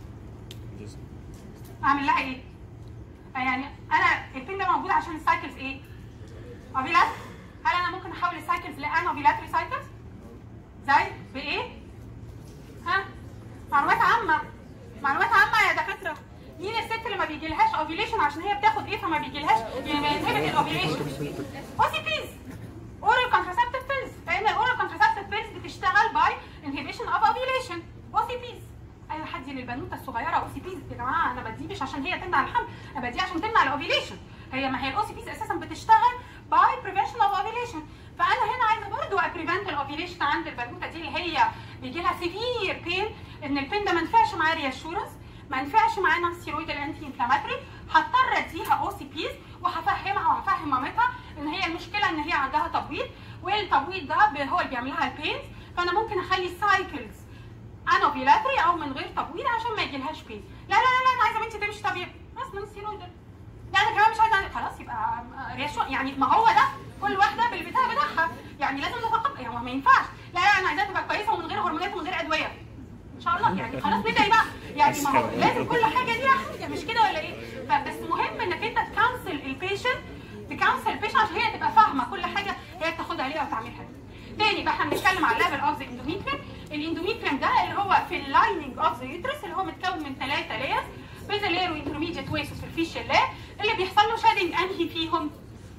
اعمل لها ايه آه يعني انا البين ده موجود عشان السايكلز ايه اوفيلات هل انا ممكن احول السايكلز لان اوفيلاتري سايكلز زي بايه ها معلومات عامه معلومات عامه يا دكاتره مين الست اللي ما بيجيلهاش اوفيليشن عشان هي بتاخد ايه فما بيجيلهاش ينهبت الاوفيليشن اوسي بيز اورال كونتراسبتيف بيلز لان الاورال كونتراسبتيف بيلز بتشتغل باي انهبيشن اوف اوفيليشن اوسي بيز ايوه حد للبنوته الصغيره اوسي بيز يا جماعه انا بديه مش عشان هي تمنع الحمل انا بديه عشان تمنع الاوفيليشن هي ما هي الاوسي بيز اساسا بتشتغل باي بريفنشن اوف اوفيليشن فانا هنا عايزه برضه ابريفنت الاوفيليشن عند البنوته دي اللي هي بيجي لها سيفير بين ان البين ده ما ينفعش معاه رياشورنس ما ينفعش معاه نون ستيرويد الانتي انفلاماتوري هضطر اديها او سي بيز وهفهمها وهفهم مامتها ان هي المشكله ان هي عندها تبويض والتبويض ده هو اللي بيعمل لها البينز فانا ممكن اخلي السايكلز انوفيلاتري او من غير تبويض عشان ما يجيلهاش بين لا لا لا, لا انا عايزه بنتي تمشي طبيعي بس نون ستيرويد لا انا كمان مش عايزه خلاص يبقى رياشو يعني ما هو ده كل واحده بالبتاع بتاعها يعني لازم نتقبل يعني ما ينفعش لا لا انا عايزاها تبقى كويسه ومن غير هرمونات ومن غير ادويه ان شاء الله يعني خلاص ندعي بقى يعني ما هو لازم كل حاجه ليها حاجه مش كده ولا ايه فبس مهم انك انت تكونسل البيشنت تكونسل البيشنت عشان هي تبقى فاهمه كل حاجه هي بتاخدها ليه وتعملها ليه تاني بقى احنا بنتكلم على الليفل اوف ذا اندوميتريم الاندوميتريم ده اللي هو في اللايننج اوف ذا يوترس اللي هو متكون من ثلاثه لايرز بيزل لاير وانترميديت ويس وسوبرفيشال لاير اللي بيحصل له شادنج انهي فيهم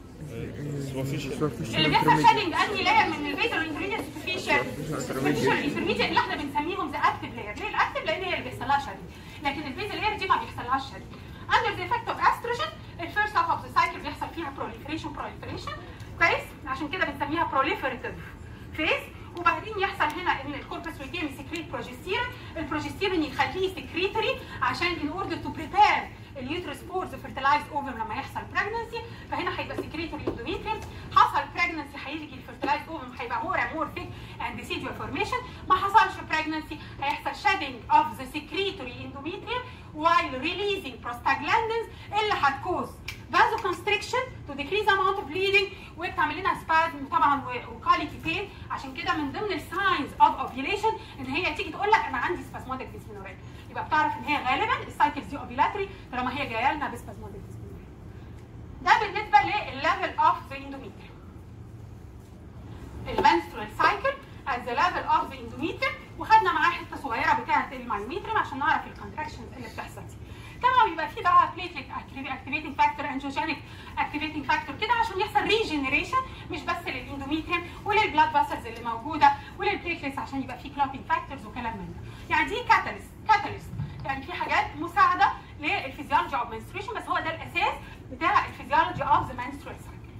اللي بيحصل شادنج انهي لاير من البيزل والانترميديت سوبرفيشال سوبرفيشال انترميديت اللي احنا بنسميهم ذا اكتف لاير ليه الاكتف لان هي اللي بيحصل لها شادنج لكن البيزل لاير دي ما بيحصلهاش شادنج under the effect of estrogen الفيرست هاف اوف ذا سايكل بيحصل فيها proliferation proliferation كويس عشان كده بنسميها proliferative phase وبعدين يحصل هنا ان الكوربس ويتيم سكريت بروجستيرون البروجستيرون يخليه سكريتري عشان ان اوردر تو بريبير اليوترس فور ذا فيرتلايز اوفر لما يحصل بريجنسي فهنا هيبقى سكريتري اندوميتريم حصل بريجنسي هيجي الفيرتلايز اوفر هيبقى مور اند مور ثيك اند ديسيدوال فورميشن ما حصلش بريجنسي هيحصل شادنج اوف ذا سكريتري اندوميتريم while releasing prostaglandins اللي هتكوز vasoconstriction to decrease amount of bleeding وبتعمل لنا spasm طبعا وكاليتي بين عشان كده من ضمن الساينز اوف ovulation ان هي تيجي تقول لك انا عندي spasmodic dysmenorrhea يبقى بتعرف ان هي غالبا السايكلز دي اوفيلاتري طالما هي جايه لنا بسباسموديك dysmenorrhea ده بالنسبه للليفل اوف ذا endometrium المنسترال سايكل at the level of the endometrium وخدنا معاه حته صغيره بتاعه المايوميتريم عشان نعرف الكونتراكشنز اللي بتحصل دي طبعا بيبقى في بقى بليتليك اكتيفيتنج فاكتور انجوجينيك اكتيفيتنج فاكتور كده عشان يحصل ريجنريشن مش بس للاندوميتريم وللبلاد فاسلز اللي موجوده وللبليتليتس عشان يبقى في كلوبينج فاكتورز وكلام من ده يعني دي كاتاليست كاتاليست يعني في حاجات مساعده للفيزيولوجي اوف menstruation بس هو ده الاساس بتاع الفيزيولوجي اوف ذا menstrual cycle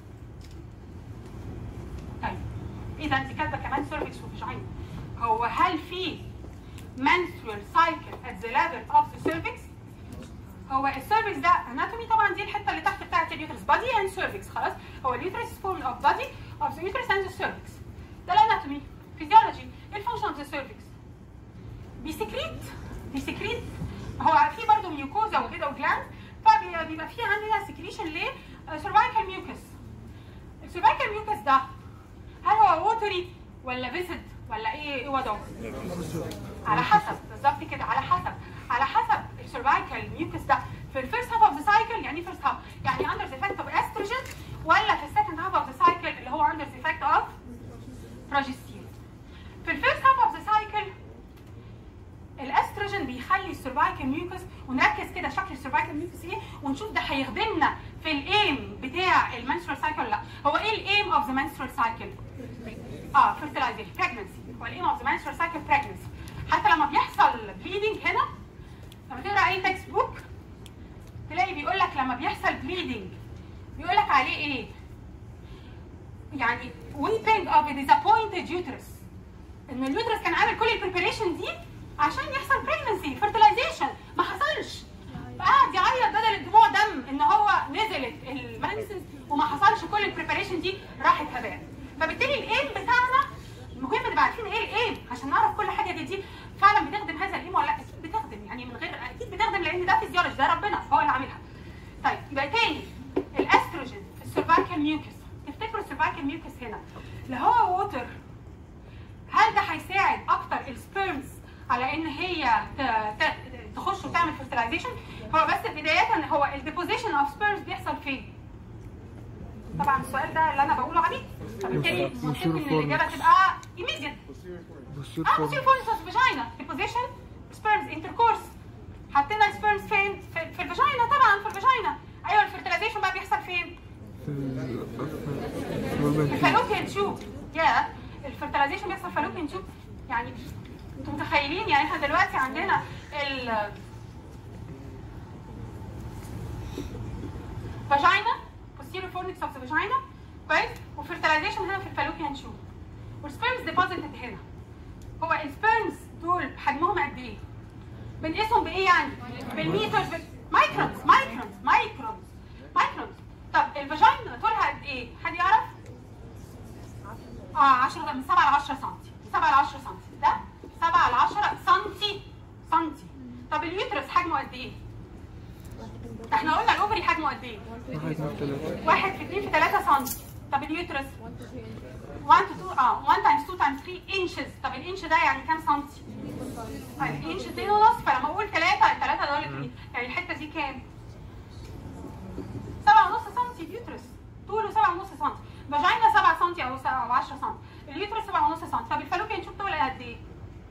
طيب ايه ده انت كاتبه كمان سيرفكس وفيجاينا هو هل في menstrual cycle at the level of the cervix هو السيرفكس ده اناتومي طبعا دي الحته اللي تحت بتاعت اليوترس بادي اند سيرفكس خلاص هو اليوترس فورم اوف بادي اوف ذا يوترس اند ذا سيرفكس ده الاناتومي فيزيولوجي ايه الفانكشن اوف ذا سيرفكس بيسكريت بيسكريت هو في برضه ميوكوزا وكده وجلاند فبيبقى في عندنا سكريشن ل سيرفايكال ميوكس السيرفايكال ميوكس ده هل هو ووتري ولا فيسد ولا ايه ايه وضعه؟ على حسب بالظبط كده على حسب على حسب السيرفايكال ميوكس ده في الفيرست هاف اوف ذا سايكل يعني ايه فيرست هاف؟ يعني اندر ذا افكت اوف استروجين ولا في السكند هاف اوف ذا سايكل اللي هو اندر ذا افكت اوف بروجستيرون في الفيرست هاف اوف ذا سايكل الاستروجين بيخلي السيرفايكال ميوكس ونركز كده شكل السيرفايكال ميوكس ايه ونشوف ده هيخدمنا في الايم بتاع المنسترال سايكل ولا لا هو ايه الايم اوف ذا منسترال سايكل اه fertilization pregnancy هو الايم اوف ذا menstrual cycle pregnancy حتى لما بيحصل bleeding هنا لما تقرا اي تكست بوك تلاقي بيقول لك لما بيحصل bleeding بيقول لك عليه ايه؟ يعني weeping of a disappointed uterus ان اليوترس كان عامل كل البريبريشن دي عشان يحصل بريجنسي فيرتلايزيشن ما حصلش فقعد يعيط بدل الدموع دم ان هو نزلت الميديسنز وما حصلش كل البريبريشن دي راحت هباء فبالتالي الايم بتاعنا المهم نبقى عارفين ايه الايم عشان نعرف كل حاجه دي, دي فعلا بتخدم هذا الايم ولا لا اكيد بتخدم يعني من غير اكيد بتخدم لان ده فيزيولوجي ده ربنا هو اللي عاملها طيب يبقى تاني الاستروجين في السيرفايكال ميوكس تفتكروا السيرفايكال ميوكس هنا اللي هو ووتر هل ده هيساعد اكتر السبيرمز على ان هي ت- ت- تخش وتعمل فيرتلايزيشن هو بس بدايه هو الديبوزيشن اوف سبيرمز بيحصل فين؟ طبعا السؤال ده اللي انا بقوله عبيط فبالتالي المفروض ان الاجابه تبقى immediate بصير اه فورم بصير فورس فاجينا ديبوزيشن سبيرمز انتركورس حطينا السبيرمز فين؟ في, في الفاجينا طبعا في الفاجينا ايوه الفيرتلايزيشن بقى بيحصل فين؟ في الفالوبيان تيوب يا الفرتلايزيشن بيحصل في الفالوبيان تيوب يعني انتوا متخيلين يعني احنا دلوقتي عندنا ال فاجينا posterior fornix of the vagina كويس وفرتلايزيشن هنا في الفالوبيان تيوب والسبيرمز ديبوزيتد هنا هو السبيرمز دول حجمهم قد ايه؟ بنقيسهم بايه يعني؟ بالميترز بال... مايكرونز مايكرونز مايكرونز مايكرونز طب الفاجينا طولها قد ايه؟ حد يعرف؟ اه 10 من 7 ل 10 سم من 7 ل 10 سم ده 7 ل 10 سم سم طب اليوترس حجمه قد ايه؟ احنا قلنا الاوفري حجمه قد ايه؟ واحد من ثلاثة واحد في 2 في 3 سم طب اليوترس 1 to 2 اه 1 times 2 times 3 inches طب الانش ده يعني كام سنتي؟ طيب الانش 2 ونص فلما اقول 3 الثلاثه دول يعني الحته دي كام؟ 7 ونص سم اليوترس طوله 7 ونص سم فاجينا 7 سم او 7 او 10 سم اليوترس 7 ونص سم طب الفالوبيان تيوب طول قد ايه؟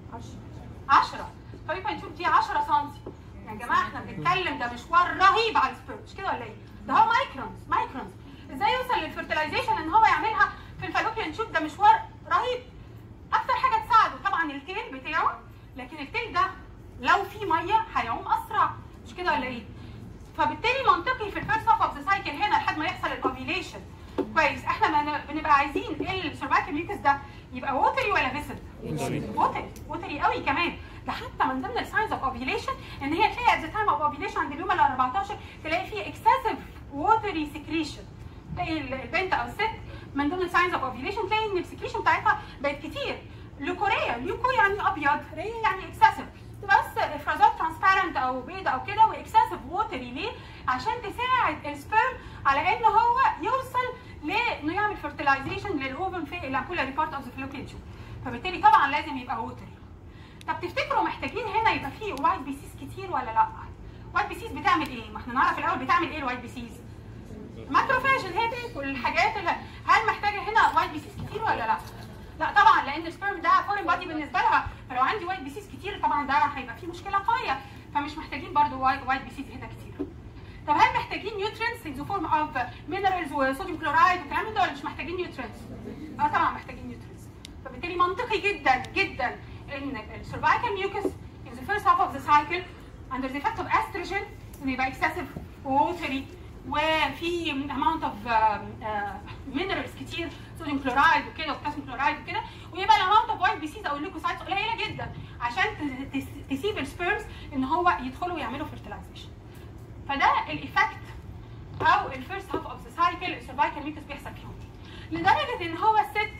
10 الفالوبيان تيوب دي 10 سم يا جماعه احنا بنتكلم ده مشوار رهيب على السبيرم مش كده ولا ايه؟ ده هو مايكرونز مايكرونز ازاي يوصل للفرتلايزيشن ان هو يعملها في الفالوبيان تيوب ده مشوار رهيب اكتر حاجه تساعده طبعا التيل بتاعه لكن التيل ده لو في ميه هيعوم اسرع مش كده ولا ايه؟ فبالتالي منطقي في الفيرست هاف اوف ذا سايكل هنا لحد ما يحصل الاوفيليشن كويس احنا ما بنبقى عايزين السيرفايكال ميوكس ده يبقى ووتري ولا فيسد؟ ووتري ووتري قوي كمان ده حتى من ضمن الساينز اوف اوفيليشن ان هي تلاقي ات ذا تايم اوف اوفيليشن عند اليوم ال 14 تلاقي فيه اكسسيف ووتري سكريشن تلاقي البنت او الست من ضمن الساينز اوف اوفيليشن تلاقي ان السكريشن بتاعتها بقت كتير ليوكوريا ليوكو يعني ابيض ريا يعني اكسسيف بس افرازات ترانسبيرنت او بيض او كده واكسسيف ووتري ليه؟ عشان تساعد السبيرم على ان هو يوصل لانه يعمل فيرتلايزيشن للاوفن في الامبولاري بارت اوف ذا فلوكيان تيوب فبالتالي طبعا لازم يبقى ووتري طب تفتكروا محتاجين هنا يبقى فيه وايت بيسيز كتير ولا لا؟ وايت بيسيز بتعمل ايه؟ ما احنا نعرف الاول بتعمل ايه الوايت بيسيز؟ ماكروفاج اللي هي تاكل الحاجات اللي هل محتاجه هنا وايت بيسيز كتير ولا لا؟ لا طبعا لان السبيرم ده فورين بادي بالنسبه لها فلو عندي وايت بيسيز كتير طبعا ده هيبقى فيه مشكله قويه فمش محتاجين برضو وايت بيسيز هنا كتير. طب هل محتاجين نيوترينز ان فورم اوف مينرالز وصوديوم كلورايد والكلام ده ولا مش محتاجين نيوترينز؟ اه طبعا محتاجين نيوترينز فبالتالي منطقي جدا جدا ان السيرفايكال ميوكس in the first half of the cycle under the effect of estrogen انه يبقى excessive ووتري وفي amount of minerals كتير صوديوم كلورايد وكده وبوتاسيوم كلورايد وكده ويبقى الاماونت اوف وايت بيسيز او الليكوسايتس قليله جدا عشان ت- تس- تسيب السبيرمز ان هو يدخلوا يعملوا fertilization فده الايفكت او الفيرست هاف اوف ذا سايكل السيرفايكال ميوكس بيحصل فيهم لدرجه ان هو الست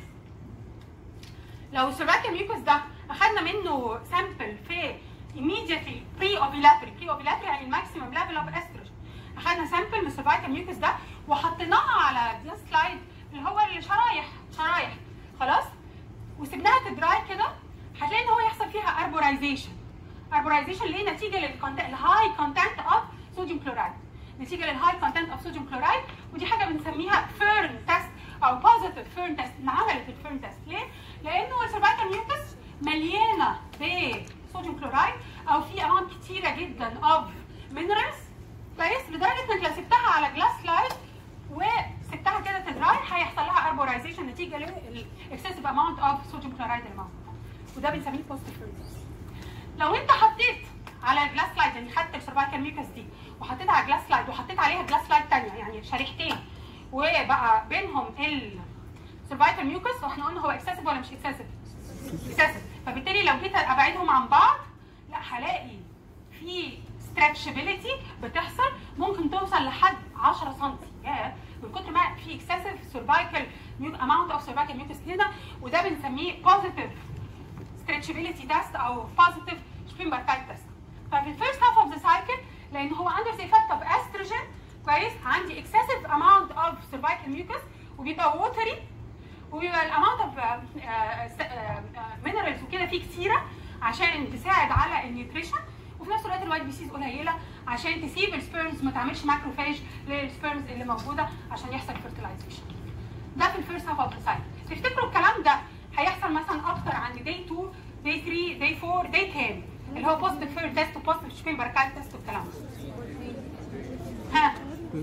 لو السيرفايكال ميوكس ده اخذنا منه سامبل في immediately pre ovulatory pre ovulatory يعني الماكسيمم ليفل اوف استروجين اخذنا سامبل من السيرفايكال ميوكس ده وحطيناها على جلاس سلايد اللي هو الشرايح شرايح خلاص وسبناها تدراي كده هتلاقي ان هو يحصل فيها اربورايزيشن اربورايزيشن ليه نتيجه للهاي كونتنت اوف صوديوم كلورايد نتيجه للهاي كونتنت اوف صوديوم كلورايد ودي حاجه بنسميها فيرن تيست او بوزيتيف فيرن تيست عملت الفيرن تيست ليه؟ لانه السيرفايكال ميوكس مليانه بصوديوم كلورايد او في اماونت كتيره جدا اوف مينرالز كويس لدرجه انك لو سبتها على جلاس سلايد وسبتها كده تدراي هيحصل لها اربورايزيشن نتيجه للاكسسيف اماونت اوف صوديوم كلورايد اللي موجود وده بنسميه بوزيتيف فيرن تيست لو انت حطيت على الجلاس سلايد يعني خدت السيرفايكال ميوكس دي وحطيتها على جلاس سلايد وحطيت عليها جلاس سلايد ثانيه يعني شريحتين وبقى بينهم السيرفايكال ميوكس واحنا قلنا هو اكسسيف ولا مش اكسسيف؟ اكسسيف فبالتالي لو جيت ابعدهم عن بعض لا هلاقي في ستريتشابيلتي بتحصل ممكن توصل لحد 10 سم ياه من كتر ما في اكسسيف سيرفايكال اماونت اوف سيرفايكال ميوكس هنا وده بنسميه بوزيتيف stretchability test او positive Schwimberkeit test. ففي الفيرست هاف اوف ذا سايكل لان هو under the effect of estrogen كويس عندي excessive amount of cervical mucus وبيبقى watery وبيبقى الاماونت اوف مينرالز وكده فيه كتيره عشان تساعد على النيوتريشن وفي نفس الوقت الوايت بيسيز قليله عشان تسيب السبيرمز ما تعملش ماكروفاج للسبيرمز اللي موجوده عشان يحصل fertilization. ده في الفيرست هاف اوف ذا سايكل تفتكروا الكلام ده هيحصل مثلا اكتر عند داي 2 داي 3 داي 4 داي كام اللي هو بوزيتيف فير تيست وبوزيتيف شبين بركات تيست والكلام ده ها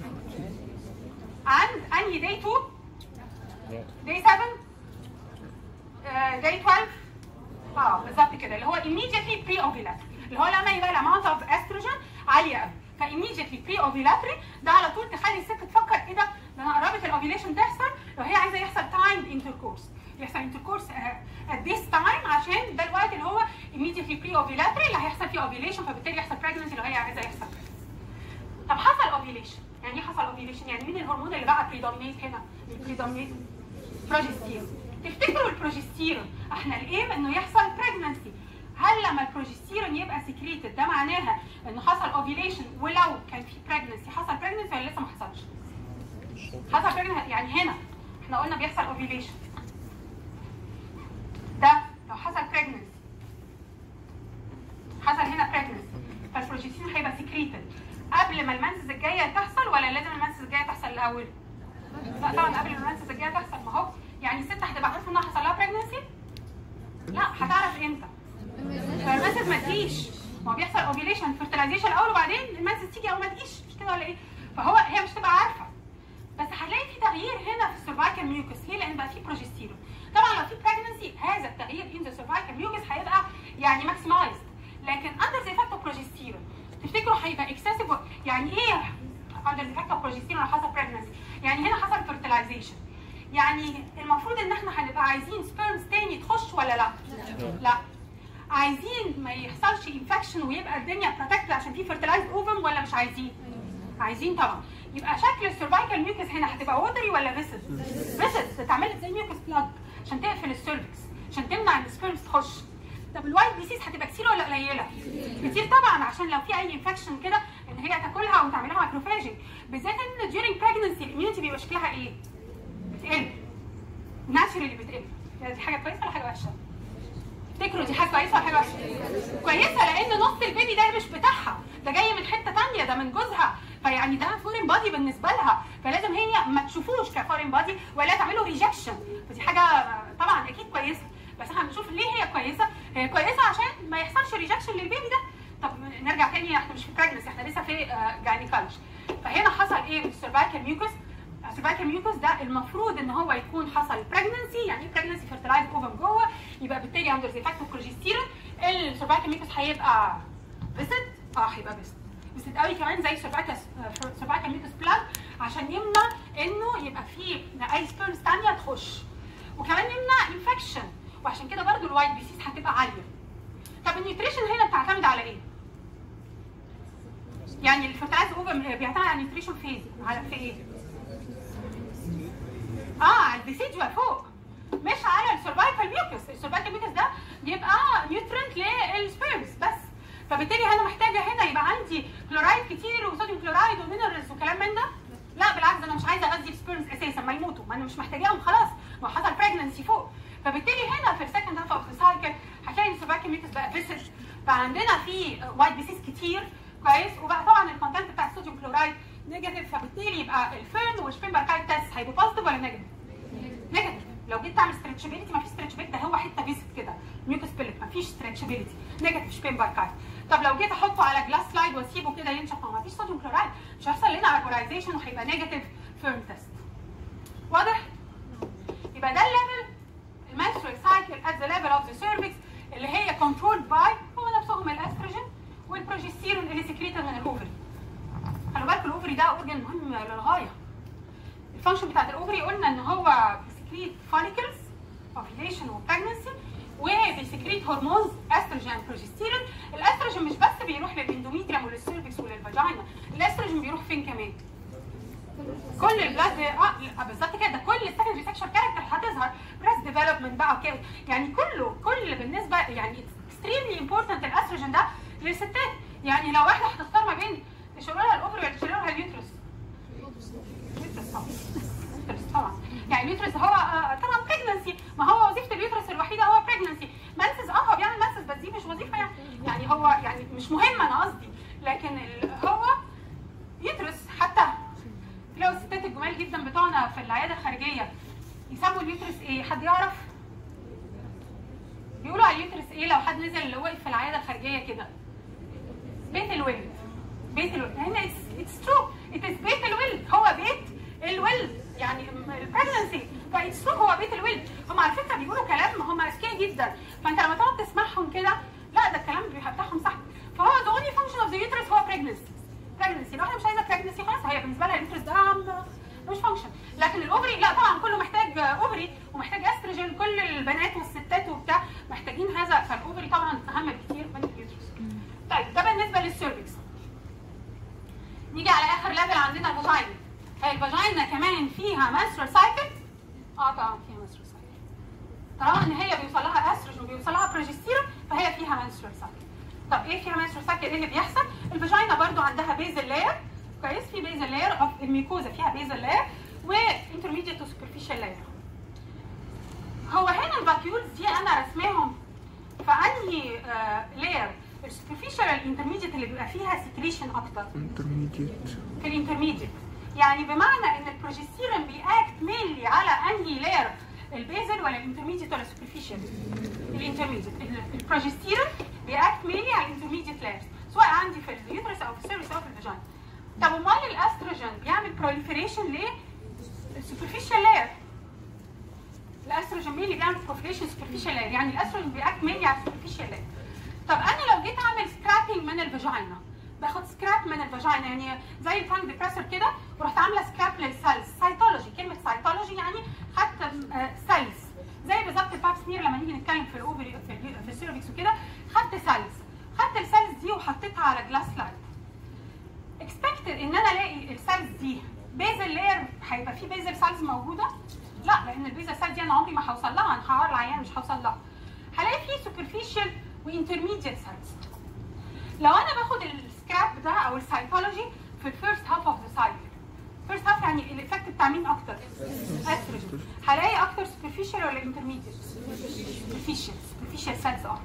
عند انهي داي 2 داي 7 داي 12 اه بالظبط كده اللي هو immediately pre ovulatory اللي هو لما يبقى الاماونت اوف استروجين عاليه قوي فايميديتلي بري اوفيلاتري ده على طول تخلي الست تفكر ايه ده ده انا قربت الاوفيليشن تحصل لو هي عايزه يحصل تايم انتركورس يحصل انتركورس ات ذيس تايم عشان ده الوقت اللي هو immediately بري اوفيلاتري اللي هيحصل فيه اوفيليشن فبالتالي يحصل pregnancy لو هي عايزه يحصل طب حصل اوفيليشن يعني ايه حصل اوفيليشن يعني مين الهرمون اللي بقى بريدومينيت هنا بريدومينيت بروجستيرون تفتكروا البروجستيرون احنا الايم انه يحصل pregnancy هل لما البروجستيرون يبقى سكريتد ده معناها انه حصل اوفيليشن ولو كان في pregnancy حصل pregnancy ولا لسه ما حصلش؟ حصل pregnancy يعني هنا احنا قلنا بيحصل اوفيليشن ده لو حصل pregnancy حصل هنا pregnancy فالبروجستيرون هيبقى سكريتد قبل ما المنسز الجايه تحصل ولا لازم المنسز الجايه تحصل الاول؟ لا طبعا قبل ما المنسز الجايه تحصل ما هو يعني الست هتبقى عارفه انها حصل لها pregnancy؟ لا هتعرف امتى؟ فالمنسز ما تجيش ما هو بيحصل اوفيليشن فيرتلايزيشن الاول وبعدين المنسز تيجي او ما تجيش مش كده ولا ايه؟ فهو هي مش تبقى عارفه بس هتلاقي في تغيير هنا في السيرفايكال ميوكس ليه؟ لان بقى في بروجستيرون طبعا لو في pregnancy هذا التغيير in the cervical mucus هيبقى يعني ماكسمايزد لكن under the effect of progesterone تفتكروا هيبقى excessive يعني ايه under the effect of progesterone لو حصل pregnancy؟ يعني هنا حصل fertilization يعني المفروض ان احنا هنبقى عايزين سبيرمز تاني تخش ولا لا؟ لا عايزين ما يحصلش انفكشن ويبقى الدنيا بروتكتد عشان في فيرتلايز اوفم ولا مش عايزين؟ عايزين طبعا يبقى شكل السيرفايكال ميوكس هنا هتبقى ووتري ولا فيسد؟ فيسد اتعملت زي ميوكس بلاج عشان تقفل السيرفكس عشان تمنع ان السبيرمز تخش طب الوايت ديسيز هتبقى كتير ولا قليله؟ كتير طبعا عشان لو في اي انفكشن كده ان هي تاكلها او تعملها ماكروفاجنج بالذات ان during pregnancy الاميونيتي بيبقى شكلها ايه؟ بتقل ناتشرالي بتقل يعني دي حاجه كويسه ولا حاجه وحشه؟ تفتكروا دي حاجه كويسه ولا حاجه وحشه؟ كويسه لان نص البيبي ده مش بتاعها ده جاي من حته ثانيه ده من جوزها فيعني ده فورين بادي بالنسبه لها فلازم هي ما تشوفوش كفورين بادي ولا تعملوا ريجكشن فدي حاجه طبعا اكيد كويسه بس احنا هنشوف ليه هي كويسه هي كويسه عشان ما يحصلش ريجكشن للبيبي ده طب نرجع تاني احنا مش في براجنسي احنا لسه في جاينيكولوجي فهنا حصل ايه في السيرفايكال ميوكس السيرفايكال ميوكس ده المفروض ان هو يكون حصل بريجنسي يعني ايه بريجنسي فيرتلايز اوفم جوه يبقى بالتالي اندر ذا فاكتور بروجستيرون السيرفايكال ميوكس هيبقى فيسد اه هيبقى فيسد فيسد قوي كمان زي السيرفايكال سيرفايكال ميوكس بلاج عشان يمنع انه يبقى فيه اي سبيرمز ثانيه تخش وكمان يمنع انفكشن وعشان كده برضو الوايت بيسيس هتبقى عاليه طب النيوتريشن هنا بتعتمد على ايه؟ يعني الفيرتلايز اوفم بيعتمد على النيوتريشن فين؟ على في ايه؟ اه على البيسيديوال فوق مش على السيرفايكال ميوكس السيرفايكال ميوكس ده بيبقى نيوترنت للسبيرمز بس فبالتالي انا محتاجه هنا يبقى عندي كلورايد كتير وصوديوم كلورايد ومينرالز وكلام من ده لا بالعكس انا مش عايزه اغذي السبيرمز اساسا ما يموتوا ما انا مش محتاجاهم خلاص ما حصل بريجنسي فوق فبالتالي هنا في السكند هاف اوف سايكل هتلاقي السيرفايكال ميوكس بقى فيسج فعندنا في وايت بيسيس كتير كويس وبقى طبعا الكونتنت بتاع الصوديوم كلورايد نيجاتيف فبالتالي يبقى الفيرن والشبين باركايت تيست هيبقوا بوزيتيف ولا نيجاتيف؟ نيجاتيف لو جيت تعمل ستريتشابيلتي ما فيش ستريتشابيلتي ده هو حته فيست كده ميوكس بيلت ما فيش ستريتشابيلتي نيجاتيف شبين باركايت طب لو جيت احطه على جلاس سلايد واسيبه كده ينشف ما فيش صوديوم كلورايد مش هيحصل لنا ايكولايزيشن وهيبقى نيجاتيف فيرن تيست واضح؟ يبقى ده الليفل المنسترال سايكل ات ذا ليفل اوف ذا سيرفكس اللي هي كنترول باي هو نفسهم الاستروجين والبروجستيرون اللي سكريتد من الاوفري خلوا بالكم الاوفري ده اورجن مهم للغايه الفانكشن بتاعت الاوفري قلنا ان هو بيسكريت فوليكلز اوفيليشن وبريجنسي وبيسكريت هرمونز استروجين بروجستيرون الاستروجين مش بس بيروح للاندوميتريوم وللسيرفكس وللفاجينا الاستروجين بيروح فين كمان كل البلاد اه بالظبط كده كل السكندري سكشوال كاركتر هتظهر بريست ديفلوبمنت بقى كده يعني كله كل بالنسبه يعني اكستريملي امبورتنت الاستروجين ده للستات يعني لو واحده هتختار ما بين تشيلوا لها الاوفري ولا تشيلوا لها اليوترس اليوترس طبعا اليوترس طبعا يعني اليوترس هو آه، طبعا بريجنسي ما هو وظيفه اليوترس الوحيده هو بريجنسي منسز اه هو بيعمل منسز بس دي مش وظيفه يعني يعني هو يعني مش مهم انا قصدي لكن ال- هو يوترس حتى لو الستات الجمال جدا بتوعنا في العياده الخارجيه يسموا اليوترس ايه حد يعرف بيقولوا على اليوترس ايه لو حد نزل وقف في العياده الخارجيه كده بيت الولد بيت الولد هنا اتس ترو اتس بيت الولد هو بيت الولد يعني البريجنسي فاتس ترو هو بيت الولد هم على فكره بيقولوا كلام هم اذكياء جدا فانت لما تقعد تسمعهم كده لا ده الكلام بتاعهم صح فهو the only function of the uterus هو pregnancy pregnancy لو احنا مش عايزه pregnancy خلاص هي بالنسبه لها اليوترس ده عم- مش فانكشن لكن الاوفري لا طبعا كله محتاج اوفري ومحتاج استروجين كل البنات والستات وبتاع محتاجين هذا فالاوفري طبعا اهم بكتير من اليوترس طيب ده بالنسبه للسيرفكس نيجي على اخر ليفل عندنا الفاجينا هي الفاجينا كمان فيها menstrual cycle اه طبعا فيها menstrual cycle طالما ان هي بيوصل لها استروجين وبيوصل لها بروجستيرون فهي فيها menstrual cycle طب ايه فيها menstrual cycle ايه اللي بيحصل الفاجينا برضو عندها بيزل لاير كويس في بيزل لاير اوف الميكوزا فيها بيزل لاير وانترميديت وسوبرفيشال لاير هو هنا الفاكيولز دي انا رسماهم في انهي لاير السوبرفيشال الانترميديت اللي بيبقى فيها سكريشن اكتر intermediate في الانترميديت يعني بمعنى ان البروجستيرون بيأكت مينلي على انهي لاير البيزل ولا الانترميديت ولا السوبرفيشال الانترميديت البروجستيرون بيأكت مينلي على الانترميديت لايرز سواء عندي في اليوترس او في السيرفس او في الفاجينا طب امال الاستروجين بيعمل بروليفريشن ليه السوبرفيشال لاير الاستروجين مين اللي بيعمل بروليفريشن سوبرفيشال لاير يعني الاستروجين بيأكت مينلي على السوبرفيشال لاير طب انا لو جيت اعمل سكرابنج من الفاجينا باخد سكراب من الفاجينا يعني زي الفانج ديبريسور كده ورحت عامله سكراب للسيلز سايتولوجي كلمه سايتولوجي يعني خدت سيلز زي بالظبط الباب سمير لما نيجي نتكلم في الاوفري في, ال- في السيرفكس وكده خدت سيلز خدت السيلز دي وحطيتها على جلاس لايت اكسبكتد ان انا الاقي السيلز دي بيزل لاير هيبقى في بيزل سيلز موجوده لا لان البيزل سيلز دي انا عمري ما هوصل لها انا هعور العيان مش هوصل لها هلاقي في سوبرفيشال وانترميديت سيلز لو انا باخد السكراب ده او السايكولوجي في الفيرست هاف اوف ذا سايكل فيرست هاف يعني الايفكت بتاع مين اكتر؟ استروجين هلاقي اكتر سوبرفيشال ولا انترميديت؟ سوبرفيشال سوبرفيشال سيلز اكتر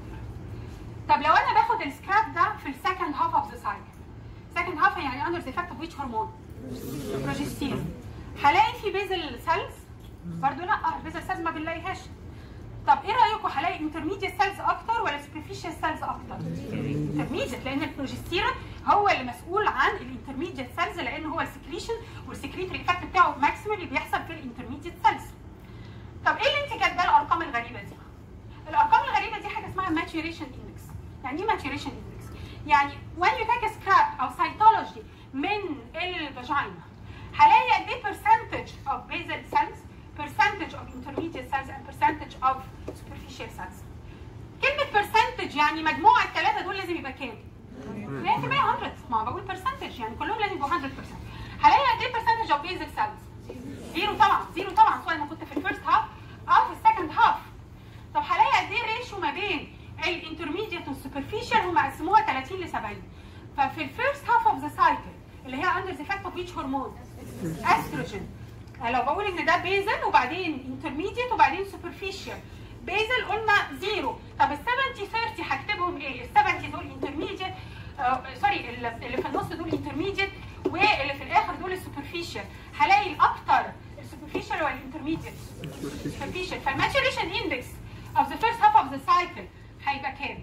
طب لو انا باخد السكراب ده في السكند هاف اوف ذا سايكل سكند هاف يعني اندر ذا افكت اوف ويتش هرمون بروجستيرون هلاقي في بيزل سيلز برضه لا البيزل سيلز ما بنلاقيهاش طب ايه رايكم هلاقي انترميديت سيلز اكتر ولا سوبرفيشال سيلز اكتر؟ انترميديت لان البروجستيرون هو اللي مسؤول عن الانترميديت سيلز لان هو السكريشن والسكريتري افكت بتاعه ماكسيمم اللي بيحصل في الانترميديت سيلز. طب ايه اللي انت كاتباه الارقام الغريبه دي؟ الارقام الغريبه دي حاجه اسمها maturation index. يعني ايه maturation index؟ يعني when you take a scrap او cytology من الفاجينا هلاقي قد ايه percentage of basal cells, percentage of intermediate cells and percentage of superficial cells. كلمة percentage يعني مجموع الثلاثة دول لازم يبقى كام؟ 100% 100 ما بقول percentage يعني كلهم لازم يبقوا 100% هلاقي قد ايه percentage of basal cells؟ زيرو طبعا زيرو طبعا سواء انا كنت في الفيرست هاف او في السكند هاف طب هلاقي قد ايه ريشيو ما بين الانترميديت والسوبرفيشال هم قسموها 30 ل 70 ففي الفيرست هاف اوف ذا سايكل اللي هي اندر ذا افكت اوف ويتش هرمون استروجين لو بقول ان ده بيزل وبعدين انترميديت وبعدين سوبرفيشال بيزل قلنا زيرو طب ال 70 30 هكتبهم ايه؟ ال 70 دول انترميديت سوري اللي في النص دول انترميديت واللي في الاخر دول السوبرفيشال هلاقي الاكتر السوبرفيشال ولا الانترميديت؟ سوبرفيشال فالماتوريشن اندكس of the first half of the cycle هيبقى كام؟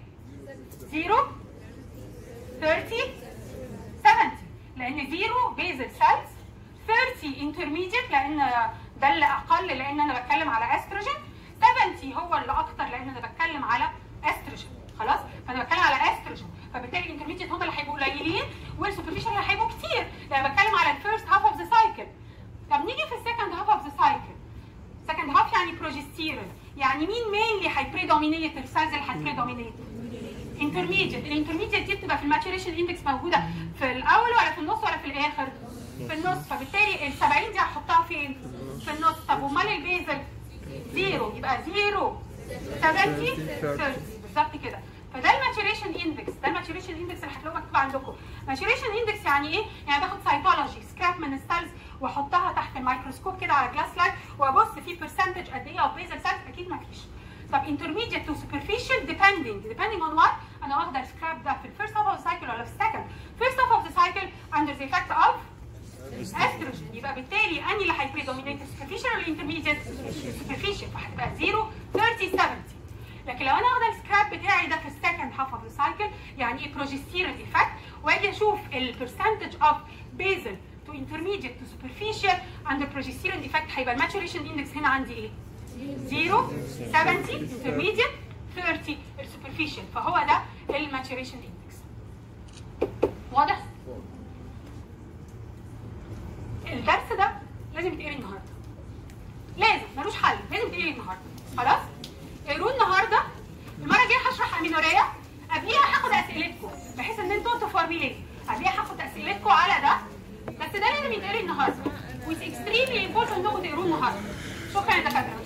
0 30 70 لان 0 بيزل سيلز 30 انترميديت لان ده اللي اقل لان انا بتكلم على استروجين 70 هو اللي اكتر لان انا بتكلم على استروجين خلاص فانا بتكلم على استروجين فبالتالي الانترميديت هم اللي هيبقوا قليلين والسوبرفيشال اللي هيبقوا كتير لان بتكلم على الفيرست هاف اوف ذا سايكل طب نيجي في السكند هاف اوف ذا سايكل سكند هاف يعني بروجستيرون يعني مين مينلي هيبريدومينيت بريدومينيت السيلز اللي هتبريدومينيت انترميديت الانترميديت دي بتبقى في الماتوريشن اندكس موجوده في الاول ولا في النص ولا في الاخر في النص فبالتالي ال 70 دي هحطها فين في النص طب امال البيزل زيرو يبقى زيرو 70 30 بالظبط كده فده الماتوريشن اندكس ده الماتوريشن اندكس اللي هتلاقوه مكتوب عندكم ماتوريشن اندكس يعني ايه يعني باخد سايتولوجي سكراب من السيلز واحطها تحت الميكروسكوب كده على جلاس لايت وابص في برسنتج قد ايه اوف بيزل سيلز اكيد ما فيش طب intermediate to superficial depending depending on what انا واخده السكراب ده في الفيرست هاف اوف السايكل ولا في السكند فيرست هاف اوف ذا سايكل under the effect of estrogen يبقى بالتالي اني اللي هيبريدومينيت superficial ولا intermediate superficial فهتبقى 0 30 70 لكن لو انا واخده السكراب بتاعي ده في السكند هاف اوف ذا سايكل يعني ايه بروجستيرون ايفكت واجي اشوف البرسنتج اوف بيزل تو intermediate to superficial under progesterone effect هيبقى الماتوريشن اندكس هنا عندي ايه؟ 0 70 intermediate 30 السوبرفيشال فهو ده الماتوريشن اندكس واضح؟ الدرس ده لازم يتقري النهارده لازم ملوش حل لازم يتقري النهارده خلاص؟ اقروه النهارده المره الجايه هشرح امينوريا قبليها هاخد اسئلتكم بحيث ان انتوا تفورميليت قبليها هاخد اسئلتكم على ده بس ده لازم يتقري النهارده وإتس اكستريملي امبورتنت انكم تقروه النهارده شكرا يا دكاتره